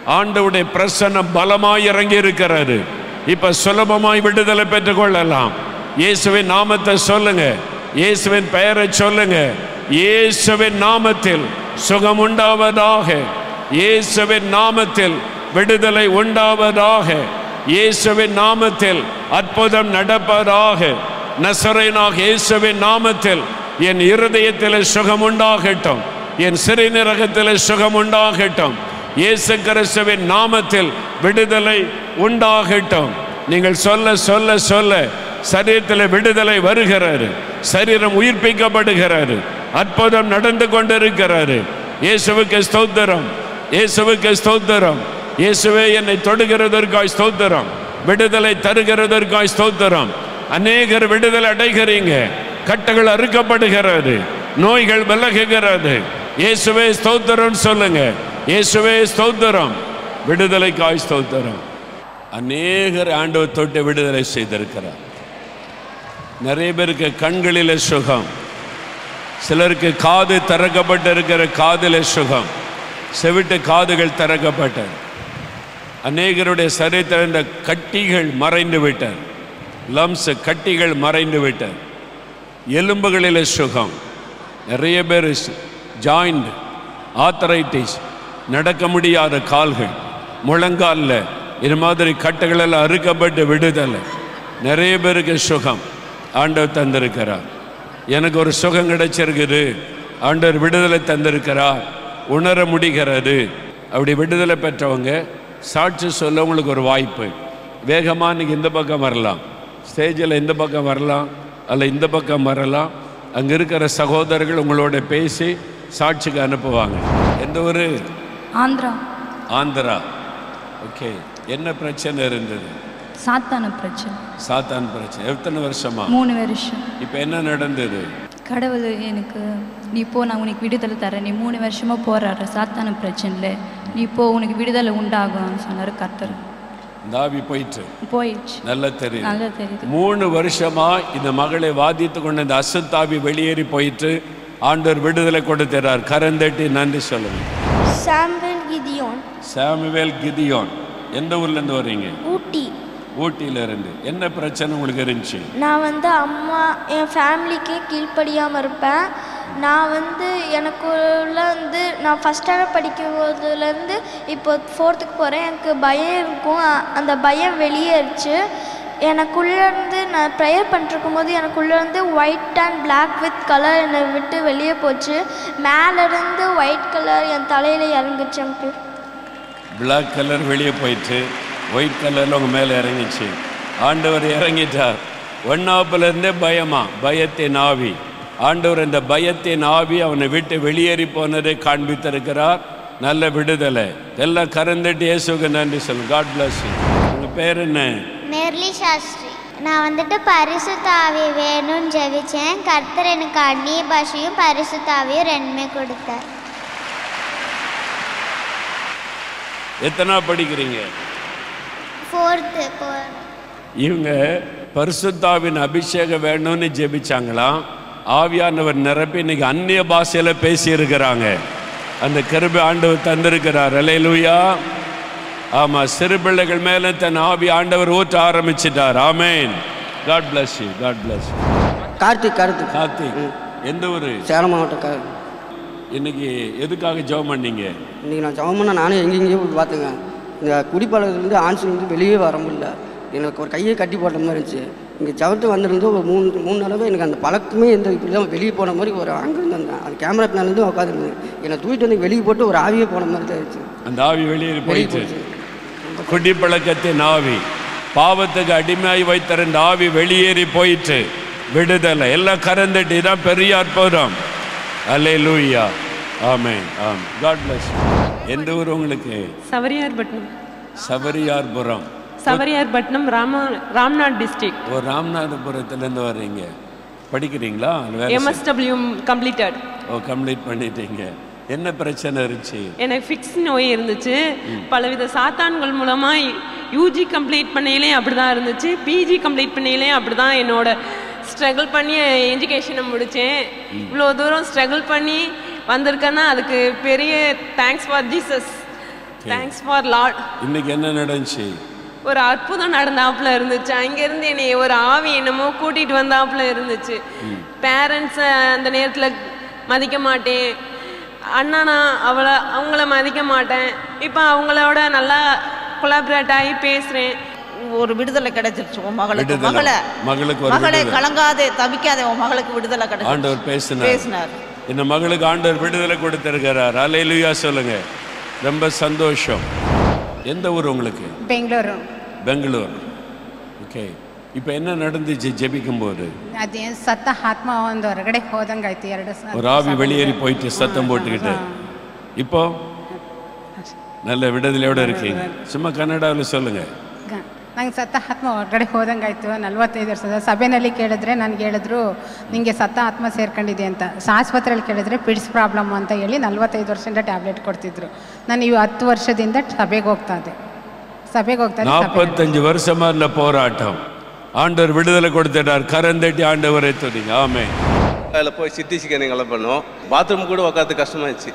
ஆண்டவுடைய பிரசன்னம் பலமாய் இறங்கி இருக்கிறாரு இப்ப சுலபமாய் விடுதலை பெற்றுக் கொள்ளலாம் இயேசுவின் நாமத்தை சொல்லுங்க இயேசுவின் பெயரை சொல்லுங்க இயேசுவின் நாமத்தில் சுகம் உண்டாவதாக இயேசுவின் நாமத்தில் விடுதலை உண்டாவதாக இயேசுவின் நாமத்தில் அற்புதம் நடப்பதாக நசரேனாக இயேசுவின் நாமத்தில் என் இருதயத்தில் சுகம் உண்டாகட்டும் என் சிறுநீரகத்தில் சுகம் உண்டாகட்டும் இயேசு கிறிஸ்துவின் நாமத்தில் விடுதலை உண்டாகட்டும் நீங்கள் சொல்ல சொல்ல சொல்ல சரீரத்தில் விடுதலை வருகிறாரு சரீரம் உயிர்ப்பிக்கப்படுகிறாரு அற்புதம் நடந்து கொண்டிருக்கிறாரு இயேசுவுக்கு ஸ்தோத்திரம் இயேசுவுக்கு ஸ்தோத்திரம் இயேசுவே என்னை தொடுகிறதற்காய் ஸ்தோத்திரம் விடுதலை தருகிறதற்காய் ஸ்தோத்திரம் அநேகர் விடுதலை அடைகிறீங்க கட்டுகள் அறுக்கப்படுகிறது நோய்கள் விலகுகிறது இயேசுவே ஸ்தோத்திரம் சொல்லுங்க இயேசுவே ஸ்தோத்திரம் விடுதலைக்காய் ஸ்தோத்திரம் அநேகர் ஆண்டவர் தொட்டு விடுதலை செய்திருக்கிறார் நிறைய பேருக்கு கண்களில் சுகம் சிலருக்கு காது திறக்கப்பட்டு இருக்கிற காதில் சுகம் செவிட்டு காதுகள் திறக்கப்பட்டது அநேகருடைய சரீரத்தில் இருந்த கட்டிகள் மறைந்து விட்டது லம்ஸ் கட்டிகள் மறைந்து விட்டது எலும்புகளில் சுகம் நிறைய பேர் ஜாயிண்ட் ஆத்தரைட்டிஸ் நடக்க முடியாத கால்கள் முழங்காலில் இது மாதிரி கட்டுகள் எல்லாம் அறுக்கப்பட்டு விடுதலை நிறைய பேருக்கு சுகம் ஆண்டவர் தந்திருக்கிறார் எனக்கு ஒரு சுகம் கிடைச்சிருக்குது ஆண்டவர் விடுதலை தந்திருக்கிறார் உணர முடிகிறது அப்படி விடுதலை பெற்றவங்க சாட்சி சொல்ல உங்களுக்கு ஒரு வாய்ப்பு வேகமாக இன்னைக்கு இந்த பக்கம் வரலாம் ஸ்டேஜில் இந்த பக்கம் வரலாம் அல்ல இந்த பக்கம் வரலாம் அங்கே இருக்கிற சகோதரர்கள் உங்களோட பேசி சாட்சிக்கு அனுப்புவாங்க எந்த ஒரு ஆந்திரா ஆந்திரா ஓகே என்ன பிரச்சனை இருந்தது சாத்தான பிரச்சனை சாத்தான் பிரச்சனை எத்தனை வருஷமா மூணு வருஷம் இப்போ என்ன நடந்தது கடவுள் எனக்கு நீ போ நான் உனக்கு விடுதலை தரேன் நீ மூணு வருஷமா போராடுற சாத்தான பிரச்சனையில் நீ போ உனக்கு விடுதலை உண்டாகும்னு சொன்னார் கர்த்தர் தாவி போயிட்டு போயிடுச்சு நல்லா தெரியும் நல்லா தெரியுது மூணு வருஷமா இந்த மகளை வாதித்து கொண்ட இந்த அசுத்தாவி வெளியேறி போயிட்டு ஆண்டவர் விடுதலை கொடுத்துறார் கரந்தட்டி நன்றி சொல்லுங்க சாம்பல் கிதியோன் சாமுவேல் கிதியோன் எந்த ஊர்ல இருந்து வர்றீங்க ஊட்டி ஊட்டியில இருந்து என்ன பிரச்சனை உங்களுக்கு இருந்துச்சு நான் வந்து அம்மா என் ஃபேமிலிக்கே கீழ்ப்படியாமல் இருப்பேன் நான் வந்து எனக்குள்ள வந்து நான் ஃபஸ்ட் ஸ்டாண்டர்ட் படிக்கும் போதுலேருந்து இப்போ ஃபோர்த்துக்கு போகிறேன் எனக்கு பயம் இருக்கும் அ- அந்த பயம் வெளியேறுச்சு எனக்குள்ளேருந்து நான் ப்ரேயர் பண்ணிருக்கும் போது எனக்குள்ளேருந்து white and Black with colour என்னை விட்டு வெளியே போச்சு மேலேருந்து ஒயிட் கலர் என் தலையில் இறங்குச்சு அங்கிள் பிளாக் கலர் வெளியே போயிட்டு ஒயிட் கலரில் உங்கள் மேலே இறங்கிச்சு ஆண்டவர் இறங்கிட்டார் ஒன்னாப்புல இருந்தே பயமா பயத்தின் ஆவி ஆண்டவர் இந்த பயத்தின் ஆவி அவனை விட்டு வெளியேறி போனதை காண்பித்திருக்கிறார் நல்ல விடுதலை எல்லாம் கறந்துட்டு இயேசுக்கு நன்றி சொல்லுங்க காட் பிளஸ் உங்கள் பேர் என்ன மெர்லி சாஸ்திரி நான் வந்துட்டு பரிசுத்தாவி வேணும்னு ஜெபிச்சேன் கர்த்தர் எனக்கு அந்நிய பாஷையும் பரிசுத்தாவியும் ரெண்டுமே கொடுத்தார் எத்தனா படிக்கிறீங்க ஃபோர்த்து போ இவங்க பரிசுத்தாவின் அபிஷேகம் வேணும்னு ஜெபிச்சாங்களாம் ஆவியானவர் நிரப்பி இன்னைக்கு அந்நிய பாஷையில பேசி இருக்கிறாங்க அந்த கருபை ஆண்டவர் தந்திருக்கிறார் அலையலூயா ஆமா சிறு பிள்ளைகள் மேல தன் ஆவி ஆண்டவர் ஊற்ற ஆரம்பிச்சிட்டார் ஆமேன் God bless you God bless you Karthik Karthik Karthik எந்த ஊரு சேலம் மாவட்டம் கா இன்னைக்கு எதுக்காக ஜெபம் பண்ணீங்க இன்றைக்கி நான் ஜெபம் பண்ண நானும் எங்கெங்கேயோ போய் பார்த்துங்க இந்த குடிப்பழக்கத்துலேருந்து ஆன்சர் வந்து வெளியே வர முடியல எனக்கு ஒரு கையை கட்டி போட்ட மாதிரி இருந்துச்சு இங்கே ஜவத்து வந்திருந்து ஒரு மூணு மூணு நாளாவே எனக்கு அந்த பழக்கமே எந்த இப்படி தான் வெளியே போன மாதிரி ஒரு அங்கிருந்து வந்தேன் அது கேமரா பின்னாலேருந்து உட்காந்துருந்தேன் என்னை தூக்கிட்டு வந்து வெளியே போட்டு ஒரு ஆவியே போன மாதிரி தான் இருந்துச்சு அந்த ஆவி வெளியே வெளியே போயிட்டு போச்சு குடிப்பழக்கத்தின் ஆவி பாவத்துக்கு அடிமையாய் வைத்திருந்த ஆவி வெளியேறி போயிட்டு விடுதலை எல்லாம் கறந்துட்டு இதான் பெரிய அற்புதம் அல்லே லூயா ஆமேன் ஆம் காட் பிளஸ் எந்த ஊர் உங்களுக்கு சவரியார்பட்டினம் சபரியார்புரம் சவரியார்பட்டினம் ராம ராம்நாத் டிஸ்ட்ரிக்ட் ஓ ராமநாதபுரத்துலேருந்து வர்றீங்க படிக்கிறீங்களா அல்ல வேலை செய்- எம்எஸ்டபிள்யூ கம்ப்ளீட்டட் ஓ கம்ப்ளீட் பண்ணிட்டீங்க என்ன பிரச்சனை இருந்துச்சு எனக்கு ஃபிக்ஸ் நோய் இருந்துச்சு பலவித சாத்தான்கள் மூலமா யூஜி கம்ப்ளீட் பண்ணையிலே அப்படிதான் இருந்துச்சு பிஜி கம்ப்ளீட் பண்ணையிலே அப்படிதான் என்னோட ஸ்ட்ரகிள் பண்ணி எஜுகேஷனை முடித்தேன் இவ்வளோ தூரம் ஸ்ட்ரகிள் பண்ணி வந்திருக்கேன்னா அதுக்கு பெரிய thanks for Jesus okay thanks for lot இன்னைக்கு என்ன நடந்துச்சு ஒரு அற்புதம் நடந்தாப்புல இருந்துச்சு அங்கேருந்து என்னை ஒரு ஆவி என்னமோ கூட்டிட்டு வந்தாப்புல இருந்துச்சு பேரண்ட்ஸை அந்த நேரத்தில் மதிக்க மாட்டேன் அண்ணனா அவளை அவங்கள மதிக்க மாட்டேன் இப்போ அவங்களோட நல்லா கொலாபரேட் ஆகி பேசுகிறேன் ஒரு விடுதலை கிடைச்சிருச்சு உன் மகளுக்கு விடுதலை. மகளை மகளுக்கு ஒரு மகளே விடுதலை. கலங்காதே தவிக்காதே உன் மகளுக்கு விடுதலை கிடைச்சிருச்சு ஆண்டவர் பேசினார் பேசினார் இந்த மகளுக்கு ஆண்டவர் விடுதலை கொடுத்திருக்கிறார் அலையிலுயா சொல்லுங்க ரொம்ப சந்தோஷம் எந்த ஊர் உங்களுக்கு ಬೆಂಗಳೂರು பெங்களூர் ஓகே இப்போ என்ன நடந்துச்சு ஜெபிக்கும் போது ಅದೇನು ಸತ್ತ ಆತ್ಮ ಒಂದು ಹೊರಗಡೆ ಹೋದಂಗಾಯ್ತು ಎರಡು ಸ- ஒரு ஆவி வெளியேறி போயிட்டு சத்தம் போட்டுக்கிட்டு இப்போ நல்ல விடுதலையோட இருக்கீங்க சும்மா கன்னடாவில் சொல்லுங்க ಗ- ನಂಗೆ ಸತ್ತ ಆತ್ಮ ಹೊರಗಡೆ ಹೋದಂಗಾಯ್ತು ನಲ್ವತ್ತೈದು ವರ್ಷದ ಸಭೆಯಲ್ಲಿ ಕೇಳಿದ್ರೆ ನನಗೆ ಹೇಳಿದ್ರು ನಿಮಗೆ ಸತ್ತ ಆತ್ಮ ಸೇರ್ಕೊಂಡಿದೆ ಅಂತ ಆಸ್ಪತ್ರೆಯಲ್ಲಿ ಕೇಳಿದ್ರೆ ಪಿಡ್ಸ್ ಪ್ರಾಬ್ಲಮ್ ಅಂತ ಹೇಳಿ ನಲ್ವತ್ತೈದು ವರ್ಷದಿಂದ ಟ್ಯಾಬ್ಲೆಟ್ ಕೊಡ್ತಿದ್ರು ನಾನು ಇವು ಹತ್ತು ವರ್ಷದಿಂದ ಸಭೆಗೆ ಹೋಗ್ತಾ ಇದ್ದೆ ಸಭೆಗೆ ಹೋಗ್ತಾ ಇದ್ದೆ, ಸಭೆಗೆ- நாற்பத்தஞ்சு வருஷமா இருந்த போராட்டம் ஆண்டவர் விடுதலை கொடுத்துட்டார் கரந்தட்டி ஆண்டவரை துணிங்க ஆமே அதில் போய் சிட்டி ஸ்கேனிங் எல்லாம் பண்ணோம் பாத்ரூம் கூட உட்காந்து கஷ்டமாச்சு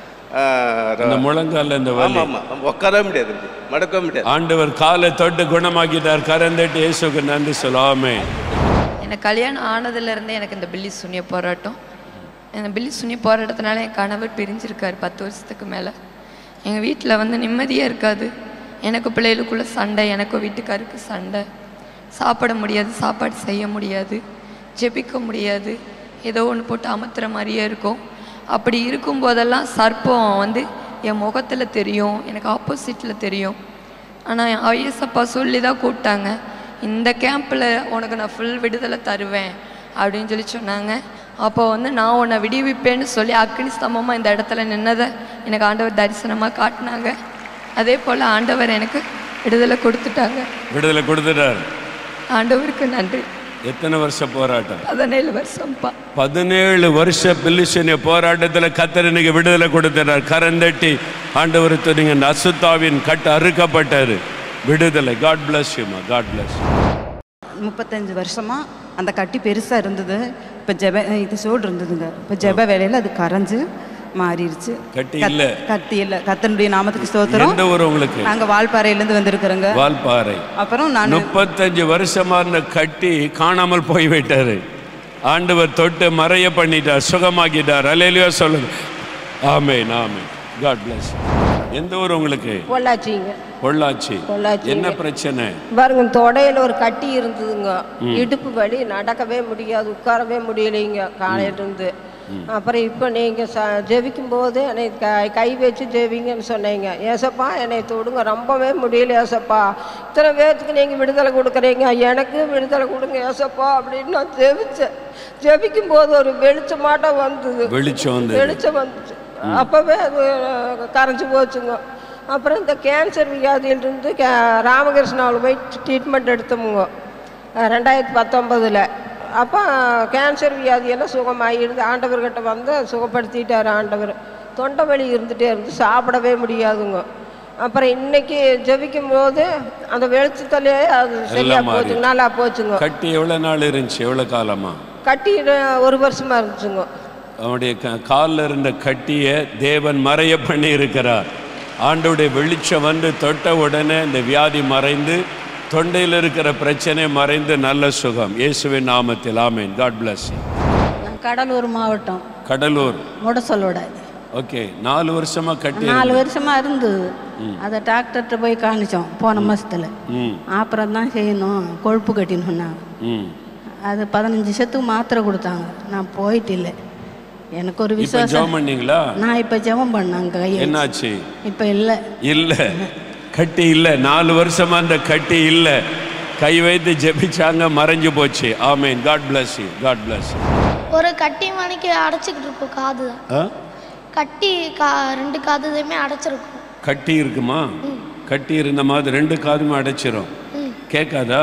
இந்த முழங்கால இந்த வலி ஆமாம் ஆமாம் உட்காரவே முடியாது இப்படி. மடக்கவே முடியாது ஆண்டவர் காலை தொட்டு குணமாக்கிட்டார் கரந்தட்டி இயேசுக்கு நன்றி சொல்ல ஆமே எனக்கு கல்யாணம் ஆனதுலேருந்தே எனக்கு இந்த பில்லி சுனிய போராட்டம் இந்த பில்லி சுனிய போராட்டத்தினால என் கணவர் பிரிஞ்சிருக்காரு பத்து வருஷத்துக்கு மேலே எங்கள் வீட்டில் வந்து நிம்மதியாக இருக்காது எனக்கு பிள்ளைகளுக்குள்ள சண்டை எனக்கும் வீட்டுக்காருக்கு சண்டை சாப்பிட முடியாது சாப்பாடு செய்ய முடியாது ஜெபிக்க முடியாது ஏதோ ஒன்று போட்டு அமர்த்துற மாதிரியே இருக்கும் அப்படி இருக்கும்போதெல்லாம் சர்ப்பம் வந்து என் முகத்தில் தெரியும் எனக்கு ஆப்போசிட்டில் தெரியும் ஆனால் ஐஎஸ்அப்பா சொல்லி தான் கூப்பிட்டாங்க இந்த கேம்பில் உனக்கு நான் ஃபுல் விடுதலை தருவேன் அப்படின்னு சொல்லி சொன்னாங்க அப்போ வந்து நான் உன்னை விடுவிப்பேன்னு சொல்லி அக்னி ஸ்தம்பமாக இந்த இடத்துல நின்னதை எனக்கு ஆண்டவர் தரிசனமாக காட்டினாங்க அதே போல் ஆண்டவர் எனக்கு விடுதலை கொடுத்துட்டாங்க விடுதலை கொடுத்துட்டார் ஆண்டவருக்கு நன்றி எத்தனை வருஷ போராட்டம் பதினேழு வருஷம்ப்பா பதினேழு வருஷ பில்லிசனிய போராட்டத்தில் கத்தர் இன்னைக்கு விடுதலை கொடுத்துட்டார் கரந்தட்டி ஆண்டவர் துணிங்க அசுத்தாவின் கட்டு அறுக்கப்பட்டாரு விடுதலை காட் பிளஸ் யூமா காட் பிளஸ் முப்பத்தஞ்சு வருஷமாக அந்த கட்டி பெருசாக இருந்தது இப்போ ஜெப இது சோடு இருந்ததுங்க இப்போ ஜெப வேலையில் அது கரைஞ்சு மாறிடுச்சு கட்டி கத்- இல்ல. கட்டி இல்லை கத்தனுடைய நாமத்துக்கு ஸ்தோத்திரம் எந்த ஊர் உங்களுக்கு நாங்கள் வால்பாறையிலேருந்து வந்திருக்கிறோங்க வால்பாறை அப்புறம் நான் முப்பத்தஞ்சு வருஷமா இருந்த கட்டி காணாமல் போய் விட்டாரு ஆண்டவர் தொட்டு மறைய பண்ணிட்டார் சுகமாக்கிட்டார் அலையிலையோ சொல்லுங்க ஆமே ஆமே காட் பிளஸ் எந்த ஊர் உங்களுக்கு பொள்ளாச்சிங்க பொள்ளாச்சி பொள்ளாச்சிங்க. என்ன பிரச்சனை பாருங்க தொடையில ஒரு கட்டி இருந்ததுங்க ம். இடுப்பு வலி நடக்கவே முடியாது உட்காரவே முடியலைங்க காலையில இருந்து அப்புறம் இப்போ நீங்கள் ச ஜெபிக்கும் போது என்னை கை கை வச்சு ஜெபிங்கன்னு சொன்னீங்க ஏசப்பா என்னை தொடுங்க ரொம்பவே முடியல ஏசப்பா இத்தனை பேர்த்துக்கு நீங்கள் விடுதலை கொடுக்குறீங்க எனக்கு விடுதலை கொடுங்க ஏசப்பா அப்படின்னு நான் ஜெபிச்சேன் ஜெபிக்கும் போது ஒரு வெளிச்சமாட்டம் வந்தது வெளிச்சம் வந்தது. வெளிச்சம் வந்துச்சு அப்போவே அது கரைஞ்சி போச்சுங்க அப்புறம் இந்த கேன்சர் வியாதியிலிருந்து கே ராமகிருஷ்ணாவில் போய் ட்ரீட்மெண்ட் எடுத்தோமுங்க அஹ் ரெண்டாயிரத்தி பத்தொம்பதில் அப்போ கேன்சர் வியாதியெல்லாம் சுகமாகிடுது ஆண்டவர்கிட்ட வந்து சுகப்படுத்திட்டார் ஆண்டவர் தொண்டை வலி இருந்துகிட்டே இருந்து சாப்பிடவே முடியாதுங்க அப்புறம் இன்னைக்கு ஜெபிக்கும் போது அந்த வெளிச்சத்திலே அது சரியா எல்லாம் மாறி. போச்சுங்க நல்லா போச்சுங்க கட்டி எவ்வளவு நாள் இருந்துச்சு எவ்வளவு காலமா கட்டி ஒரு வருஷமா இருந்துச்சுங்க அவனுடைய க- கால்ல இருந்த கட்டியை தேவன் மறைய பண்ணி இருக்கிறார் ஆண்டவுடைய வெளிச்சம் வந்து தொட்ட உடனே இந்த வியாதி மறைந்து தொண்டையில் இருக்கிற பிரச்சனை மறைந்து நல்ல சுகம் இயேசுவின் நாமத்தில் ஆமென் காட் bless you நான் கடலூர் மாவட்டம் கடலூர் முடசலோட ஓகே நாலு வருஷமா கட்டி நாலு இருந்தது. வருஷமா இருந்தது ம். அதை டாக்டர்கிட்ட போய் காணிச்சோம் போன மாசத்துல ம் அப்புறம் தான் செய்யணும் கொழுப்பு கட்டின்னு ம் அது பதினஞ்சு செத்துக்கு மாத்திரை கொடுத்தாங்க நான் போயிட்டு இல்லை எனக்கு ஒரு இப்போ விசுவாசம் ஜெபம் பண்ணீங்களா நான் இப்போ ஜெபம் பண்ணாங்க கையை என்னாச்சு இப்போ இல்லை இல்ல கட்டி இல்ல நாலு வருஷமா அந்த கட்டி இல்ல கை வைத்து ஜெபிச்சாங்க மறைஞ்சு போச்சு ஆமென் God bless you God bless you ஒரு கட்டி மணிக்கு அடைச்சிக்கிட்டு இருக்கும் காது தான் ஆ கட்டி கா ரெண்டு காதுதையுமே அடைச்சிருக்கும் கட்டி இருக்குமா கட்டி இருந்த மாதிரி ரெண்டு காதுமே அடைச்சிரும் ம். கேட்காதா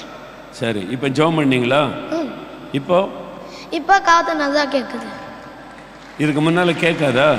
சரி இப்போ ஜெபம் பண்ணீங்களா ம். இப்போ இப்போ காது நல்லா கேட்குது இதுக்கு முன்னால கேட்காதா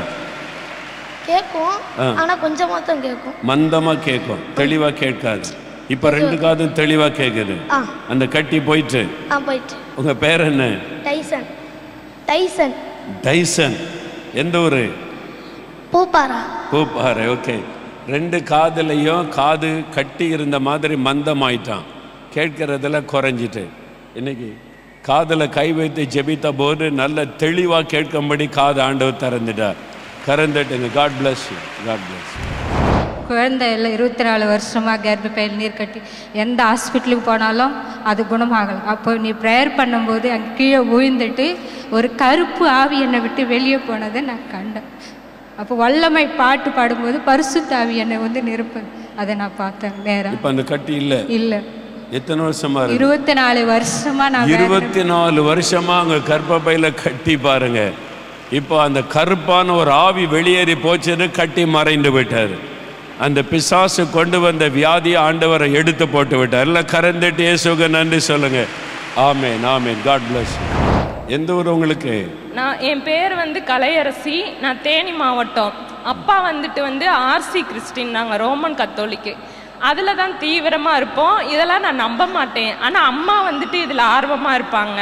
கேட்கும் ஆ. ஆனால் கொஞ்சமாக தான் கேட்கும் மந்தமா கேட்கும் தெளிவா கேட்காது இப்போ ரெண்டு காதும் தெளிவா கேட்குது ஆ அந்த கட்டி போயிட்டு ஆ போயிட்டு உங்க பேர் என்ன டைசன் டைசன் டைசன் எந்த ஊரு பூப்பாரா பூப்பாறை ஓகே ரெண்டு காதுலையும் காது கட்டி இருந்த மாதிரி மந்தமாயிட்டான் கேட்கறதுல குறைஞ்சிட்டு இன்னைக்கு காதில் கை வைத்து ஜெபித்த போது நல்ல தெளிவாக கேட்கும்படி காது ஆண்டவர் திறந்துட்டார் கறந்துட்டுங்க God bless you God bless you குழந்தை இல்லை இருபத்தி நாலு வருஷமாக கர்ப்பப்பையில் நீர் கட்டி எந்த ஹாஸ்பிட்டலுக்கு போனாலும் அது குணமாகலை அப்போ நீ ப்ரேயர் பண்ணும்போது அங்கே கீழே விழுந்துட்டு ஒரு கருப்பு ஆவி என்னை விட்டு வெளியே போனதை நான் கண்டேன் அப்போ வல்லமை பாட்டு பாடும்போது பரிசுத்த ஆவி என்னை வந்து நிரப்பு அதை நான் பார்த்தேன் நேரம் இப்போ அந்த கட்டி இல்லை இல்லை எத்தனை வருஷமா இருக்கு இருபத்தி நாலு வருஷமா நான் வேதனை- இருபத்தி நாலு வருஷமா அங்க கர்ப்பப்பையில கட்டி பாருங்க இப்போ அந்த கருப்பான ஒரு ஆவி வெளியேறி போச்சுன்னு கட்டி மறைந்து விட்டார் அந்த பிசாசு கொண்டு வந்த வியாதியை ஆண்டவரை எடுத்து போட்டு விட்டார் எல்லாம் கறந்துட்டு இயேசுக்கு நன்றி சொல்லுங்க ஆமென் ஆமென் காட் bless you எந்த ஊர் உங்களுக்கு நான் என் பேர் வந்து கலையரசி நான் தேனி மாவட்டம் அப்பா வந்துட்டு வந்து ஆர்சி கிறிஸ்டின் நாங்கள் ரோமன் கத்தோலிக்கு அதில் தான் தீவிரமாக இருப்போம் இதெல்லாம் நான் நம்ப மாட்டேன் ஆனால் அம்மா வந்துட்டு இதில் ஆர்வமாக இருப்பாங்க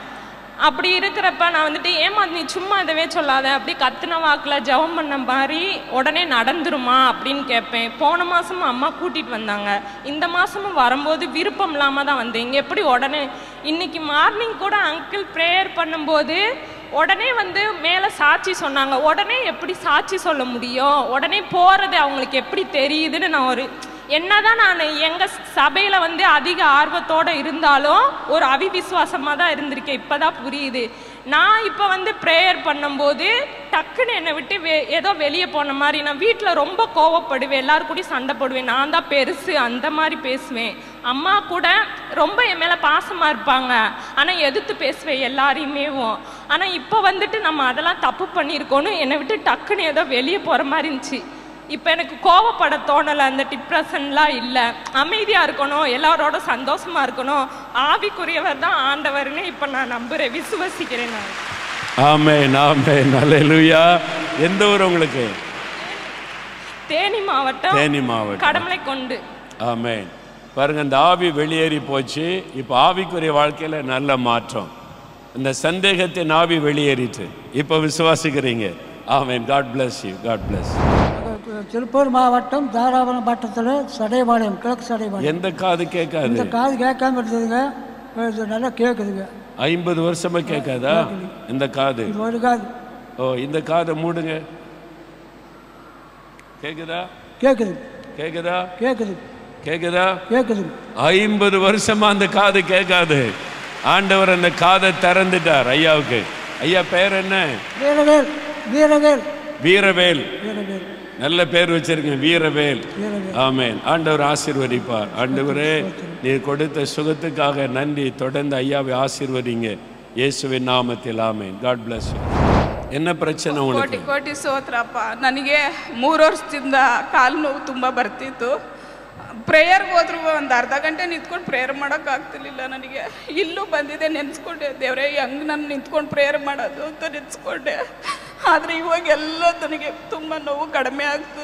அப்படி இருக்கிறப்ப நான் வந்துட்டு ஏமா நீ சும்மா இதவே சொல்லாத அப்படி கத்துன வாக்கில் ஜெபம் பண்ண மாதிரி உடனே நடந்துருமா அப்படின்னு கேட்பேன் போன மாதமும் அம்மா கூட்டிகிட்டு வந்தாங்க இந்த மாதமும் வரும்போது விருப்பம் இல்லாமல் தான் வந்தேன் இங்கே எப்படி உடனே இன்னைக்கு மார்னிங் கூட அங்கிள் ப்ரேயர் பண்ணும்போது உடனே வந்து மேலே சாட்சி சொன்னாங்க உடனே எப்படி சாட்சி சொல்ல முடியும் உடனே போகிறது அவங்களுக்கு எப்படி தெரியுதுன்னு நான் ஒரு என்னதான் நான் எங்க சபையில வந்து அதிக ஆர்வத்தோட இருந்தாலும் ஒரு அவிவிசுவாசமா தான் இருந்திருக்கேன் இப்பதான் புரியுது நான் இப்போ வந்து ப்ரேயர் பண்ணும்போது டக்குன்னு என்னை விட்டு வெ ஏதோ வெளியே போன மாதிரி நான் வீட்டில் ரொம்ப கோவப்படுவேன் எல்லாரு கூடயும் சண்டை போடுவேன் நான் தான் பெருசு அந்த மாதிரி பேசுவேன் அம்மா கூட ரொம்ப என் மேலே பாசமாக இருப்பாங்க ஆனால் எதிர்த்து பேசுவேன் எல்லாரையுமேவும் ஆனால் இப்போ வந்துட்டு நம்ம அதெல்லாம் தப்பு பண்ணியிருக்கோன்னு என்னை விட்டு டக்குன்னு ஏதோ வெளியே போகிற மாதிரி இருந்துச்சு இப்போ எனக்கு கோவப்பட தோணலை அந்த டிப்ரெஷன்லாம் இல்லை அமைதியாக இருக்கணும் எல்லாரோட சந்தோஷமா இருக்கணும் ஆவிக்குரியவர் தான் ஆண்டவர்னு இப்போ நான் நம்புகிறேன் விசுவசிக்கிறேன் நான் ஆமென் ஆமென் அல்லேலூயா எந்த ஊர் உங்களுக்கு தேனி மாவட்டம் தேனி மாவட்டம். கடமலை கொண்டு ஆமென் பாருங்க இந்த ஆவி வெளியேறி போச்சு இப்போ ஆவிக்குரிய வாழ்க்கையில நல்ல மாற்றம் இந்த சந்தேகத்தின் ஆவி வெளியேறிட்டு இப்போ விசுவாசிக்கிறீங்க ஆமென் God bless you God bless you Tiruppur மாவட்டம் தாராபுரம் வட்டத்தில் சடைபாளையம் கிழக்கு சடைபாளையம் எந்த காது கேட்காது இந்த காது கேட்காம இருந்ததுங்க இது நல்லா கேட்குதுங்க ஐம்பது வருஷமா கேட்காதா இந்த காது இது ஒரு காது ஓ இந்த காதை மூடுங்க கேக்குதா கேட்குது கேக்குதா கேட்குது கேக்குதா கேட்குது ஐம்பது வருஷமா அந்த காது கேட்காது ஆண்டவர் அந்த காதை திறந்துட்டார் ஐயாவுக்கு ஐயா பேர் என்ன வீரவேல் வீரவேல் வீரவேல் வீரவேல் நல்ல பேர் வச்சிருக்கீங்க வீரவேல் வீரவேல் ஆமென் ஆண்டவர் ஆசீர்வதிப்பார் ஆண்டவரே நீர் கொடுத்த சுகத்துக்காக நன்றி தொடர்ந்து ஐயாவை ஆசீர்வதிங்க இயேசுவின் நாமத்தில் ஆமென் காட் bless you என்ன பிரச்சனை ಕೋಟಿ உங்களுக்கு ಕೋಟಿ ಸ್ತೋತ್ರಪ್ಪ ನನಗೆ ಮೂರು ವರ್ಷದಿಂದ ಕಾಲು ನೋವು ತುಂಬ ಬರ್ತಿತ್ತು ಪ್ರೇಯರ್ಗೆ ಹೋದ್ರು ಒಂದು ಅರ್ಧ ಗಂಟೆ ನಿಂತ್ಕೊಂಡು ಪ್ರೇಯರ್ ಮಾಡೋಕ್ಕಾಗ್ತಿರ್ಲಿಲ್ಲ ನನಗೆ ಇಲ್ಲೂ ಬಂದಿದೆ ನೆನೆಸ್ಕೊಂಡೆ ದೇವರೇ ಹೆಂಗೆ ನಾನು ನಿಂತ್ಕೊಂಡು ಪ್ರೇಯರ್ ಮಾಡೋದು ಅಂತ ನೆನೆಸ್ಕೊಂಡೆ ಆದರೆ ಇವಾಗ ಎಲ್ಲ ನನಗೆ ತುಂಬ ನೋವು ಕಡಿಮೆ ಆಗ್ತು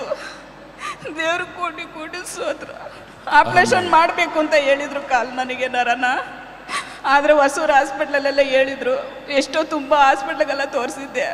ದೇವ್ರ ಕೋಟಿ ಕೋಟಿ ಸ್ತೋತ್ರ ಆಪ್ರೇಷನ್ ಮಾಡಬೇಕು ಅಂತ ಹೇಳಿದ್ರು ಕಾಲು ನನಗೆ ನರನ ಆದರೆ ಹೊಸೂರು ಹಾಸ್ಪಿಟ್ಲಲ್ಲೆಲ್ಲ ಹೇಳಿದ್ರು ಎಷ್ಟೋ ತುಂಬ ಹಾಸ್ಪಿಟ್ಲಿಗೆಲ್ಲ ತೋರಿಸಿದ್ದೆ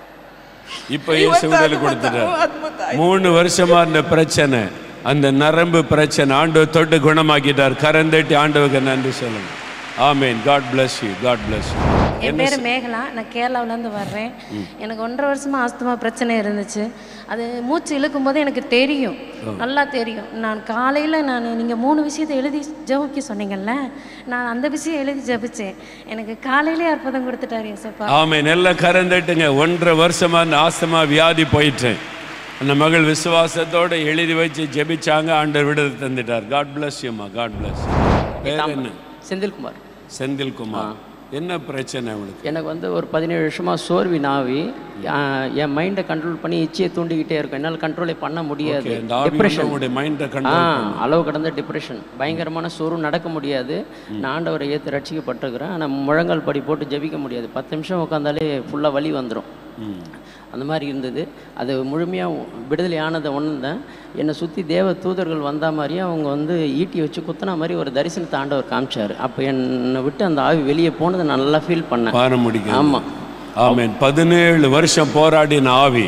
இப்போ இயேசு விடுதலை கொடுத்துட்டார் மூணு வருஷமா அந்த பிரச்சனை அந்த நரம்பு பிரச்சனை ஆண்டவர் தொட்டு குணமாக்கிட்டார் கரந்தட்டி ஆண்டவருக்கு நன்றி சொல்லுங்க ஆமென் God bless you God bless you என் என்ன பேர் சொ- மேகலா நான் கேரளாவிலேருந்து வர்றேன் ம். எனக்கு ஒன்றரை வருஷமாக ஆஸ்துமா பிரச்சனை இருந்துச்சு அது மூச்சு இழுக்கும் போது எனக்கு தெரியும் ஆ. நல்லா தெரியும் நான் காலையில் நான் நீங்கள் மூணு விஷயத்தை எழுதி ஜெபிக்க சொன்னீங்கல்ல நான் அந்த விஷயம் எழுதி ஜெபிச்சேன் எனக்கு காலையிலே அற்புதம் கொடுத்துட்டாரு ஏசப்பா ஆமென் எல்லாம் கரந்தட்டுங்க ஒன்றரை வருஷமா அந்த ஆஸ்துமா வியாதி போயிட்டேன் அந்த மகள் விசுவாசத்தோட எழுதி வச்சு ஜெபிச்சாங்க ஆண்டவர் விடுதலை தந்துட்டார் காட் bless you மா காட் bless you. பேர் என்ன செந்தில்குமார் செந்தில்குமார் என்ன பிரச்சனை உங்களுக்கு எனக்கு வந்து ஒரு பதினேழு வருஷமாக சோர்வி நாவி ஆஹ், என் மைண்டை கண்ட்ரோல் பண்ணி இச்சையை தூண்டிக்கிட்டே இருக்கும் என்னால் கண்ட்ரோலே பண்ண முடியாது Okay, இந்த ஆவி வந்து உங்களுடைய mind அ control ஆ பண்ணும். அளவு கடந்த டிப்ரெஷன் பயங்கரமான சோர்வு நடக்க முடியாது நான் ஆண்டவரை ஏற்று ரட்சிக்கப்பட்டிருக்கிறேன் ஆனால் முழங்கால் படி போட்டு ஜெபிக்க முடியாது பத்து நிமிஷம் உட்காந்தாலே ஃபுல்லாக வலி வந்துடும் அந்த மாதிரி இருந்தது அது முழுமையாக விடுதலை ஆனதை உணர்ந்தேன் என்னை சுற்றி தேவ தூதர்கள் வந்த மாதிரியே அவங்க வந்து ஈட்டி வச்சு குத்துன மாதிரி ஒரு தரிசனத்தை ஆண்டவர் காமிச்சார் அப்போ என்னை விட்டு அந்த ஆவி வெளியே போனதை நான் நல்லா ஃபீல் பண்ணேன் பார முடிக்கும் ஆமாம் ஆமென் பதினேழு வருஷம் போராடின ஆவி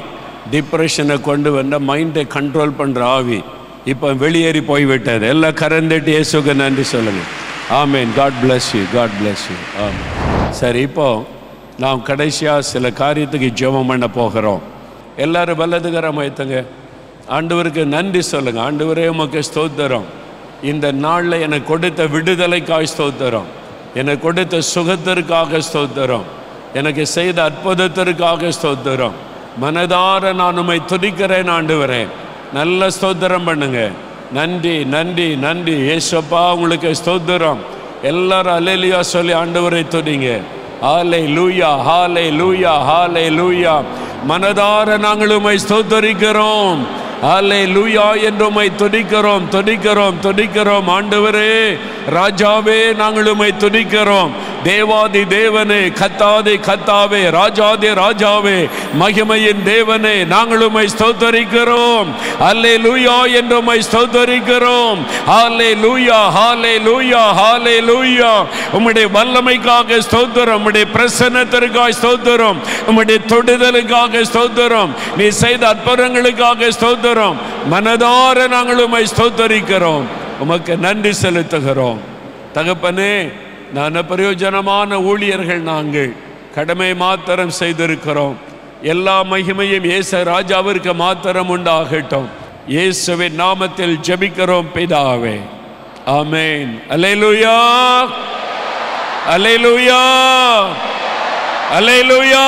டிப்ரெஷனை கொண்டு வந்த மைண்டை கண்ட்ரோல் பண்ணுற ஆவி இப்போ வெளியேறி போய்விட்டது எல்லாம் கரந்தட்டு இயேசுக்கு நன்றி சொல்லுங்கள் ஆமேன் God bless you God bless you ஆமாம் சரி இப்போ நாம் கடைசியாக சில காரியத்துக்கு ஜெபம் பண்ண போகிறோம் எல்லாரும் வல்லதுகரம் வைத்துங்க ஆண்டவருக்கு நன்றி சொல்லுங்க ஆண்டவரே உமக்கு ஸ்தோத்திரம் இந்த நாளில் எனக்கு கொடுத்த விடுதலைக்காய் ஸ்தோத்திரம் எனக்கு கொடுத்த சுகத்திற்காக ஸ்தோத்திரம் எனக்கு செய்த அற்புதத்திற்காக ஸ்தோத்திரம் மனதார நான் உம்மை துதிக்கிறேன் ஆண்டவரே நல்ல ஸ்தோத்திரம் பண்ணுங்க நன்றி நன்றி நன்றி ஏசப்பா உங்களுக்கு ஸ்தோத்திரம் எல்லாரும் அலேலியா சொல்லி ஆண்டவரை துதிங்க ஹாலே லூயா ஹாலே லூயா ஹாலே லூயா மனதார நாங்கள் உம்மை ஸ்தோத்தரிக்கிறோம் ஹாலே லூயா என்று உம்மை துதிக்கிறோம் துதிக்கிறோம் துதிக்கிறோம் ஆண்டவரே ராஜாவே நாங்கள் உம்மை துதிக்கிறோம் தேவாதி தேவனே கத்தாதி கத்தாவே ராஜாதி ராஜாவே மகிமையின் தேவனே நாங்கள் உம்மை ஸ்தோத்தரிக்கிறோம் அல்லே லூயா என்று உம்மை ஸ்தோத்தரிக்கிறோம் ஹாலே லூயா ஹாலே லூயா ஹாலே லூயா உம்முடைய வல்லமைக்காக ஸ்தோத்திரம் உம்முடைய பிரசன்னத்திற்காக ஸ்தோத்திரம் உம்முடைய தொடுதலுக்காக ஸ்தோத்திரம் நீ செய்த அற்புதங்களுக்காக ஸ்தோத்திரம் மனதார நாங்கள் உம்மை ஸ்தோத்தரிக்கிறோம் உமக்கு நன்றி செலுத்துகிறோம் தகப்பனே நான் பிரயோஜனமான ஊழியர்கள் நாங்கள் கடமை மாத்திரம் செய்திருக்கிறோம் எல்லா மகிமையும் இயேசு ராஜாவிற்கு மாத்திரம் உண்டாகட்டும் இயேசுவின் நாமத்தில் ஜெபிக்கிறோம் பிதாவே ஆமென் அல்லேலூயா அல்லேலூயா அல்லேலூயா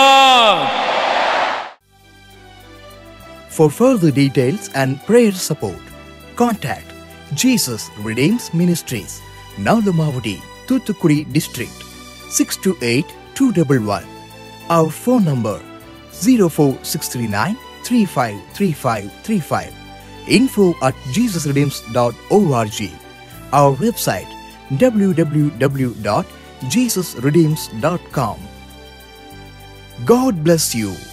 For further details and prayer support, contact Jesus Redeems Ministries, Nalumavudi, Thuthukudi District, 628-211. Our phone number 04639-353535. Info at jesusredeems.org. Our website www.jesusredeems.com. God bless you.